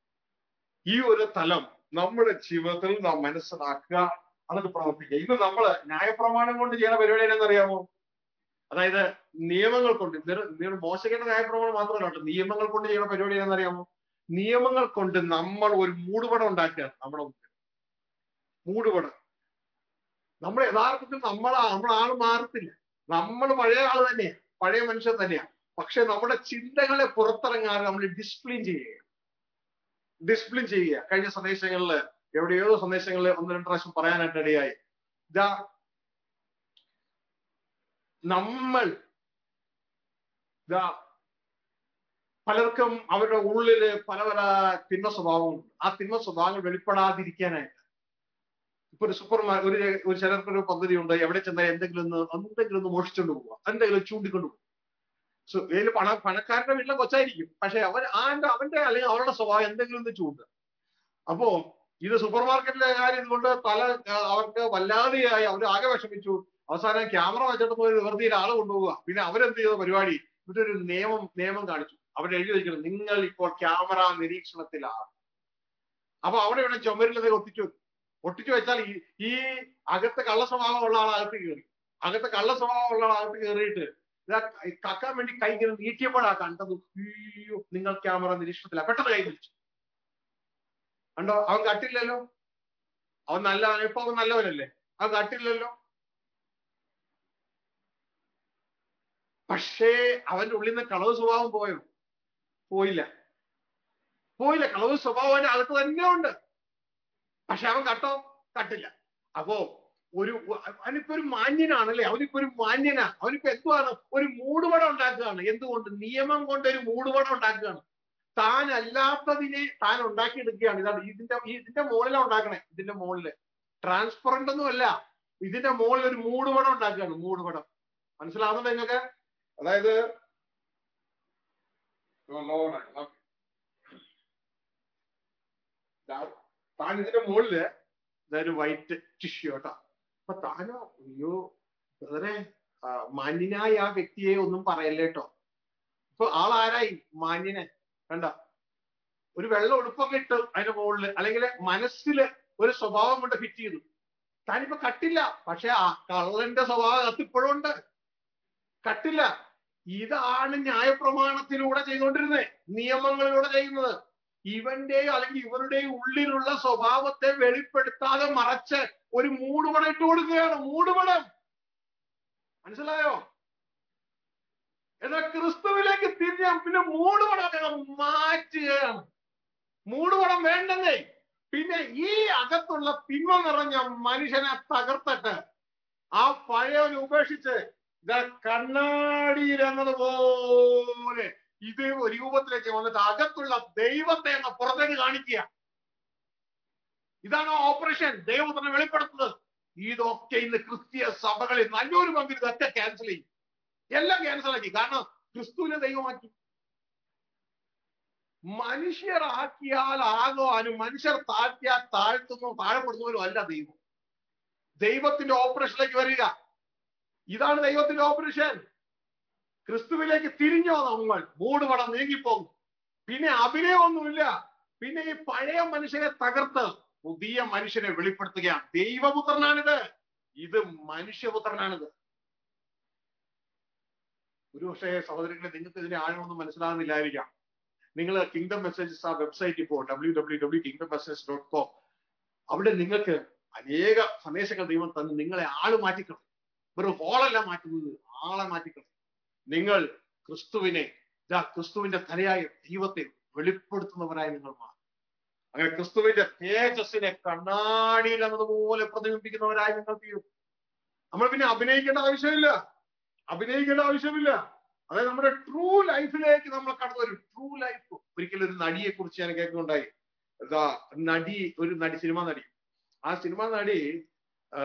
ഈ ഒരു തലം നമ്മുടെ ജീവിതത്തിൽ നാം മനസ്സിലാക്കുക അത് പ്രവർത്തിക്കുക ഇന്ന് നമ്മള് ന്യായപ്രമാണം കൊണ്ട് ചെയ്യുന്ന പരിപാടി എന്നറിയാമോ അതായത് നിയമങ്ങൾ കൊണ്ട് മോശക്കേണ്ട ന്യായപ്രമാണം മാത്രമല്ല കേട്ടോ നിയമങ്ങൾ കൊണ്ട് ചെയ്യുന്ന പരിപാടി എന്നറിയാമോ നിയമങ്ങൾ കൊണ്ട് നമ്മൾ ഒരു മൂടുപടം ഉണ്ടാക്കുകയാണ് നമ്മുടെ മുമ്പിൽ മൂടുപടം നമ്മൾ യഥാർത്ഥത്തിൽ നമ്മൾ നമ്മളാണ് മാറത്തില്ല നമ്മൾ പഴയ ആൾ തന്നെയാണ് പഴയ മനുഷ്യൻ തന്നെയാണ് പക്ഷെ നമ്മുടെ ചിന്തകളെ പുറത്തിറങ്ങാതെ നമ്മൾ ഡിസിപ്ലിൻ ചെയ്യുക ഡിസിപ്ലിൻ ചെയ്യുക കഴിഞ്ഞ സന്ദേശങ്ങളിൽ എവിടെയോ സന്ദേശങ്ങളിൽ ഒന്ന് രണ്ട് പ്രാവശ്യം പറയാനായിട്ട് ഇടയായി ഇതാ നമ്മൾ ഇതാ പലർക്കും അവരുടെ ഉള്ളില് പല പല തിന്മ സ്വഭാവങ്ങളുണ്ട് ആ തിന്മ സ്വഭാവങ്ങൾ വെളിപ്പെടാതിരിക്കാനായിട്ട് ഇപ്പൊ ഒരു സൂപ്പർ ഒരു ഒരു ചിലർക്കൊരു പദ്ധതി ഉണ്ട് എവിടെ ചെന്നാൽ എന്തെങ്കിലും ഒന്ന് എന്തെങ്കിലും ഒന്ന് മോഷിച്ചുകൊണ്ട് പോവുക എന്തെങ്കിലും ചൂണ്ടിക്കൊണ്ട് പോകുക സോ ഇതിൽ പണ പണക്കാരുടെ വീട്ടിലെ കൊച്ചായിരിക്കും പക്ഷെ അവൻ ആന്റെ അവന്റെ അല്ലെങ്കിൽ അവരുടെ സ്വഭാവം എന്തെങ്കിലും ഒന്ന് ചൂണ്ട് അപ്പോ ഇത് സൂപ്പർ മാർക്കറ്റിലെ കാര്യം കൊണ്ട് തല അവർക്ക് വല്ലാതെയായി അവർ ആകെ വിഷമിച്ചു അവസാനം ക്യാമറ വെച്ചിട്ട് പോയി വെറുതെ ആള് കൊണ്ടുപോവുക പിന്നെ അവരെന്ത് ചെയ്ത പരിപാടി ഇവരൊരു നിയമം നിയമം കാണിച്ചു അവിടെ എഴുതി വെക്കണം നിങ്ങൾ ഇപ്പോൾ ക്യാമറ നിരീക്ഷണത്തിലാണ് അപ്പൊ അവിടെ ഇവിടെ ചുമരിലത് ഒട്ടിച്ചു ഒട്ടിച്ചു വെച്ചാൽ ഈ ഈ അകത്ത് കള്ള സ്വഭാവമുള്ള ആൾ അകത്ത് കയറി അകത്ത് കള്ള സ്വഭാവമുള്ള ആൾ അകത്ത് കയറിയിട്ട് ഇതാ കക്കാൻ വേണ്ടി കൈ ഇങ്ങനെ നീട്ടിയപ്പോഴാ കണ്ടത് അയ്യോ നിങ്ങൾ ക്യാമറ നിരീക്ഷണത്തില പെട്ടെന്ന് കൈ വിളിച്ചു കണ്ടോ അവൻ കട്ടില്ലല്ലോ അവൻ നല്ല ഇപ്പൊ അവൻ നല്ലവനല്ലേ അവൻ കട്ടില്ലല്ലോ പക്ഷേ അവന്റെ ഉള്ളിൽ നിന്ന് കളവ് സ്വഭാവം പോയോ പോയില്ല പോയില്ല കളവ് സ്വഭാവം അവന്റെ അകത്ത് തന്നെ ഉണ്ട് പക്ഷെ അവൻ കട്ടോ കട്ടില്ല അപ്പോ ഒരു അവനിപ്പോ ഒരു മാന്യനാണല്ലേ അവനിപ്പോ ഒരു മാന്യനാ അവനിപ്പോ എന്തുവാണ് ഒരു മൂടുപടം ഉണ്ടാക്കുകയാണ് എന്തുകൊണ്ട് നിയമം കൊണ്ട് ഒരു മൂടുപടം ഉണ്ടാക്കുകയാണ് താൻ അല്ലാത്തതിനെ താൻ ഉണ്ടാക്കിയെടുക്കുകയാണ് ഇതാണ് ഇതിന്റെ ഇതിന്റെ മുകളിലാണ് ഉണ്ടാക്കണേ ഇതിന്റെ മുകളില് ട്രാൻസ്പെറന്റ് ഒന്നും അല്ല ഇതിന്റെ മുകളിൽ ഒരു മൂടുപടം ഉണ്ടാക്കുകയാണ് മൂടുപടം മനസ്സിലാവുന്നുണ്ട് നിങ്ങൾക്ക് അതായത് താൻ ഇതിന്റെ മുകളില് ഇതൊരു വൈറ്റ് ടിഷ്യൂ കേട്ടോ അപ്പൊ താനോ അയ്യോ ബ്രദറെ ആ, മാന്യനായ ആ വ്യക്തിയെ ഒന്നും പറയല്ലേ കേട്ടോ ഇപ്പൊ ആളാരായി മാന്യനെ കണ്ട ഒരു വെള്ള ഉടുപ്പൊക്കെ ഇട്ട് അതിന്റെ മുകളില് അല്ലെങ്കിൽ മനസ്സില് ഒരു സ്വഭാവം കൊണ്ട് ഫിറ്റ് ചെയ്തു താനിപ്പോ കട്ടില്ല പക്ഷെ ആ കള്ളന്റെ സ്വഭാവം കത്തിപ്പോഴും ഉണ്ട് കട്ടില്ല ഇതാണ് ന്യായപ്രമാണത്തിലൂടെ ചെയ്തുകൊണ്ടിരുന്നത് നിയമങ്ങളിലൂടെ ചെയ്യുന്നത് ഇവന്റെയോ അല്ലെങ്കിൽ ഇവരുടെയോ ഉള്ളിലുള്ള സ്വഭാവത്തെ വെളിപ്പെടുത്താതെ മറച്ച് ഒരു മൂടുപടം ഇട്ട് കൊടുക്കുകയാണ് മൂടുപടം മനസ്സിലായോ എന്നാൽ ക്രിസ്തുവിലേക്ക് തിരിഞ്ഞാൽ പിന്നെ മൂടുപടം ഞങ്ങൾ മാറ്റുകയാണ് മൂടുപടം വേണ്ടെന്നേ പിന്നെ ഈ അകത്തുള്ള പിന്മ നിറഞ്ഞ മനുഷ്യനെ തകർത്തിട്ട് ആ പഴയവനെ ഉപേക്ഷിച്ച് ഇതാ കണ്ണാടിയിൽ എന്നതുപോലെ ഇത് രൂപത്തിലേക്ക് വന്നിട്ട് അകത്തുള്ള ദൈവത്തെ അങ്ങ് പുറത്തേക്ക് കാണിക്കുക ഇതാണ് ഓപ്പറേഷൻ ദൈവത്തിനെ വെളിപ്പെടുത്തുന്നത് ഇതൊക്കെ ഇന്ന് ക്രിസ്തീയ സഭകളിൽ നല്ലൊരു പങ്ക് ഇതൊക്കെ ക്യാൻസൽ ചെയ്യും എല്ലാം ക്യാൻസൽ ആക്കി കാരണം ക്രിസ്തുവിനെ ദൈവമാക്കി മനുഷ്യരാക്കിയാൽ ആകുവാനും മനുഷ്യർ താഴ്ത്തിയാൽ താഴ്ത്തുന്നു താഴെപ്പെടുന്നവരും അല്ല ദൈവം ദൈവത്തിന്റെ ഓപ്പറേഷനിലേക്ക് വരിക ഇതാണ് ദൈവത്തിന്റെ ഓപ്പറേഷൻ ക്രിസ്തുവിലേക്ക് തിരിഞ്ഞോ നമ്മൾ മൂടുപടം നീങ്ങിപ്പോകും പിന്നെ അഭിനയമൊന്നുമില്ല പിന്നെ ഈ പഴയ മനുഷ്യനെ തകർത്ത് പുതിയ മനുഷ്യനെ വെളിപ്പെടുത്തുകയാണ് ദൈവപുത്രനാണിത് ഇത് മനുഷ്യപുത്രനാണിത് ഒരു പക്ഷേ സഹോദരങ്ങളെ നിങ്ങൾക്ക് ഇതിന്റെ ആഴമൊന്നും മനസ്സിലാകുന്നില്ലായിരിക്കാം നിങ്ങൾ കിങ്ഡം മെസ്സേജസ് ആ വെബ്സൈറ്റിൽ പോ W W W kingdom message dot com അവിടെ നിങ്ങൾക്ക് അനേക സന്ദേശങ്ങൾ ദൈവം തന്ന് നിങ്ങളെ ആള് മാറ്റിക്കളയും ഒരു ഹോളല്ല മാറ്റുന്നത് ആളെ മാറ്റിക്കളയും നിങ്ങൾ ക്രിസ്തുവിനെ ഇതാ ക്രിസ്തുവിന്റെ തലയായ ദൈവത്തെ വെളിപ്പെടുത്തുന്നവരായി നിങ്ങൾ മാറും അങ്ങനെ ക്രിസ്തുവിന്റെ തേജസ്സിനെ കണ്ണാടിയിൽ എന്നതുപോലെ പ്രതിബിംബിക്കുന്നവരായി നിങ്ങൾ തീരും നമ്മൾ പിന്നെ അഭിനയിക്കേണ്ട ആവശ്യമില്ല അഭിനയിക്കേണ്ട ആവശ്യമില്ല അതായത് നമ്മുടെ ട്രൂ ലൈഫിലേക്ക് നമ്മൾ കടന്നു വരും ട്രൂ ലൈഫ് ഒരിക്കലും ഒരു നടിയെ കുറിച്ച് ഞാൻ കേൾക്കുന്നുണ്ടായി എന്താ നടി ഒരു നടി സിനിമാ നടി ആ സിനിമാ നടി ആ,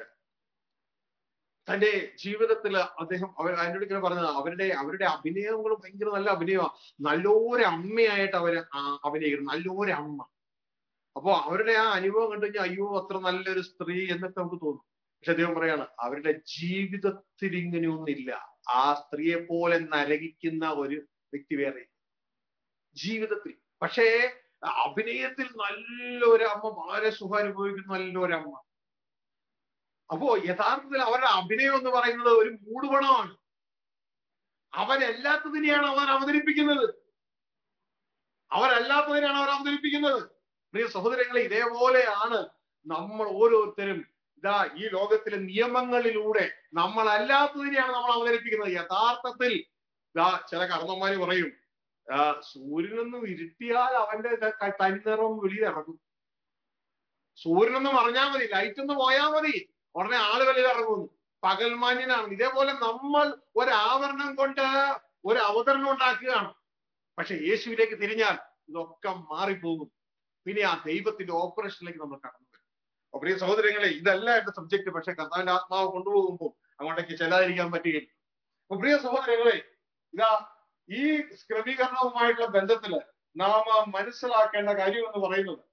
തന്റെ ജീവിതത്തിൽ അദ്ദേഹം അവർ അതിനോട് ഇങ്ങനെ പറഞ്ഞത് അവരുടെ അവരുടെ അഭിനയങ്ങൾ ഭയങ്കര നല്ല അഭിനയമാണ് നല്ലൊരു അമ്മയായിട്ട് അവർ അഭിനയിക്കുന്നു നല്ലൊരു അമ്മ അപ്പോ അവരുടെ ആ അനുഭവം കണ്ടു കഴിഞ്ഞാൽ അയ്യോ അത്ര നല്ലൊരു സ്ത്രീ എന്നൊക്കെ നമുക്ക് തോന്നും പക്ഷെ അദ്ദേഹം പറയാണ് അവരുടെ ജീവിതത്തിൽ ഇങ്ങനെയൊന്നില്ല ആ സ്ത്രീയെ പോലെ നരകിക്കുന്ന ഒരു വ്യക്തി വേറെ ജീവിതത്തിൽ പക്ഷേ അഭിനയത്തിൽ നല്ലൊരു അമ്മ വളരെ സുഖം അനുഭവിക്കുന്ന നല്ലൊരു അമ്മ അപ്പോ യഥാർത്ഥത്തിൽ അവരുടെ അഭിനയം എന്ന് പറയുന്നത് ഒരു മൂടുപടമാണ് അവരല്ലാത്തതിനെയാണ് അവർ അവതരിപ്പിക്കുന്നത് അവരല്ലാത്തതിനാണ് അവർ അവതരിപ്പിക്കുന്നത് പ്രിയ സഹോദരങ്ങളെ ഇതേപോലെയാണ് നമ്മൾ ഓരോരുത്തരും ഇതാ ഈ ലോകത്തിലെ നിയമങ്ങളിലൂടെ നമ്മൾ അല്ലാത്തതിനെയാണ് നമ്മൾ അവതരിപ്പിക്കുന്നത് യഥാർത്ഥത്തിൽ ഇതാ ചില കർണന്മാര് പറയും ആ, സൂര്യനൊന്നും ഇരുട്ടിയാൽ അവന്റെ ക- തനിനിറം വെളിയിൽ ഇറങ്ങും സൂര്യനൊന്ന് മറിഞ്ഞാൽ മതി ലൈറ്റ് ഒന്ന് പോയാൽ മതി ഉടനെ ആള് വെളിയിൽ ഇറങ്ങുന്നു പകൽമാന്യനാണ് ഇതേപോലെ നമ്മൾ ഒരാവരണം കൊണ്ട് ഒരു അവതരണം ഉണ്ടാക്കുകയാണ് പക്ഷെ യേശുവിലേക്ക് തിരിഞ്ഞാൽ ഇതൊക്കെ മാറിപ്പോകും പിന്നെ ആ ദൈവത്തിന്റെ ഓപ്പറേഷനിലേക്ക് നമ്മൾ കടന്നു വരും അപ്പൊ പ്രിയ സഹോദരങ്ങളെ ഇതല്ല എന്റെ സബ്ജക്ട് പക്ഷെ കർത്താവിന്റെ ആത്മാവ് കൊണ്ടുപോകുമ്പോൾ അങ്ങോട്ടേക്ക് ചെല്ലാതിരിക്കാൻ പറ്റുകയില്ല അപ്പൊ പ്രിയ സഹോദരങ്ങളെ ഇതാ ഈ ക്രമീകരണവുമായിട്ടുള്ള ബന്ധത്തില് നാം മനസ്സിലാക്കേണ്ട കാര്യം എന്ന് പറയുന്നത്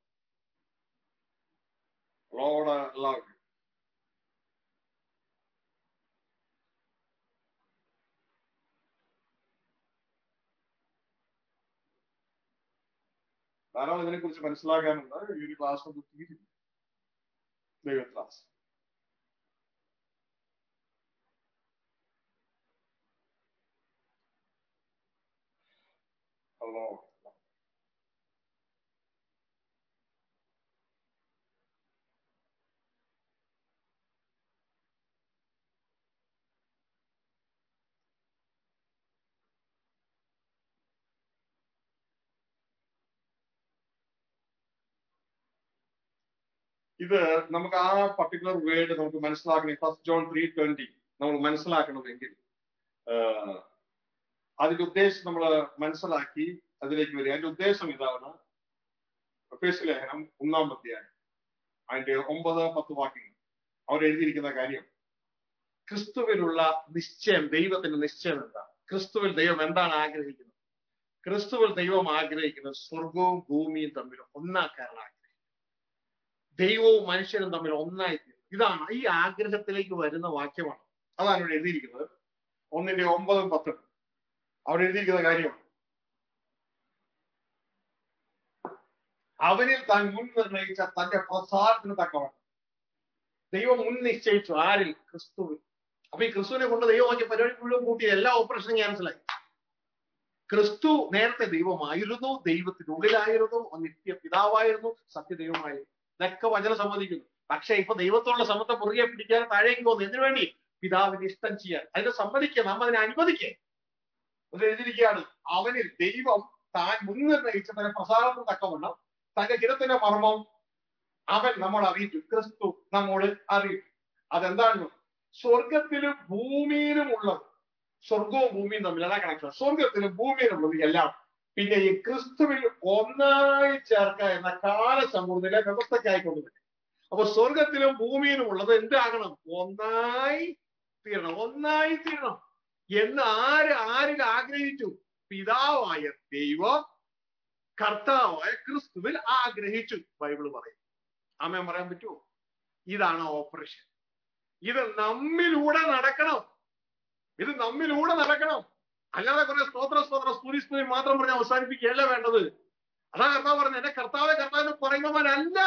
Lord, I love you. ധാരാളം ഇതിനെ കുറിച്ച് മനസ്സിലാക്കാനുണ്ട് ഈ ഒരു ക്ലാസ് ഒന്നും തീരില്ല ദൈവ ക്ലാസ് ഹലോ ഇത് നമുക്ക് ആ പർട്ടിക്കുലർ വേർഡ് നമുക്ക് മനസ്സിലാക്കണേ ഫസ്റ്റ് ജോൺ ത്രീ ട്വന്റി നമ്മൾ മനസ്സിലാക്കണമെങ്കിൽ ആഹ്, അതിന്റെ ഉദ്ദേശം നമ്മൾ മനസ്സിലാക്കി അതിലേക്ക് വരിക അതിന്റെ ഉദ്ദേശം ഇതാണ് എഫേസ്യ ലേഖനം ഒന്നാം അധ്യായം അതിന്റെ ഒമ്പത് പത്ത് വാക്യങ്ങൾ അവർ എഴുതിയിരിക്കുന്ന കാര്യം ക്രിസ്തുവിലുള്ള നിശ്ചയം ദൈവത്തിന്റെ നിശ്ചയം എന്താ ക്രിസ്തുവിൽ ദൈവം എന്താണ് ആഗ്രഹിക്കുന്നത് ക്രിസ്തുവിൽ ദൈവം ആഗ്രഹിക്കുന്നത് സ്വർഗവും ഭൂമിയും തമ്മിൽ ഒന്നാക്കാനാണ് ആഗ്രഹിക്കുന്നത് ദൈവവും മനുഷ്യനും തമ്മിൽ ഒന്നായി തീരുന്നത് ഇതാണ് ഈ ആഗ്രഹത്തിലേക്ക് വരുന്ന വാക്യമാണ് അതാണ് ഇവിടെ എഴുതിയിരിക്കുന്നത് ഒന്നിന്റെ ഒമ്പതും പത്തും അവിടെ എഴുതിയിരിക്കുന്ന കാര്യം അവനിൽ താൻ മുൻ നിർണയിച്ച തന്റെ പ്രസാദത്തിന് തക്കവണ്ണം ദൈവം മുൻ നിശ്ചയിച്ചു ആരിൽ ക്രിസ്തുവിൽ അപ്പൊ ഈ ക്രിസ്തുവിനെ കൊണ്ട് ദൈവമാക്കിയ പരിപാടി മുഴുവൻ കൂട്ടി എല്ലാ ഓപ്പറേഷനും ക്യാൻസലായി ക്രിസ്തു നേരത്തെ ദൈവമായിരുന്നു ദൈവത്തിനുള്ളിലായിരുന്നു നിത്യ പിതാവായിരുന്നു സത്യദൈവമായിരുന്നു ഇതൊക്കെ വചനം സമ്മതിക്കുന്നു പക്ഷെ ഇപ്പൊ ദൈവത്തോടുള്ള സമത്തെ പുറകെ പിടിക്കാൻ താഴേക്ക് പോകുന്നു എന്തിനു വേണ്ടി പിതാവിന് ഇഷ്ടം ചെയ്യാൻ അതിനെ സമ്മതിക്കുക നാം അതിനെ അനുവദിക്കുക അത് എഴുതിയിരിക്കുകയാണ് അവനിൽ ദൈവം താൻ മുൻനിർണയിച്ച തന്റെ പ്രസാദത്തിന് തക്കവണ്ണം തന്റെ ഹിതത്തിന്റെ മർമ്മം അവൻ നമ്മൾ അറിയിച്ചു ക്രിസ്തു നമ്മോട് അറിയിച്ചു അതെന്താണ് സ്വർഗത്തിലും ഭൂമിയിലും ഉള്ളത് സ്വർഗവും ഭൂമിയും തമ്മിൽ അതാ കണക്ഷൻ സ്വർഗത്തിലും ഭൂമിയിലും ഉള്ളത് എല്ലാം പിന്നെ ഈ ക്രിസ്തുവിൽ ഒന്നായി ചേർക്കുക എന്ന കാലസമൂഹത്തിലെ വ്യവസ്ഥയ്ക്കായി കൊണ്ടുവരും അപ്പൊ സ്വർഗത്തിലും ഭൂമിയിലും ഉള്ളത് എന്താകണം ഒന്നായി തീരണം ഒന്നായി തീരണം എന്ന് ആര് ആരിൽ ആഗ്രഹിച്ചു പിതാവായ ദൈവം കർത്താവായ ക്രിസ്തുവിൽ ആഗ്രഹിച്ചു ബൈബിൾ പറയും ആമേൻ പറയാൻ പറ്റുമോ ഇതാണ് ഓപ്പറേഷൻ ഇത് നമ്മിലൂടെ നടക്കണം ഇത് നമ്മിലൂടെ നടക്കണം അല്ലാതെ കുറെ സ്തോത്ര സ്തോത്ര സ്തുതി സ്തുതി മാത്രം പറഞ്ഞ് അവസാനിപ്പിക്കുകയല്ല വേണ്ടത് അതാ കർത്താവ് പറഞ്ഞത് എന്റെ കർത്താവ് കർത്താവ് പറയുന്നവനല്ല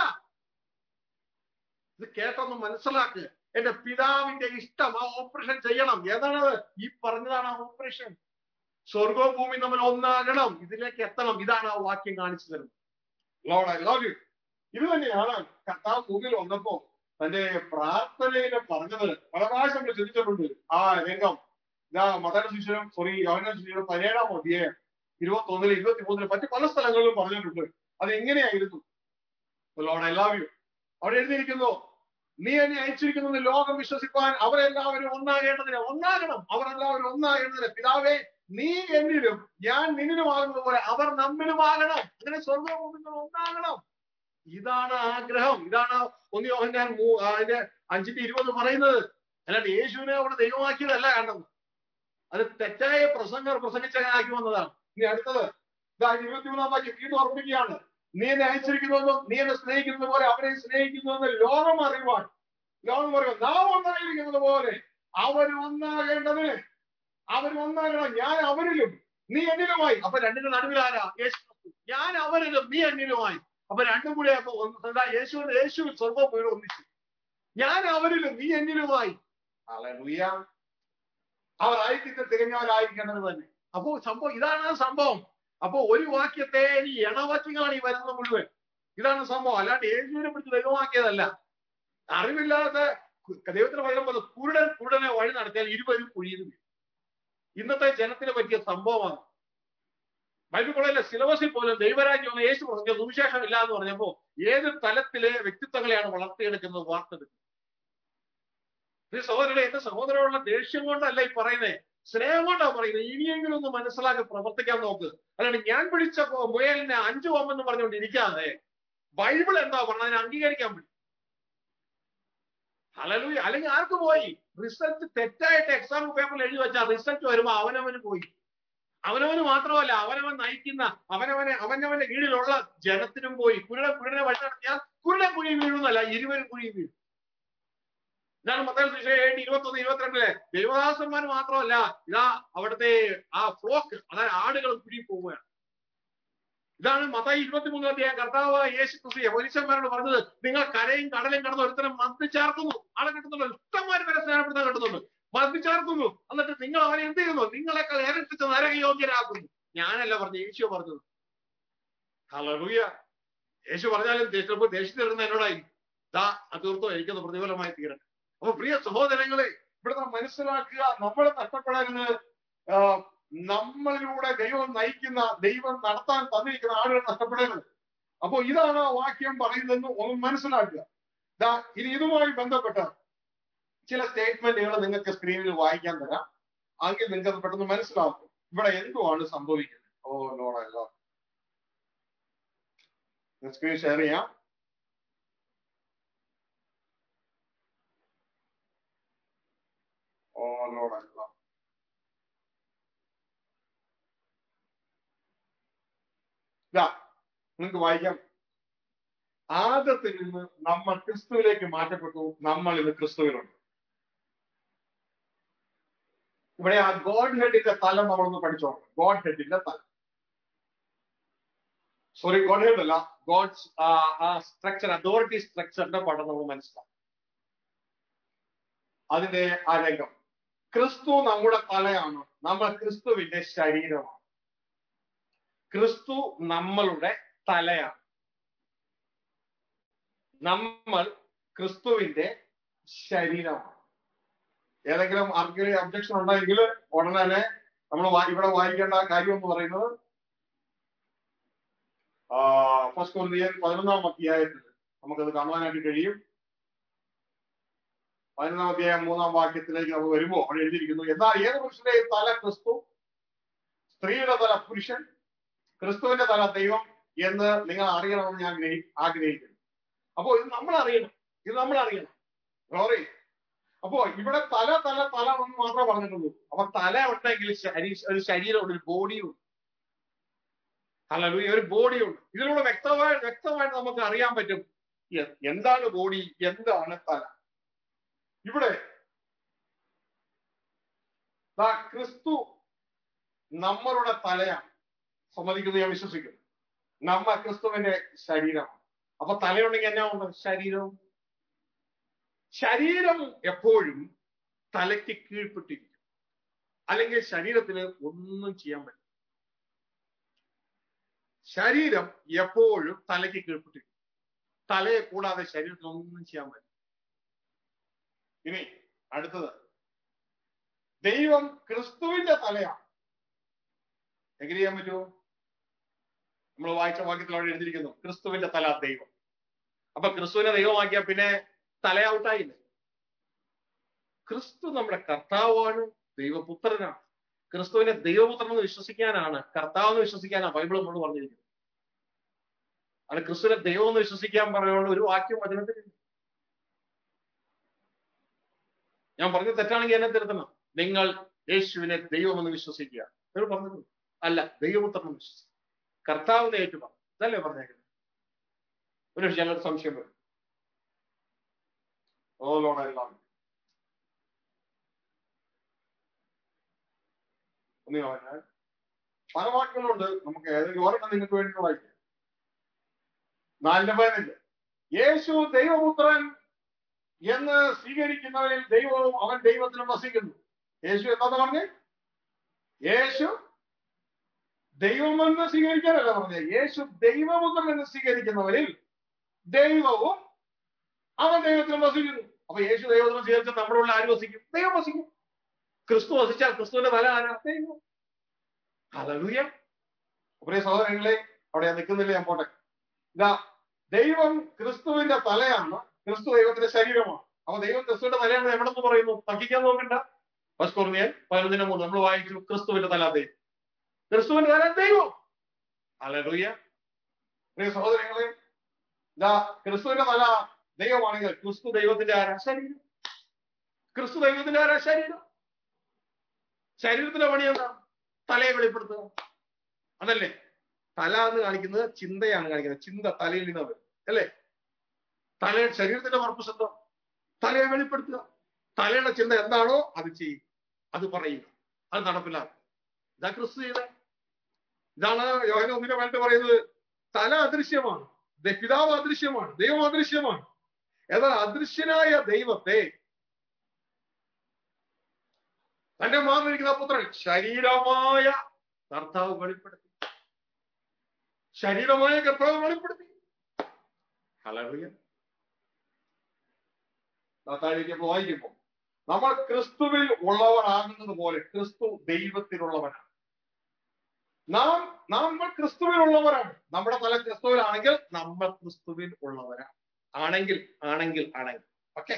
ഇത് കേട്ടൊന്ന് മനസ്സിലാക്കുക എന്റെ പിതാവിന്റെ ഇഷ്ടം ആ ഓപ്പറേഷൻ ചെയ്യണം ഏതാണത് ഈ പറഞ്ഞതാണ് ആ ഓപ്പറേഷൻ സ്വർഗവും ഭൂമി തമ്മിൽ ഒന്നാകണം ഇതിലേക്ക് എത്തണം ഇതാണ് ആ വാക്യം കാണിച്ചു തരുന്നത് ലോഡ് ഐ ലവ് യു ഇത് തന്നെയാണ് കർത്താവ് ഭൂമിയിൽ വന്നപ്പോ തന്റെ പ്രാർത്ഥനയില് പറഞ്ഞത് പല പ്രാവശ്യം നമ്മൾ ചിന്തിച്ചിട്ടുണ്ട് ആ രംഗം ഇതാ മതന ശിശുരം സോറി യോഹന ശിശുരം പതിനേഴാം അധ്യായം ഇരുപത്തി ഒന്നില് ഇരുപത്തി മൂന്നില് മറ്റു പല സ്ഥലങ്ങളിലും പറഞ്ഞിട്ടുണ്ട് അത് എങ്ങനെയായിരുന്നു ലോഡ് ഐ ലവ് യു അവിടെ എഴുതിയിരിക്കുന്നു നീ എന്നെ അയച്ചിരിക്കുന്നത് ലോകം വിശ്വസിപ്പാൻ അവരെല്ലാവരും ഒന്നാകേണ്ടതിന് ഒന്നാകണം അവർ എല്ലാവരും ഒന്നാകേണ്ടതിന് പിതാവേ നീ എന്നിലും ഞാൻ നിന്നിലുമാകുന്നത് പോലെ അവർ നമ്മിലുമാകണം അങ്ങനെ സ്വർഗഭൂമികൾ ഒന്നാകണം ഇതാണ് ആഗ്രഹം ഇതാണ് ഒന്ന് യോഹന്നാൻ മൂ- ആ, അതിന്റെ അഞ്ചിന്റെ ഇരുപത് പറയുന്നത് അല്ലാണ്ട് യേശുവിനെ അവിടെ ദൈവമാക്കിയതല്ല കണ്ടത് അത് തെറ്റായ പ്രസംഗർ പ്രസംഗിച്ചാക്കി വന്നതാണ് ഇനി അടുത്തത് ഇതാ ഇരുപത്തിമൂന്നാം വാക്യം വീണ്ടും ഓർമ്മിക്കുകയാണ് നീ എന്നെ അയച്ചിരിക്കുന്നുവെന്നും നീ എന്നെ സ്നേഹിക്കുന്നത് പോലെ അവരെ സ്നേഹിക്കുന്നുവെന്ന് ലോകം അറിയുവാൻ ലോകം അറിയുവാൻ നാം ഒന്നായിരിക്കുന്നത് പോലെ അവർ ഒന്നാകേണ്ടതിന് അവർ ഒന്നാകണം ഞാൻ അവരിലും നീ എന്നിലുമായി അപ്പൊ രണ്ടിന്റെ നടുവിൽ ആരാ യേശു ക്രിസ്തു. ഞാൻ അവരിലും നീ എന്നിലുമായി അപ്പൊ രണ്ടും കൂടെ അപ്പൊ ഒന്ന് എന്താ യേശു യേശു സ്വർഗം വീട് ഒന്നിച്ചു ഞാൻ അവരിലും നീ എന്നിലുമായി ഹല്ലേലൂയ അവർ ആയിത്തീർന്ന തികഞ്ഞവരായിരിക്കേണ്ടത് തന്നെ അപ്പോ സംഭവം ഇതാണ് ആ സംഭവം അപ്പൊ ഒരു വാക്യത്തെ ഈ ഇണവാക്യങ്ങളാണ് ഈ വരുന്നത് മുഴുവൻ ഇതാണ് സംഭവം അല്ലാണ്ട് യേശുവിനെ പിടിച്ച് ദൈവമാക്കിയതല്ല അറിവില്ലാത്ത ദൈവത്തിന് വചനം പോലെ കുരുടൻ കുരുടനെ വഴി നടത്തിയാൽ ഇരുവരും കുഴിയിലും വീഴും. ഇന്നത്തെ ജനത്തിന് പറ്റിയ സംഭവമാണ് ബൈബിൾ കോളേജിലെ സിലബസിൽ പോലും ദൈവരാജ്യം എന്ന് യേശു പറഞ്ഞ സുവിശേഷം ഇല്ല എന്ന് പറഞ്ഞപ്പോ ഏത് തലത്തിലെ വ്യക്തിത്വങ്ങളെയാണ് വളർത്തിയെടുക്കുന്നത് വാർത്തെടുക്കുന്നത് ഈ സഹോദരനെ എന്റെ സഹോദരനുള്ള ദേഷ്യം കൊണ്ടല്ല ഈ പറയുന്നത് സ്നേഹം കൊണ്ടാ പറയുന്നത് ഇനിയെങ്കിലും ഒന്ന് മനസ്സിലാക്കി പ്രവർത്തിക്കാൻ നോക്ക് അല്ലാണ്ട് ഞാൻ പിടിച്ച കൊ- മുയലിനെ അഞ്ചു കൊമ്പെന്ന് പറഞ്ഞുകൊണ്ട് ഇരിക്കാതെ ബൈബിൾ എന്താ പറഞ്ഞത് അതിനെ അംഗീകരിക്കാൻ പറ്റും ഹലലൂയ അല്ലെങ്കിൽ ആർക്ക് പോയി റിസൾട്ട് തെറ്റായിട്ട് എക്സാം പേപ്പറിൽ എഴുതി വെച്ചാൽ റിസൾട്ട് വരുമ്പോ അവനവന് പോയി അവനവന് മാത്രമല്ല അവനവൻ നയിക്കുന്ന അവനവനെ അവനവന്റെ കീഴിലുള്ള ജനത്തിനും പോയി കുരുടൻ കുരുടനെ വഴി നടത്തിയാൽ കുരുടൻ കുഴി വീഴുന്നല്ല ഇരുവരും കുഴി വീഴും ഇതാണ് മത്തായി സുവിശേഷം ഏഴ് ഇരുപത്തൊന്ന് ഇരുപത്തിരണ്ടിലെ ദൈവദാസന്മാർ മാത്രമല്ല ഇതാ അവിടുത്തെ ആ ഫ്ലോക്ക് അതായത് ആടുകൾ കുഴി പോവുകയാണ് ഇതാണ് മത്തായി ഇരുപത്തിമൂന്ന് അധ്യായം കർത്താവ് യേശു ക്രിസ്തു പോലീസന്മാരോട് പറഞ്ഞത് നിങ്ങൾ കരയും കടലും കടന്ന് ഒരുത്തരം മദ്യ ചേർക്കുന്നു ആളെ കിട്ടുന്നുണ്ട് ഇഷ്ടംമാര് വരെ സ്നേഹപ്പെടുത്താൻ കിട്ടുന്നുണ്ട് മദ്യ ചേർക്കുന്നു എന്നിട്ട് നിങ്ങൾ അവനെ എന്ത് ചെയ്യുന്നു നിങ്ങളെക്കാൾ ഇരട്ടിച്ച് നരകയോഗ്യരാക്കുന്നു ഞാനല്ല പറഞ്ഞു യേശു പറഞ്ഞത് ഹലറിയ യേശു പറഞ്ഞാലും ചിലപ്പോൾ ദേഷ്യം തീർന്ന എന്നോടായി ദാ അത് തീർത്തോ എനിക്കത് പ്രതിഫലമായി തീരട്ടെ അപ്പൊ പ്രിയ സഹോദരങ്ങളെ ഇവിടെ നാം മനസ്സിലാക്കുക നമ്മൾ നഷ്ടപ്പെടരുത് ആ, നമ്മളിലൂടെ ദൈവം നയിക്കുന്ന ദൈവം നടത്താൻ തന്നിരിക്കുന്ന ആളുകൾ നഷ്ടപ്പെടരുത് അപ്പോ ഇതാണ് ആ വാക്യം പറയുന്നതെന്ന് ഒന്ന് മനസ്സിലാക്കുക ദാ ഇനി ഇതുമായി ബന്ധപ്പെട്ട ചില സ്റ്റേറ്റ്മെന്റുകൾ നിങ്ങൾക്ക് സ്ക്രീനിൽ വായിക്കാൻ തരാം എങ്കിൽ നിങ്ങൾക്ക് അത് പെട്ടെന്ന് മനസ്സിലാക്കും ഇവിടെ എന്തുവാണ് സംഭവിക്കുന്നത് ഓ ലോഡല്ല സ്ക്രീൻ ഷെയർ ചെയ്യാം ഓ ലോഡല്ല ഇതാ നിങ്ങൾക്ക് വായിക്കാം ആദത്തിൽ നിന്ന് നമ്മൾ ക്രിസ്തുവിലേക്ക് മാറ്റപ്പെട്ടു നമ്മൾ ഇന്ന് ക്രിസ്തുവിലുണ്ട് ഇവിടെ ആ ഗോഡ് ഹെഡിന്റെ തലം നമ്മളൊന്ന് പഠിച്ചോളാം ഗോഡ് ഹെഡിന്റെ തലം സോറി ഗോഡ് ഹെഡ് അല്ല ഗോഡ്സ് ആ സ്ട്രക്ചർ അതോറിറ്റി സ്ട്രക്ചറിന്റെ പഠനം നമ്മൾ മനസ്സിലാക്കും അതിന്റെ ആ രംഗം ക്രിസ്തു നമ്മുടെ തലയാണ് നമ്മൾ ക്രിസ്തുവിന്റെ ശരീരമാണ് ക്രിസ്തു നമ്മളുടെ തലയാണ് നമ്മൾ ക്രിസ്തുവിന്റെ ശരീരമാണ് ഏതെങ്കിലും ആർക്കെങ്കിലും അബ്ജക്ഷൻ ഉണ്ടെങ്കിൽ ഉടനെ തന്നെ നമ്മൾ ഇവിടെ വായിക്കേണ്ട കാര്യം എന്ന് പറയുന്നത് ഫസ്റ്റ് കൊറിയൻ പതിനൊന്നാം അധ്യായത്തിൽ നമുക്കത് കാണുവാനായിട്ട് കഴിയും പതിനൊന്നാം അധ്യായം മൂന്നാം വാക്യത്തിലേക്ക് നമ്മൾ വരുമ്പോൾ അവിടെ എഴുതിയിരിക്കുന്നു എന്നാൽ ഏത് പുരുഷന്റെയും തല ക്രിസ്തു സ്ത്രീയുടെ തല പുരുഷൻ ക്രിസ്തുവിന്റെ തല ദൈവം എന്ന് നിങ്ങൾ അറിയണമെന്ന് ഞാൻ ആഗ്രഹിക്കുന്നു അപ്പോ ഇത് നമ്മൾ അറിയണം ഇത് നമ്മൾ അറിയണം ഗൗറി അപ്പോ ഇവിടെ തല തല തല എന്ന് മാത്രമേ പറഞ്ഞിട്ടുള്ളൂ അപ്പൊ തല ഉണ്ടെങ്കിൽ ഒരു ശരീരമുണ്ട് ഒരു ബോഡിയുണ്ട് അല്ല ഒരു ബോഡിയുണ്ട് ഇതിലൂടെ വ്യക്തമായി വ്യക്തമായിട്ട് നമുക്ക് അറിയാൻ പറ്റും എന്താണ് ബോഡി എന്താണ് തല ഇവിടെ ക്രിസ്തു നമ്മളുടെ തലയാണ് സമ്മതിക്കുന്നത് ഞാൻ വിശ്വസിക്കുന്നു നമ്മ ക്രിസ്തുവിന്റെ ശരീരമാണ് അപ്പൊ തലയുണ്ടെങ്കിൽ എന്നാ ഉണ്ട് ശരീരവും ശരീരം എപ്പോഴും തലയ്ക്ക് കീഴ്പ്പെട്ടിരിക്കും അല്ലെങ്കിൽ ശരീരത്തിന് ഒന്നും ചെയ്യാൻ പറ്റും ശരീരം എപ്പോഴും തലയ്ക്ക് കീഴ്പ്പെട്ടിരിക്കും തലയെ കൂടാതെ ശരീരത്തിന് ഒന്നും ചെയ്യാൻ പറ്റും ഇനി അടുത്തത് ദൈവം ക്രിസ്തുവിന്റെ തലയാണ് എങ്ങനെ ചെയ്യാൻ പറ്റുമോ നമ്മൾ വായിച്ച വാക്യത്തിൽ അവിടെ എഴുതിയിരിക്കുന്നു ക്രിസ്തുവിന്റെ തല ദൈവം അപ്പൊ ക്രിസ്തുവിനെ ദൈവമാക്കിയ പിന്നെ തല ഔട്ടായില്ലേ ക്രിസ്തു നമ്മുടെ കർത്താവാണ് ദൈവപുത്രനാണ് ക്രിസ്തുവിനെ ദൈവപുത്രൻ എന്ന് വിശ്വസിക്കാനാണ് കർത്താവ് എന്ന് വിശ്വസിക്കാനാണ് ബൈബിൾ നമ്മളോട് പറഞ്ഞിരിക്കുന്നത് അത് ക്രിസ്തുവിനെ ദൈവം എന്ന് വിശ്വസിക്കാൻ പറയുന്ന ഒരു വാക്യം വചനത്തിലില്ല ഞാൻ പറഞ്ഞത് തെറ്റാണെങ്കിൽ എന്നെ തിരുത്തണം നിങ്ങൾ യേശുവിനെ ദൈവമെന്ന് വിശ്വസിക്കുക നിങ്ങൾ പറഞ്ഞത് അല്ല ദൈവപുത്രൻ എന്ന് വിശ്വസിക്കുക കർത്താവിനെ ഏറ്റുപറഞ്ഞു ഇതല്ലേ പറഞ്ഞേക്കുന്നത് ഒരു ഞങ്ങൾക്ക് സംശയം വരും ഓലോണെല്ലാം ഒന്ന് പറഞ്ഞാൽ പല വാക്കുകളുണ്ട് നമുക്ക് ഏതെങ്കിലും ഒരെണ്ണം നിങ്ങൾക്ക് വേണ്ടി വായിക്കാം നാലിന്റെ പതിനഞ്ച് യേശു ദൈവപുത്രൻ എന്ന് സ്വീകരിക്കുന്നവരിൽ ദൈവവും അവൻ ദൈവത്തിനും വസിക്കുന്നു യേശു എന്താന്ന് പറഞ്ഞേ യേശു ദൈവമെന്ന് സ്വീകരിക്കാനല്ല പറഞ്ഞത് യേശു ദൈവപുത്രൻ എന്ന് സ്വീകരിക്കുന്നവരിൽ ദൈവവും അവൻ ദൈവത്തിനും വസിക്കുന്നു അപ്പൊ യേശു ദൈവത്തിനും സ്വീകരിച്ച നമ്മുടെ ഉള്ള ആര് വസിക്കും ദൈവം വസിക്കും ക്രിസ്തു വസിച്ചാൽ ക്രിസ്തുവിന്റെ ഫല ആരാ ദൈവം ഹലലൂയ പ്രിയ സഹോദരങ്ങളെ അവിടെ ഞാൻ നിൽക്കുന്നില്ല ഞാൻ പോട്ടെ ഇതാ ദൈവം ക്രിസ്തുവിന്റെ തലയാണ് ക്രിസ്തു ദൈവത്തിന്റെ ശരീരമാണ് അപ്പൊ ദൈവം ക്രിസ്തുവിന്റെ തലയാണ് എവിടെന്ന് പറയുന്നു തക്കിക്കാൻ നോക്കണ്ട ഫസ്റ്റ് കൊറിയൻ പതിനൊന്നിന് മൂന്ന് നമ്മൾ വായിച്ചു ക്രിസ്തുവിന്റെ തല ദൈവം ക്രിസ്തുവിന്റെ തല ദൈവം ഹലലൂയ പ്രിയ സഹോദരങ്ങളെ ഇതാ ക്രിസ്തുവിന്റെ തല ദൈവമാണെങ്കിൽ ക്രിസ്തു ദൈവത്തിന്റെ ആരാ ശരീരം ക്രിസ്തു ദൈവത്തിന്റെ ആരാ ശരീരം ശരീരത്തിന്റെ പണി എന്താ തലയെ വെളിപ്പെടുത്തുക അതല്ലേ തല എന്ന് കാണിക്കുന്നത് ചിന്തയാണ് കാണിക്കുന്നത് ചിന്ത തലയിൽ നിന്ന് വരും അല്ലേ തല ശരീരത്തിന്റെ പർപ്പസ് എന്തോ തലയെ വെളിപ്പെടുത്തുക തലയുടെ ചിന്ത എന്താണോ അത് ചെയ്യും അത് പറയുക അത് നടപ്പിലാക്കുക ഇതാ ക്രിസ്തു ചെയ്ത ഇതാണ് യോഹന ഒന്നിനെ വേണ്ടി പറയുന്നത് തല അദൃശ്യമാണ് പിതാവ് അദൃശ്യമാണ് ദൈവം അദൃശ്യമാണ് എന്നാൽ അദൃശ്യനായ ദൈവത്തെ തന്റെ മാറിയിരിക്കുന്ന പുത്രൻ ശരീരമായ കർത്താവ് വെളിപ്പെടുത്തി ശരീരമായ കർത്താവ് വെളിപ്പെടുത്തി ഹലറിയ താഴേക്ക് വായിക്കുമ്പോ നമ്മൾ ക്രിസ്തുവിൽ ഉള്ളവരാകുന്നത് പോലെ ക്രിസ്തു ദൈവത്തിലുള്ളവനാണ് നാം നമ്മൾ ക്രിസ്തുവിലുള്ളവരാണ് നമ്മുടെ തല ക്രിസ്തുവിലാണെങ്കിൽ നമ്മൾ ക്രിസ്തുവിൽ ഉള്ളവരാണ് ആണെങ്കിൽ ആണെങ്കിൽ ആണെങ്കിൽ ഓക്കെ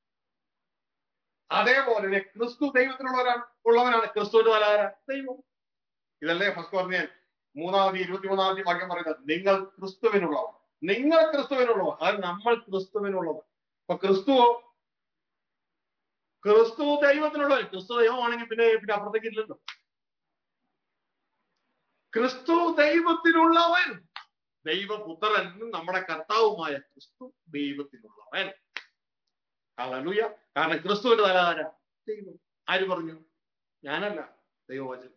അതേപോലെ ക്രിസ്തു ദൈവത്തിലുള്ളവരാണ് ഉള്ളവനാണ് ക്രിസ്തുവിന്റെ തല ആരാ ദൈവം ഇതല്ലേ ഫസ്റ്റ് പറഞ്ഞ മൂന്നാമത് ഇരുപത്തിമൂന്നാമത്തെ വാക്യം പറയുന്നത് നിങ്ങൾ ക്രിസ്തുവിനുള്ളവർ നിങ്ങൾ ക്രിസ്തുവിനുള്ളവർ അത് നമ്മൾ ക്രിസ്തുവിനുള്ളവർ അപ്പൊ ക്രിസ്തുവോ ക്രിസ്തു ദൈവത്തിനുള്ളവർ ക്രിസ്തു ദൈവമാണെങ്കിൽ പിന്നെ പിന്നെ അപ്പുറത്തേക്ക് ഇല്ലല്ലോ ക്രിസ്തു ദൈവത്തിനുള്ളവൻ ദൈവപുത്രൻ നമ്മുടെ കർത്താവുമായ ക്രിസ്തു ദൈവത്തിനുള്ളവൻ ഹല്ലേലൂയ കാരണം ക്രിസ്തുവിന്റെ തല ആരാ ദൈവം ആര് പറഞ്ഞു ഞാനല്ല ദൈവവചനം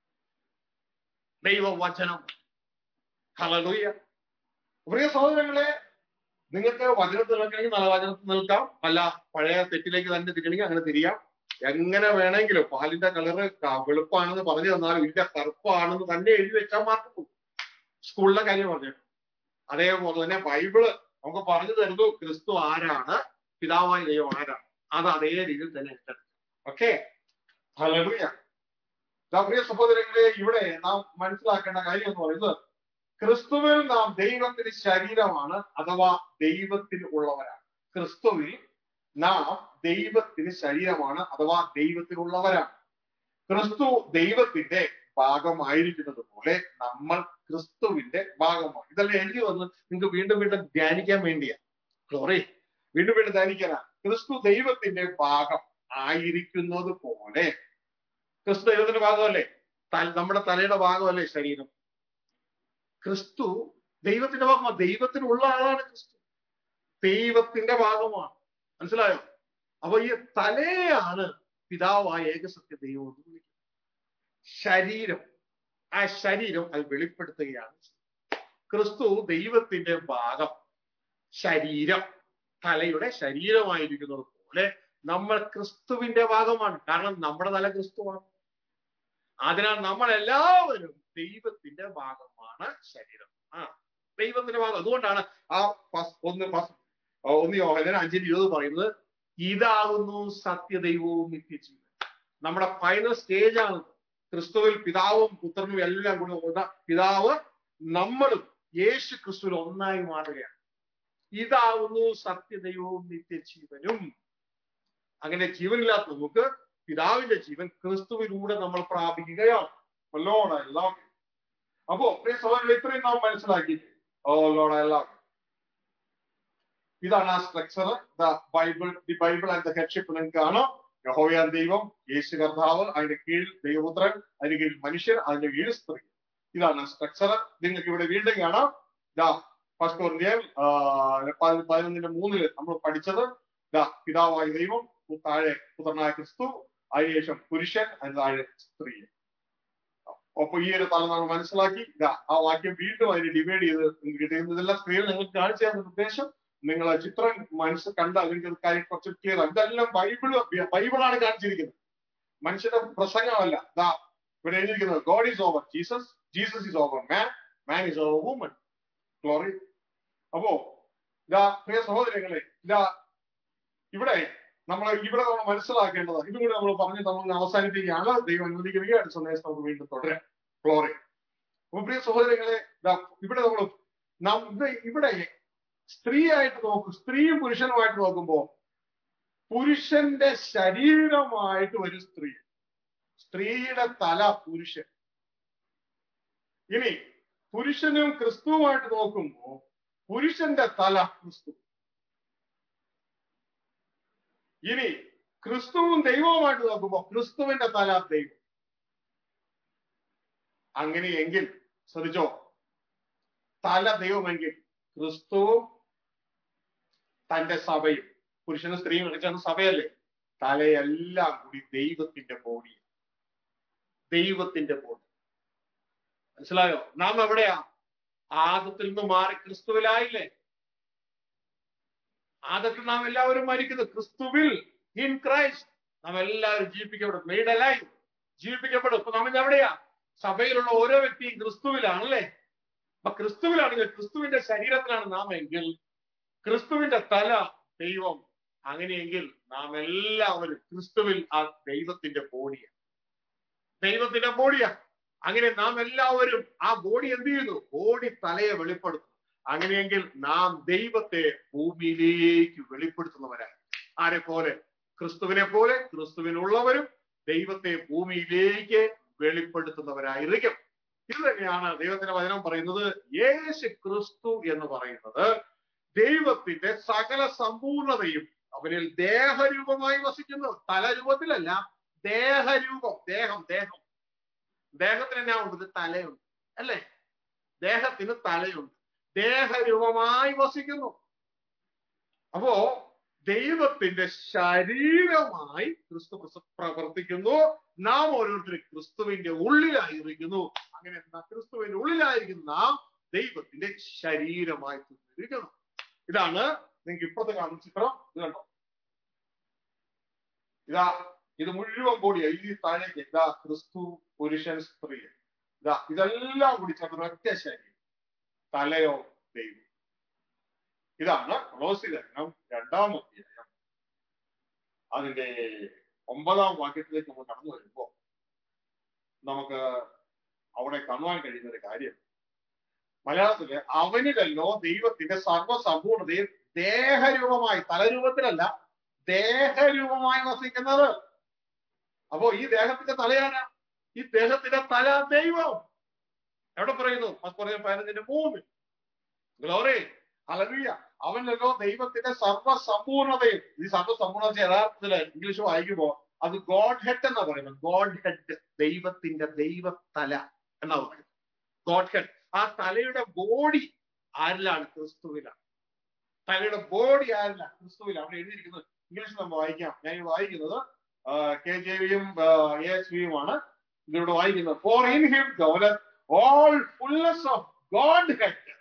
ദൈവവചനം ഹല്ലേലൂയ പ്രിയ സഹോദരങ്ങളെ നിങ്ങൾക്ക് വചനത്തിൽ നിൽക്കണമെങ്കിൽ നല്ല വചനത്തിൽ നിൽക്കാം അല്ല പഴയ തെറ്റിലേക്ക് തന്നെ തിരിയണമെങ്കിൽ അങ്ങനെ തിരിയാം എങ്ങനെ വേണമെങ്കിലും പാലിന്റെ കളറ് വെളുപ്പാണെന്ന് പറഞ്ഞു തന്നാലും ഇല്ല കറുപ്പാണെന്ന് തന്നെ എഴുതി വെച്ചാൽ മാർക്ക് പോകും സ്കൂളിലെ കാര്യം പറഞ്ഞു അതേപോലെ തന്നെ ബൈബിള് നമുക്ക് പറഞ്ഞു തരുന്നു ക്രിസ്തു ആരാണ് പിതാവായ ദൈവം ആരാണ് അത് അതേ രീതിയിൽ തന്നെ ഏറ്റെടുക്കും ഓക്കെ ഹല്ലേലൂയ ദാ പ്രിയ സഹോദരങ്ങളെ ഇവിടെ നാം മനസ്സിലാക്കേണ്ട കാര്യം എന്ന് പറയുന്നത് ക്രിസ്തുവിൽ നാം ദൈവത്തിന്റെ ശരീരമാണ് അഥവാ ദൈവത്തിൽ ഉള്ളവരാണ് ക്രിസ്തുവിൽ നാം ദൈവത്തിന് ശരീരമാണ് അഥവാ ദൈവത്തിലുള്ളവരാണ് ക്രിസ്തു ദൈവത്തിന്റെ ഭാഗമായിരിക്കുന്നത് പോലെ നമ്മൾ ക്രിസ്തുവിന്റെ ഭാഗമാണ് ഇതെല്ലാം എഴുതി വന്ന് നിങ്ങൾക്ക് വീണ്ടും വീണ്ടും ധ്യാനിക്കാൻ വേണ്ടിയാ സോറി വീണ്ടും വീണ്ടും ധ്യാനിക്കാനാ ക്രിസ്തു ദൈവത്തിന്റെ ഭാഗം ആയിരിക്കുന്നത് പോലെ ക്രിസ്തു ദൈവത്തിന്റെ ഭാഗമല്ലേ തല- നമ്മുടെ തലയുടെ ഭാഗമല്ലേ ശരീരം ക്രിസ്തു ദൈവത്തിന്റെ ഭാഗമാണ് ദൈവത്തിനുള്ള ആളാണ് ക്രിസ്തു ദൈവത്തിന്റെ ഭാഗമാണ് മനസ്സിലായോ അപ്പൊ ഈ തലയാണ് പിതാവായ ഏകസത്യ ദൈവം എന്ന് വിളിക്കുന്നത് ശരീരം ആ ശരീരം അത് വെളിപ്പെടുത്തുകയാണ് ക്രിസ്തു ദൈവത്തിന്റെ ഭാഗം ശരീരം തലയുടെ ശരീരമായിരിക്കുന്നത് പോലെ നമ്മൾ ക്രിസ്തുവിന്റെ ഭാഗമാണ് കാരണം നമ്മുടെ തല ക്രിസ്തുവാണ് അതിനാൽ നമ്മൾ എല്ലാവരും ദൈവത്തിന്റെ ഭാഗമാണ് ശരീരം ആ ദൈവത്തിന്റെ ഭാഗം അതുകൊണ്ടാണ് ആ ഫസ്- ഒന്ന് ഫസ്- ആ, ഒന്ന് യോഹനൻ അഞ്ചിന് ഇരുപത് പറയുന്നത് ഇതാകുന്നു സത്യദൈവവും നിത്യജീവൻ നമ്മുടെ ഫൈനൽ സ്റ്റേജ് ആണ് ക്രിസ്തുവിൽ പിതാവും പുത്രനും എല്ലാം കൂടി ഒന്ന് പിതാവ് നമ്മളും യേശു ക്രിസ്തുവിൽ ഒന്നായി മാറുകയാണ് ഇതാവുന്നു സത്യദൈവവും നിത്യജീവനും അങ്ങനെ ജീവനില്ലാത്ത നമുക്ക് പിതാവിന്റെ ജീവൻ ക്രിസ്തുവിലൂടെ നമ്മൾ പ്രാപിക്കുകയാണ് ലോഡ് എല്ലാം അപ്പോ പ്രിയ സഹോദരൻ ഇത്രയും നാം മനസ്സിലാക്കി ഓ ലോഡ് എല്ലാം ഇതാണ് ആ structure the Bible the Bible and the headship നിങ്ങൾക്ക് കാണാം യഹോവയാൻ ദൈവം യേശു കർത്താവ് അതിന്റെ കീഴിൽ ദൈവപുത്രൻ അതിന്റെ കീഴിൽ മനുഷ്യർ അതിന്റെ കീഴിൽ സ്ത്രീ ഇതാണ് സ്ട്രക്ചർ നിങ്ങൾക്ക് ഇവിടെ വീണ്ടും കാണാം ദാ ഫസ്റ്റ് കൊറിന്ത്യൻ പതിനൊന്നിന്റെ മൂന്നില് നമ്മൾ പഠിച്ചത് ദാ പിതാവായ ദൈവം താഴെ പുത്രനായ ക്രിസ്തു അതിനുശേഷം പുരുഷൻ അതിന് താഴെ സ്ത്രീ അപ്പൊ ഈ ഒരു തലം നമ്മൾ മനസ്സിലാക്കി ഇതാ ആ വാക്യം വീണ്ടും അതിന് ഡിവൈഡ് ചെയ്ത് നിങ്ങൾക്ക് കിട്ടുന്നത് ഇതെല്ലാം സ്ക്രീനിൽ നിങ്ങൾക്ക് കാണിച്ചു തരുന്ന ഉദ്ദേശം നിങ്ങൾ ആ ചിത്രം മനസ്സ് കണ്ടാൽ നിങ്ങൾക്ക് ഇത് കാര്യം കുറച്ച് ക്ലിയർ ഇതെല്ലാം ബൈബിള് ബൈബിളാണ് കാണിച്ചിരിക്കുന്നത് മനുഷ്യന്റെ പ്രസംഗമല്ല ദാ ഇവിടെ എഴുതിയിരിക്കുന്നത് God is over Jesus Jesus is over man man is over woman glory അപ്പോ ഇതാ പ്രിയ സഹോദരങ്ങളെ ഇതാ ഇവിടെ നമ്മൾ ഇവിടെ നമ്മൾ മനസ്സിലാക്കേണ്ടത് ഇതും കൂടി നമ്മൾ പറഞ്ഞ് നമ്മൾ അവസാനിപ്പിക്കുകയാണ് ദൈവം അനുവദിക്കുകയും അടുത്ത സന്ദേശം നമുക്ക് വീണ്ടും തുടരാം ഗ്ലോറി അപ്പൊ പ്രിയ സഹോദരങ്ങളെ ദാ ഇവിടെ നമ്മൾ നാം ഇത് ഇവിടെ സ്ത്രീയായിട്ട് നോക്കും സ്ത്രീയും പുരുഷനുമായിട്ട് നോക്കുമ്പോ പുരുഷന്റെ ശരീരമായിട്ട് ഒരു സ്ത്രീ സ്ത്രീയുടെ തല പുരുഷൻ ഇനി പുരുഷനും ക്രിസ്തുവുമായിട്ട് നോക്കുമ്പോ പുരുഷന്റെ തല ക്രിസ്തു ഇനി ക്രിസ്തുവും ദൈവവുമായിട്ട് നോക്കുമ്പോ ക്രിസ്തുവിന്റെ തല ദൈവം അങ്ങനെയെങ്കിൽ ശ്രദ്ധിച്ചോ തല ദൈവമെങ്കിൽ ക്രിസ്തുവും തന്റെ സഭയും പുരുഷനും സ്ത്രീയും കളിച്ചാണ് സഭയല്ലേ തലയെല്ലാം കൂടി ദൈവത്തിന്റെ ബോഡി ദൈവത്തിന്റെ ബോഡി മനസ്സിലായോ നാം എവിടെയാ ആദത്തിൽ നിന്ന് മാറി ക്രിസ്തുവിലായില്ലേ ആദത്തിൽ നാം എല്ലാവരും മരിക്കുന്നു ക്രിസ്തുവിൽ ഇൻ ക്രൈസ്റ്റ് നാം എല്ലാവരും ജീവിപ്പിക്കപ്പെടും മെയ്ഡ് ലൈഫ് ജീവിപ്പിക്കപ്പെടും ഇപ്പൊ നമ്മൾ എവിടെയാ സഭയിലുള്ള ഓരോ വ്യക്തിയും ക്രിസ്തുവിലാണല്ലേ അപ്പൊ ക്രിസ്തുവിലാണെങ്കിൽ ക്രിസ്തുവിന്റെ ശരീരത്തിലാണ് നാം എങ്കിൽ ക്രിസ്തുവിന്റെ തല ദൈവം അങ്ങനെയെങ്കിൽ നാം എല്ലാവരും ക്രിസ്തുവിൽ ആ ദൈവത്തിന്റെ ബോഡിയാണ് ദൈവത്തിന്റെ ബോഡിയാ അങ്ങനെ നാം എല്ലാവരും ആ ബോഡി എന്ത് ചെയ്യുന്നു ബോഡി തലയെ വെളിപ്പെടുത്തുന്നു അങ്ങനെയെങ്കിൽ നാം ദൈവത്തെ ഭൂമിയിലേക്ക് വെളിപ്പെടുത്തുന്നവരായി ആരെ പോലെ ക്രിസ്തുവിനെ പോലെ ക്രിസ്തുവിനുള്ളവരും ദൈവത്തെ ഭൂമിയിലേക്ക് വെളിപ്പെടുത്തുന്നവരായിരിക്കും ഇത് തന്നെയാണ് ദൈവത്തിന്റെ വചനം പറയുന്നത് യേശു ക്രിസ്തു എന്ന് പറയുന്നത് ദൈവത്തിന്റെ സകല സമ്പൂർണതയും അവനിൽ ദേഹരൂപമായി വസിക്കുന്നു തലരൂപത്തിലല്ല ദേഹരൂപം ദേഹം ദേഹം ദേഹത്തിന് എന്നാ ഉണ്ട് തലയുണ്ട് അല്ലേ ദേഹത്തിന് തലയുണ്ട് ദേഹരൂപമായി വസിക്കുന്നു അപ്പോ ദൈവത്തിന്റെ ശരീരമായി ക്രിസ്തു പ്രസ- പ്രവർത്തിക്കുന്നു നാം ഓരോരുത്തരും ക്രിസ്തുവിന്റെ ഉള്ളിലായിരിക്കുന്നു അങ്ങനെ ന- ക്രിസ്തുവിന്റെ ഉള്ളിലായിരിക്കുന്ന നാം ദൈവത്തിന്റെ ശരീരമായി തീർന്നിരിക്കുന്നു ഇതാണ് നിങ്ങൾക്ക് ഇപ്പുറത്ത് കാണുന്ന ചിത്രം ഇത് കണ്ടോ ഇതാ ഇത് മുഴുവൻ കൂടിയാ ഈ താഴേക്ക് ഇതാ ക്രിസ്തു പുരുഷൻ സ്ത്രീ ഇതാ ഇതെല്ലാം കൂടി ചേർന്ന ഒറ്റ ശരീരം തലയോ ദൈവം ഇതാണ് റോസിലഗ്നം രണ്ടാം അധ്യായം അതിന്റെ ഒമ്പതാം വാക്യത്തിലേക്ക് നമ്മൾ കടന്നു വരുമ്പോ നമുക്ക് അവിടെ കാണുവാൻ കഴിയുന്ന ഒരു കാര്യം മലയാളത്തില് അവനിലല്ലോ ദൈവത്തിന്റെ സർവസമ്പൂർണതയിൽ ദേഹരൂപമായി തലരൂപത്തിലല്ല ദേഹരൂപമായി വസിക്കുന്നത് അപ്പോ ഈ ദേഹത്തിന്റെ തലയാണ് ഈ ദേഹത്തിന്റെ തല ദൈവം എവിടെ പറയുന്നു അത് പറയുന്ന പതിനഞ്ചിന്റെ മൂന്ന് ഗ്ലോറി അലറിയ അവനല്ലോ ദൈവത്തിന്റെ സർവസമ്പൂർണതയും ഈ സർവസമ്പൂർണത യഥാർത്ഥത്തില് ഇംഗ്ലീഷ് വായിക്കുമ്പോ അത് ഗോഡ് ഹെഡ് എന്നാ പറയുന്നത് ഗോഡ് ഹെഡ് ദൈവത്തിന്റെ ദൈവത്തല എന്നാ പറയുന്നത് ഗോഡ് ഹെഡ് ആ തലയുടെ ബോഡി ആരിലാണ് ക്രിസ്തുവിലാണ് തലയുടെ ബോഡി ആരിലാണ് ക്രിസ്തുവിലാണ് അവിടെ എഴുതിയിരിക്കുന്നത് ഇംഗ്ലീഷിൽ നമ്മൾ വായിക്കാം ഞാൻ ഈ വായിക്കുന്നത് കെ ജെ വിയും എ എസ് വിയുമാണ് ഇതിലൂടെ വായിക്കുന്നത് for in him all fullness of Godhead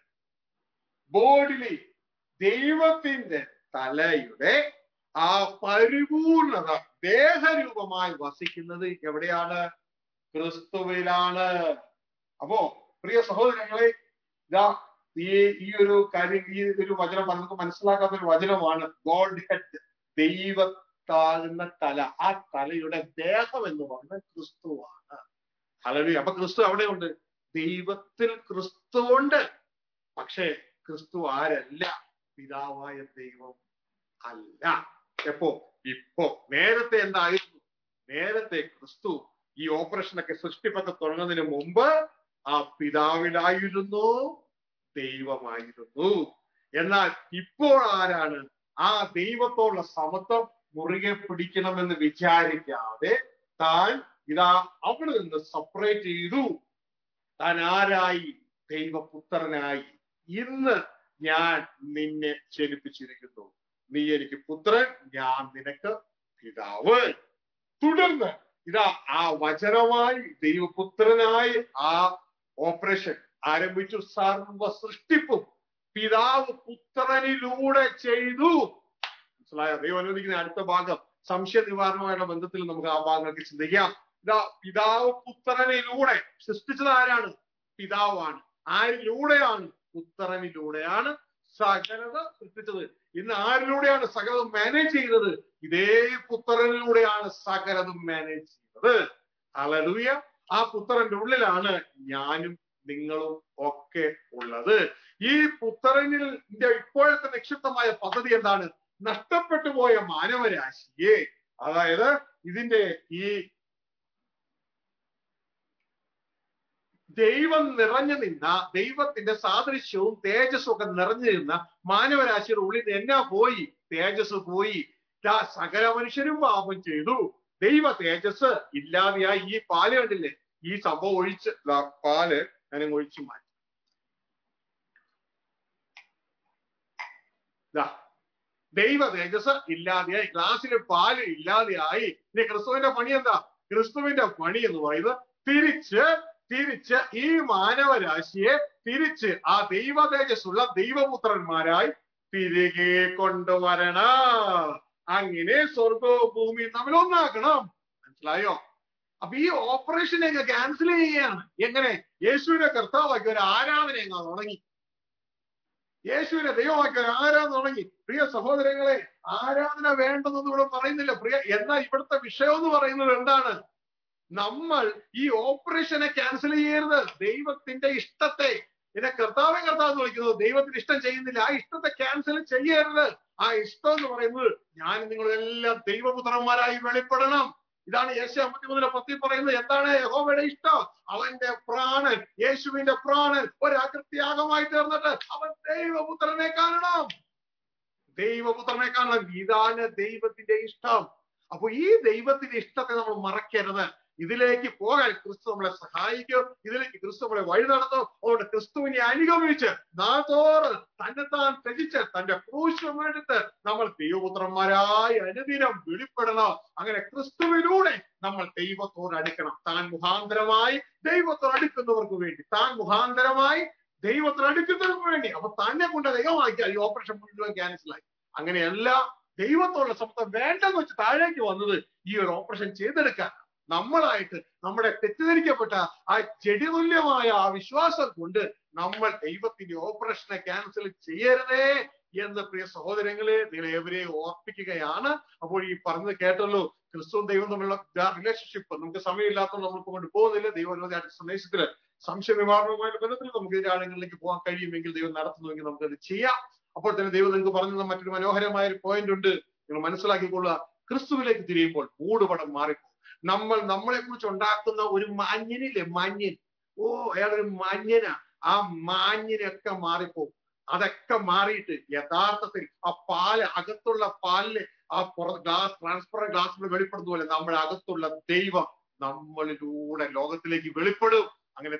bodily ദൈവത്തിന്റെ തലയുടെ ആ പരിപൂർണത ദേഹരൂപമായി വസിക്കുന്നത് എവിടെയാണ് ക്രിസ്തുവിലാണ് അപ്പോ പ്രിയ സഹോദരങ്ങളെ ഇതാ ഈ ഈ ഒരു കാര്യം ഈ ഒരു വചനം നമുക്ക് മനസ്സിലാക്കാത്ത ഒരു വചനമാണ് ഗോഡ് ഹെഡ് ദൈവത്താകുന്ന തല ആ തലയുടെ ദേഹം എന്ന് പറയുന്നത് ക്രിസ്തുവാണ് ഹലവി അപ്പൊ ക്രിസ്തു അവിടെയുണ്ട് ദൈവത്തിൽ ക്രിസ്തു ഉണ്ട് പക്ഷേ ക്രിസ്തു ആരല്ല പിതാവായ ദൈവം അല്ല എപ്പോ ഇപ്പോ നേരത്തെ എന്തായിരുന്നു നേരത്തെ ക്രിസ്തു ഈ ഓപ്പറേഷനൊക്കെ സൃഷ്ടിപ്പൊക്കെ തുടങ്ങുന്നതിന് മുമ്പ് ആ പിതാവിലായിരുന്നു ദൈവമായിരുന്നു എന്നാൽ ഇപ്പോൾ ആരാണ് ആ ദൈവത്തോടുള്ള സമത്വം മുറുകെ പിടിക്കണമെന്ന് വിചാരിക്കാതെ താൻ ഇതാ അവിടെ നിന്ന് സെപ്പറേറ്റ് ചെയ്തു താൻ ആരായി ദൈവപുത്രനായി ഇന്ന് ഞാൻ നിന്നെ ജനിപ്പിച്ചിരിക്കുന്നു നീ എനിക്ക് പുത്രൻ ഞാൻ നിനക്ക് പിതാവ് തുടർന്ന് ഇതാ ആ വചനമായി ദൈവപുത്രനായി ആ ഓപ്പറേഷൻ ആരംഭിച്ചു സർവ സൃഷ്ടിപ്പും പിതാവ് പുത്രനിലൂടെ ചെയ്തു മനസ്സിലായോ ദൈവം അനുവദിക്കുന്ന അടുത്ത ഭാഗം സംശയ നിവാരണമായുള്ള ബന്ധത്തിൽ നമുക്ക് ആ ഭാഗങ്ങൾക്ക് ചിന്തിക്കാം ഇതാ പിതാവ് പുത്രനിലൂടെ സൃഷ്ടിച്ചത് ആരാണ് പിതാവാണ് ആരിലൂടെയാണ് പുത്രനിലൂടെയാണ് സകലത സൃഷ്ടിച്ചത് ഇന്ന് ആരിലൂടെയാണ് സകലതും മാനേജ് ചെയ്യുന്നത് ഇതേ പുത്രനിലൂടെയാണ് സകലതും മാനേജ് ചെയ്യുന്നത് അലലുയ ആ പുത്രന്റെ ഉള്ളിലാണ് ഞാനും നിങ്ങളും ഒക്കെ ഉള്ളത് ഈ പുത്രനിൽ ഇപ്പോഴത്തെ നിക്ഷിപ്തമായ പദ്ധതി എന്താണ് നഷ്ടപ്പെട്ടു പോയ മാനവരാശിയെ അതായത് ഇതിന്റെ ഈ ദൈവം നിറഞ്ഞു നിന്ന ദൈവത്തിന്റെ സാദൃശ്യവും തേജസ്സും ഒക്കെ നിറഞ്ഞു നിന്ന മാനവരാശിയുടെ ഉള്ളിൽ നിന്ന് എന്നാ പോയി തേജസ് പോയി ദാ സകല മനുഷ്യരും പാപം ചെയ്തു ദൈവ തേജസ് ഇല്ലാതെയായി ഈ പാല് കണ്ടില്ലേ ഈ സംഭവം ഒഴിച്ച് ദാ പാല് ഞാൻ ഒഴിച്ചു മാറ്റി ദാ ദൈവ തേജസ് ഇല്ലാതെയായി ഗ്ലാസ്സിലെ പാല് ഇല്ലാതെയായി ഇനി ക്രിസ്തുവിന്റെ പണി എന്താ ക്രിസ്തുവിന്റെ പണി എന്ന് പറയുന്നത് തിരിച്ച് തിരിച്ച് ഈ മാനവരാശിയെ തിരിച്ച് ആ ദൈവ തേജസ്സുള്ള ദൈവപുത്രന്മാരായി തിരികെ കൊണ്ടുവരണ അങ്ങനെ സ്വർഗവും ഭൂമിയും തമ്മിൽ ഒന്നാക്കണം മനസ്സിലായോ അപ്പൊ ഈ ഓപ്പറേഷൻ അങ്ങ് ക്യാൻസൽ ചെയ്യുകയാണ് എങ്ങനെ യേശുവിനെ കർത്താവാക്കി ഒരു ആരാധന അങ്ങ് തുടങ്ങി യേശുവിനെ ദൈവമാക്കി ഒരു ആരാധന തുടങ്ങി പ്രിയ സഹോദരങ്ങളെ ആരാധന വേണ്ടെന്നൊന്നും ഇവിടെ പറയുന്നില്ല പ്രിയ എന്നാൽ ഇവിടുത്തെ വിഷയം എന്ന് പറയുന്നത് എന്താണ് നമ്മൾ ഈ ഓപ്പറേഷനെ ക്യാൻസൽ ചെയ്യരുത് ദൈവത്തിന്റെ ഇഷ്ടത്തെ ഇതിനെ കർത്താവെ കർത്താവ് എന്ന് വിളിക്കുന്നത് ദൈവത്തിന് ഇഷ്ടം ചെയ്യുന്നില്ല ആ ഇഷ്ടത്തെ ക്യാൻസൽ ചെയ്യരുത് ആ ഇഷ്ടം എന്ന് പറയുന്നത് ഞാൻ നിങ്ങളെല്ലാം ദൈവപുത്രന്മാരായി വെളിപ്പെടണം ഇതാണ് യേശു അമ്പത്തിമൂന്നിലെ പത്തി പറയുന്നത് എന്താണ് യഹോവയുടെ ഇഷ്ടം അവന്റെ പ്രാണൻ യേശുവിന്റെ പ്രാണൻ ഒരകൃത്യാഗമായി തീർന്നിട്ട് അവൻ ദൈവപുത്രനെ കാണണം ദൈവപുത്രനെ കാണണം ഇതാണ് ദൈവത്തിന്റെ ഇഷ്ടം അപ്പൊ ഈ ദൈവത്തിന്റെ ഇഷ്ടത്തെ നമ്മൾ മറക്കരുത് ഇതിലേക്ക് പോകാൻ ക്രിസ്തു നമ്മളെ സഹായിക്കും ഇതിലേക്ക് ക്രിസ്തു നമ്മളെ വഴി നടത്തും അതുകൊണ്ട് ക്രിസ്തുവിനെ അനുഗമിച്ച് നാതോറ് തന്നെത്താൻ ത്യജിച്ച് തന്റെ ക്രൂശമെടുത്ത് നമ്മൾ ദൈവപുത്രന്മാരായി അനുദിനം വെളിപ്പെടണം അങ്ങനെ ക്രിസ്തുവിലൂടെ നമ്മൾ ദൈവത്തോട് അടുക്കണം താൻ മുഖാന്തരമായി ദൈവത്തോട് അടുക്കുന്നവർക്ക് വേണ്ടി താൻ മുഖാന്തരമായി ദൈവത്തോട് അടുക്കുന്നവർക്ക് വേണ്ടി അപ്പൊ തന്നെ കൊണ്ട് ദൈവമാക്കിയാൽ ഈ ഓപ്പറേഷൻ മുഴുവൻ ക്യാൻസലായി അങ്ങനെയല്ല ദൈവത്തോടുള്ള സംബന്ധം വേണ്ടെന്ന് വെച്ച് താഴേക്ക് വന്നത് ഈ ഒരു ഓപ്പറേഷൻ ചെയ്തെടുക്കാൻ നമ്മളായിട്ട് നമ്മുടെ തെറ്റിദ്ധരിക്കപ്പെട്ട ആ ചെടിതുല്യമായ ആ വിശ്വാസം കൊണ്ട് നമ്മൾ ദൈവത്തിന്റെ ഓപ്പറേഷനെ ക്യാൻസൽ ചെയ്യരുതേ എന്ന് പ്രിയ സഹോദരങ്ങളെ നിങ്ങൾ ഏവരെയും ഓർപ്പിക്കുകയാണ് അപ്പോൾ ഈ പറഞ്ഞത് കേട്ടല്ലോ ക്രിസ്തുവും ദൈവം തമ്മിലുള്ള റിലേഷൻഷിപ്പ് നമുക്ക് സമയമില്ലാത്തത് നമ്മൾക്ക് കൊണ്ട് പോകുന്നില്ല ദൈവം സന്ദേശത്തില് സംശയ നിവാരണവുമായിട്ട് ബന്ധത്തിൽ നമുക്ക് ഇതിന്റെ ആഴങ്ങളിലേക്ക് പോകാൻ കഴിയുമെങ്കിൽ ദൈവം നടത്തുന്നുവെങ്കിൽ നമുക്ക് അത് ചെയ്യാം അപ്പോൾ തന്നെ ദൈവം നിങ്ങൾക്ക് പറഞ്ഞു മറ്റൊരു മനോഹരമായ ഒരു പോയിന്റ് ഉണ്ട് നിങ്ങൾ മനസ്സിലാക്കിക്കൊള്ളുക ക്രിസ്തുവിലേക്ക് തിരിയുമ്പോൾ മൂടുപടം മാറിപ്പോ നമ്മൾ നമ്മളെ കുറിച്ച് ഉണ്ടാക്കുന്ന ഒരു മാന്യനില്ലേ മാന്യൻ ഓ അയാളൊരു മാന്യനാ ആ മാന്യനൊക്കെ മാറിപ്പോകും അതൊക്കെ മാറിയിട്ട് യഥാർത്ഥത്തിൽ ആ പാല് അകത്തുള്ള പാലില് ആ പുറ ഗ്ലാസ് ട്രാൻസ്പെറന്റ് ഗ്ലാസ്സിൽ വെളിപ്പെടുന്ന പോലെ നമ്മുടെ അകത്തുള്ള ദൈവം നമ്മളിലൂടെ ലോകത്തിലേക്ക് വെളിപ്പെടും അങ്ങനെ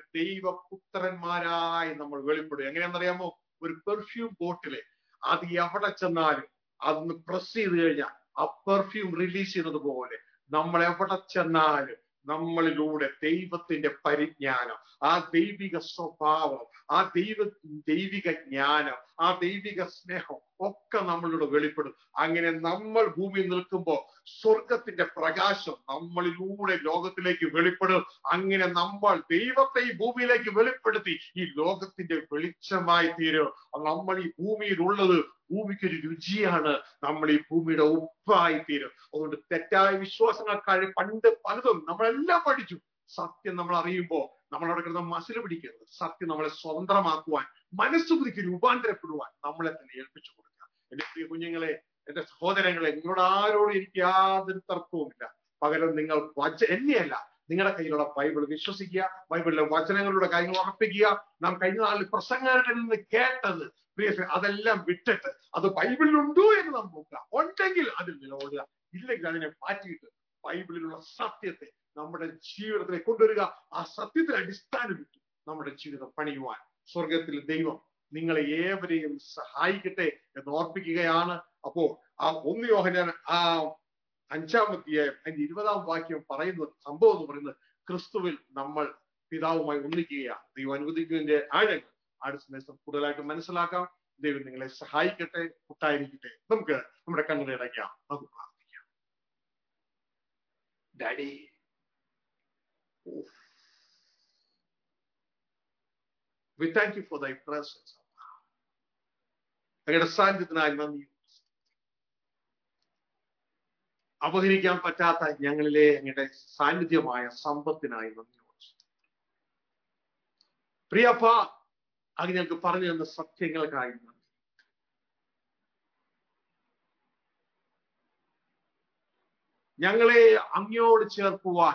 ദൈവപുത്രന്മാരായി നമ്മൾ വെളിപ്പെടും എങ്ങനെയാണെന്നറിയാമോ ഒരു പെർഫ്യൂം ബോട്ടില് അത് എവിടെ ചെന്നാലും അതൊന്ന് പ്രസ് ചെയ്ത് കഴിഞ്ഞാൽ ആ പെർഫ്യൂം റിലീസ് ചെയ്യുന്നത് പോലെ നമ്മൾ എവിടെ ചെന്നാലും നമ്മളിലൂടെ ദൈവത്തിന്റെ പരിജ്ഞാനം ആ ദൈവിക സ്വഭാവം ആ ദൈവ ദൈവിക ജ്ഞാനം ആ ദൈവിക സ്നേഹം ഒക്കെ നമ്മളിലൂടെ വെളിപ്പെടും അങ്ങനെ നമ്മൾ ഭൂമിയിൽ നിൽക്കുമ്പോൾ സ്വർഗത്തിന്റെ പ്രകാശം നമ്മളിലൂടെ ലോകത്തിലേക്ക് വെളിപ്പെടും അങ്ങനെ നമ്മൾ ദൈവത്തെ ഈ ഭൂമിയിലേക്ക് വെളിപ്പെടുത്തി ഈ ലോകത്തിന്റെ വെളിച്ചമായി തീരും നമ്മൾ ഈ ഭൂമിയിലുള്ളത് ഭൂമിക്ക് ഒരു രുചിയാണ് നമ്മൾ ഈ ഭൂമിയുടെ ഉപ്പായി തീരും അതുകൊണ്ട് തെറ്റായ വിശ്വാസങ്ങൾ കഴി പണ്ട് പലതും നമ്മളെല്ലാം പഠിച്ചു സത്യം നമ്മൾ അറിയുമ്പോൾ നമ്മളവിടെ കിടന്ന മസിൽ പിടിക്കരുത് സത്യം നമ്മളെ സ്വതന്ത്രമാക്കുവാൻ മനസ്സുബുദ്ധിക്ക് രൂപാന്തരപ്പെടുവാൻ നമ്മളെ തന്നെ ഏൽപ്പിച്ചു കൊടുക്കുക എന്റെ പ്രിയ കുഞ്ഞുങ്ങളെ എന്റെ സഹോദരങ്ങളെ നിങ്ങളോട് ആരോടും എനിക്ക് യാതൊരു തർക്കവുമില്ല പകരം നിങ്ങൾ വച എന്നെയല്ല നിങ്ങളുടെ കയ്യിലുള്ള ബൈബിൾ വിശ്വസിക്കുക ബൈബിളിലെ വചനങ്ങളുടെ കാര്യങ്ങൾ ഉറപ്പിക്കുക നാം കഴിഞ്ഞ നാളിൽ പ്രസംഗങ്ങളിൽ നിന്ന് കേട്ടത് പ്രിയ അതെല്ലാം വിട്ടിട്ട് അത് ബൈബിളിലുണ്ടോ എന്ന് നാം നോക്കുക ഉണ്ടെങ്കിൽ അതിൽ നിലകൊള്ളുക ഇല്ലെങ്കിൽ അതിനെ മാറ്റിയിട്ട് ബൈബിളിലുള്ള സത്യത്തെ നമ്മുടെ ജീവിതത്തിലേക്ക് കൊണ്ടുവരിക ആ സത്യത്തിന് അടിസ്ഥാനം വിട്ടു നമ്മുടെ ജീവിതം പണിയുവാൻ സ്വർഗത്തിൽ ദൈവം നിങ്ങളെ ഏവരെയും സഹായിക്കട്ടെ എന്ന് ഓർപ്പിക്കുകയാണ് അപ്പോ ആ ഒന്ന് യോഹനാൻ ആ അഞ്ചാമത്തെ അതിന്റെ ഇരുപതാം വാക്യം പറയുന്നത് സംഭവം എന്ന് പറയുന്നത് ക്രിസ്തുവിൽ നമ്മൾ പിതാവുമായി ഒന്നിക്കുകയാണ് ദൈവം അനുവദിക്കുന്നതിന്റെ ആഴങ്ങൾ അടുത്ത ദിവസം കൂടുതലായിട്ട് മനസ്സിലാക്കാം ദൈവം നിങ്ങളെ സഹായിക്കട്ടെ കൂട്ടായിരിക്കട്ടെ നമുക്ക് നമ്മുടെ കണ്ണുകൾ ഇടയ്ക്കാം നമുക്ക് പ്രാർത്ഥിക്കാം daddy we thank you for thy presence അങ്ങയുടെ സാന്നിധ്യത്തിനായി നന്ദി അപഹരിക്കാൻ പറ്റാത്ത ഞങ്ങളിലെ അങ്ങയുടെ സാന്നിധ്യമായ സമ്പത്തിനായി നന്ദി പ്രിയപ്പ അങ്ങ് ഞങ്ങൾക്ക് പറഞ്ഞു തന്ന സത്യങ്ങൾക്കായി നന്ദി ഞങ്ങളെ അങ്ങയോട് ചേർക്കുവാൻ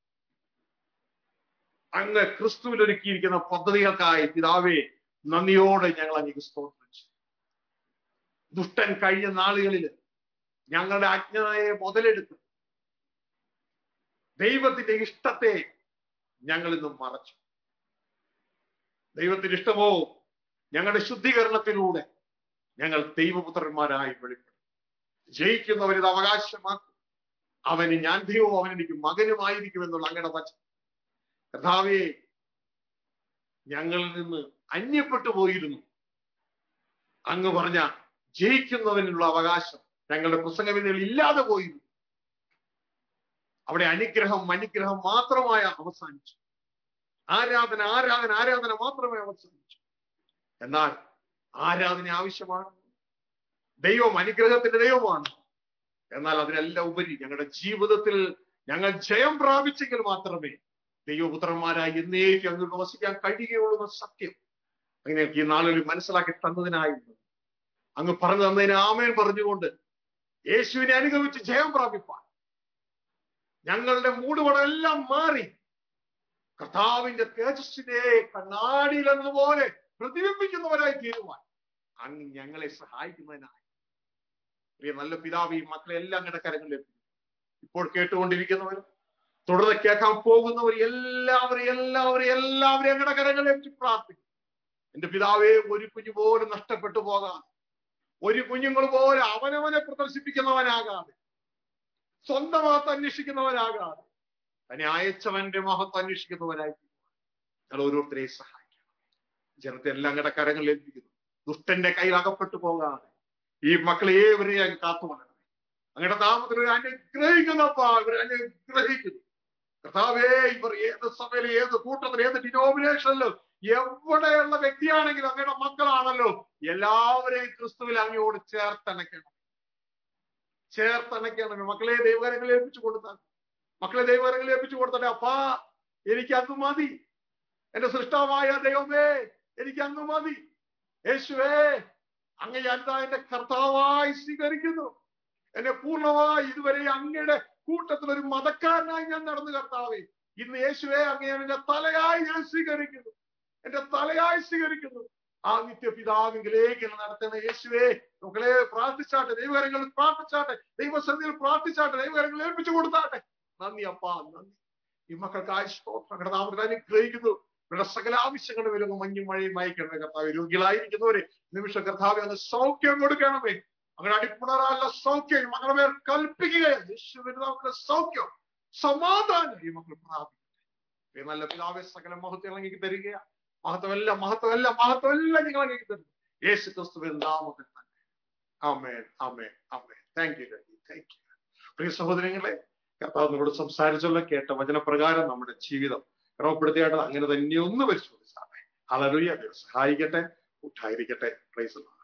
അങ്ങ് ക്രിസ്തുവിൽ ഒരുക്കിയിരിക്കുന്ന പദ്ധതികൾക്കായി പിതാവേ നന്ദിയോടെ ഞങ്ങൾ അങ്ങേക്ക് സ്തോത്രിച്ചു ദുഷ്ടൻ കഴിഞ്ഞ നാളുകളിൽ ഞങ്ങളുടെ അജ്ഞതയെ മുതലെടുത്ത് ദൈവത്തിന്റെ ഇഷ്ടത്തെ ഞങ്ങൾ ഇന്ന് മറച്ചു ദൈവത്തിന്റെ ഇഷ്ടമോ ഞങ്ങളുടെ ശുദ്ധീകരണത്തിലൂടെ ഞങ്ങൾ ദൈവപുത്രന്മാരായി വെളിപ്പെടും ജയിക്കുന്നവരിത് അവകാശമാക്കും അവന് ഞാൻ ദൈവവും അവൻ എനിക്ക് മകനുമായിരിക്കും എന്നുള്ള അങ്ങയുടെ വചനം കർത്താവെ ഞങ്ങളിൽ നിന്ന് അന്യപ്പെട്ടു പോയിരുന്നു അങ്ങ് പറഞ്ഞ ജയിക്കുന്നവനുള്ള അവകാശം ഞങ്ങളുടെ പ്രസംഗവിധികൾ ഇല്ലാതെ പോയിരുന്നു അവിടെ അനുഗ്രഹം അനുഗ്രഹം മാത്രമായ അവസാനിച്ചു ആരാധന ആരാധന ആരാധന മാത്രമേ അവസാനിച്ചു എന്നാൽ ആരാധന ആവശ്യമാണ് ദൈവം അനുഗ്രഹത്തിന്റെ ദൈവമാണ് എന്നാൽ അതിനെല്ലാം ഉപരി ഞങ്ങളുടെ ജീവിതത്തിൽ ഞങ്ങൾ ജയം പ്രാപിച്ചെങ്കിൽ മാത്രമേ ദൈവപുത്രന്മാരായി എന്നേക്ക് അങ്ങോട്ട് വസിക്കാൻ കഴിയുകയുള്ളൂ എന്ന സത്യം അങ്ങനെ ഈ നാളുകളിൽ മനസ്സിലാക്കി തന്നതിനായിരുന്നു അങ്ങ് പറഞ്ഞു തന്നതിന് ആമേൻ പറഞ്ഞുകൊണ്ട് യേശുവിനെ അനുഗമിച്ച് ജയം പ്രാപിപ്പാൻ ഞങ്ങളുടെ മൂടുപടം എല്ലാം മാറി കർത്താവിന്റെ തേജസ്സിനെ കണ്ണാടിയിലെന്നതുപോലെ പ്രതിബിംബിക്കുന്നവരായി തീരുവാൻ അങ്ങ് ഞങ്ങളെ സഹായിക്കുന്നതിനായി പ്രിയ നല്ല പിതാവ് ഈ മക്കളെ എല്ലാം അങ്ങയുടെ കരങ്ങളിലേക്ക് ഇപ്പോൾ കേട്ടുകൊണ്ടിരിക്കുന്നവരും തുടർന്ന് കേൾക്കാൻ പോകുന്നവർ എല്ലാവരും എല്ലാവരും എല്ലാവരും ഞങ്ങളുടെ കരങ്ങളെ വെച്ച് പ്രാർത്ഥിക്കും എന്റെ പിതാവേ ഒരു കുഞ്ഞു പോലും നഷ്ടപ്പെട്ടു പോകാതെ ഒരു കുഞ്ഞുങ്ങൾ പോലെ അവനവനെ പ്രദർശിപ്പിക്കുന്നവനാകാതെ സ്വന്തമാത്ത് അന്വേഷിക്കുന്നവനാകാതെ തന്നെ അയച്ചവന്റെ മഹത്വം അന്വേഷിക്കുന്നവനായി ഞങ്ങൾ ഓരോരുത്തരെയും സഹായിക്കണം ജനത്തെ എല്ലാം ഞങ്ങളുടെ കരങ്ങളിൽ ഏൽപ്പിക്കുന്നു ദുഷ്ടന്റെ കയ്യിൽ അകപ്പെട്ടു പോകാതെ ഈ മക്കളെ ഏവരെയും അങ്ങ് കാത്തുകൊള്ളണം അങ്ങയുടെ നാമത്തിൽ ഒരു അനുഗ്രഹിക്കുന്നപ്പാ ഇവർ അനുഗ്രഹിക്കുന്നു കർത്താവേ ഇവർ ഏത് സഭയിലും ഏത് കൂട്ടത്തിലും ഏത് ഡിനോമിനേഷനിലും എവിടെയുള്ള വ്യക്തിയാണെങ്കിലും അങ്ങയുടെ മക്കളാണല്ലോ എല്ലാവരെയും ക്രിസ്തുവിൽ അങ്ങയോട് ചേർത്തണയ്ക്കണം ചേർത്തണയ്ക്കണം മക്കളെ ദൈവകരങ്ങളിൽ ഏൽപ്പിച്ചു കൊടുത്താൽ മക്കളെ ദൈവകരങ്ങളിൽ ഏൽപ്പിച്ചു കൊടുത്തട്ടെ അപ്പാ എനിക്ക് അങ്ങ് മതി എന്റെ സൃഷ്ടാവായ ദൈവമേ എനിക്ക് അങ്ങ് മതി യേശുവേ അങ്ങ് ഞാനിതാ എന്റെ കർത്താവായി സ്വീകരിക്കുന്നു എന്നെ പൂർണ്ണമായി ഇതുവരെ അങ്ങയുടെ കൂട്ടത്തിൽ ഒരു മതക്കാരനായി ഞാൻ നടന്നു കർത്താവേ ഇന്ന് യേശുവേ അങ്ങ് ഞാൻ എന്റെ തലയായി ഞാൻ സ്വീകരിക്കുന്നു എന്റെ തലയായി സ്വീകരിക്കുന്നു ആ നിത്യപിതാവിങ്കിലേക്ക് എന്നെ നടത്തുന്ന യേശുവേ മക്കളെ പ്രാർത്ഥിച്ചാട്ടെ ദൈവകരങ്ങളിൽ പ്രാർത്ഥിച്ചാട്ടെ ദൈവസന്നിധിയിൽ പ്രാർത്ഥിച്ചാട്ടെ ദൈവകരങ്ങളിൽ ഏൽപ്പിച്ചു കൊടുത്താട്ടെ നന്ദി അപ്പാ നന്ദി ഈ മക്കൾക്കായി സ്തോത്രം നാമത്തിൽ അനുഗ്രഹിക്കുന്നു ഇവരുടെ സകല ആവശ്യങ്ങളുടെ വരുന്ന മഞ്ഞും മഴയും അയക്കണമേ കർത്താവ് രോഗികളായിരിക്കുന്നവരെ നിമിഷ കർത്താവ് അങ്ങ് സൗഖ്യം കൊടുക്കണമേ അങ്ങനെ അടിപ്പുണരാനുള്ള സൗഖ്യം മക്കളുടെ മേൽ കൽപ്പിക്കുകയാണ് യേശുവിന്റെ നാമത്തിലെ സൗഖ്യം സമാധാനം ഈ മക്കൾ പ്രാപിക്കട്ടെ നല്ല പിതാവെ സകല മഹത്വം അങ്ങേക്ക് തരിക മഹത്വമല്ല മഹത്വമല്ല മഹത്വമല്ല നിങ്ങൾ അങ്ങേക്ക് തരും യേശു ക്രിസ്തുവിൻ നാമത്തിൽ തന്നെ അമേൻ അമേൻ അമേൻ താങ്ക് യു താങ്ക് യു പ്രിയ സഹോദരങ്ങളെ കർത്താവ് നമ്മളോട് സംസാരിച്ചുള്ള കേട്ട വചനപ്രകാരം നമ്മുടെ ജീവിതം ക്രമപ്പെടുത്തിയായിട്ട് അങ്ങനെ തന്നെ ഒന്ന് പരിശോധിച്ചാട്ടെ അലറിയ സഹായിക്കട്ടെ കൂട്ടായിരിക്കട്ടെ പ്രൈസ്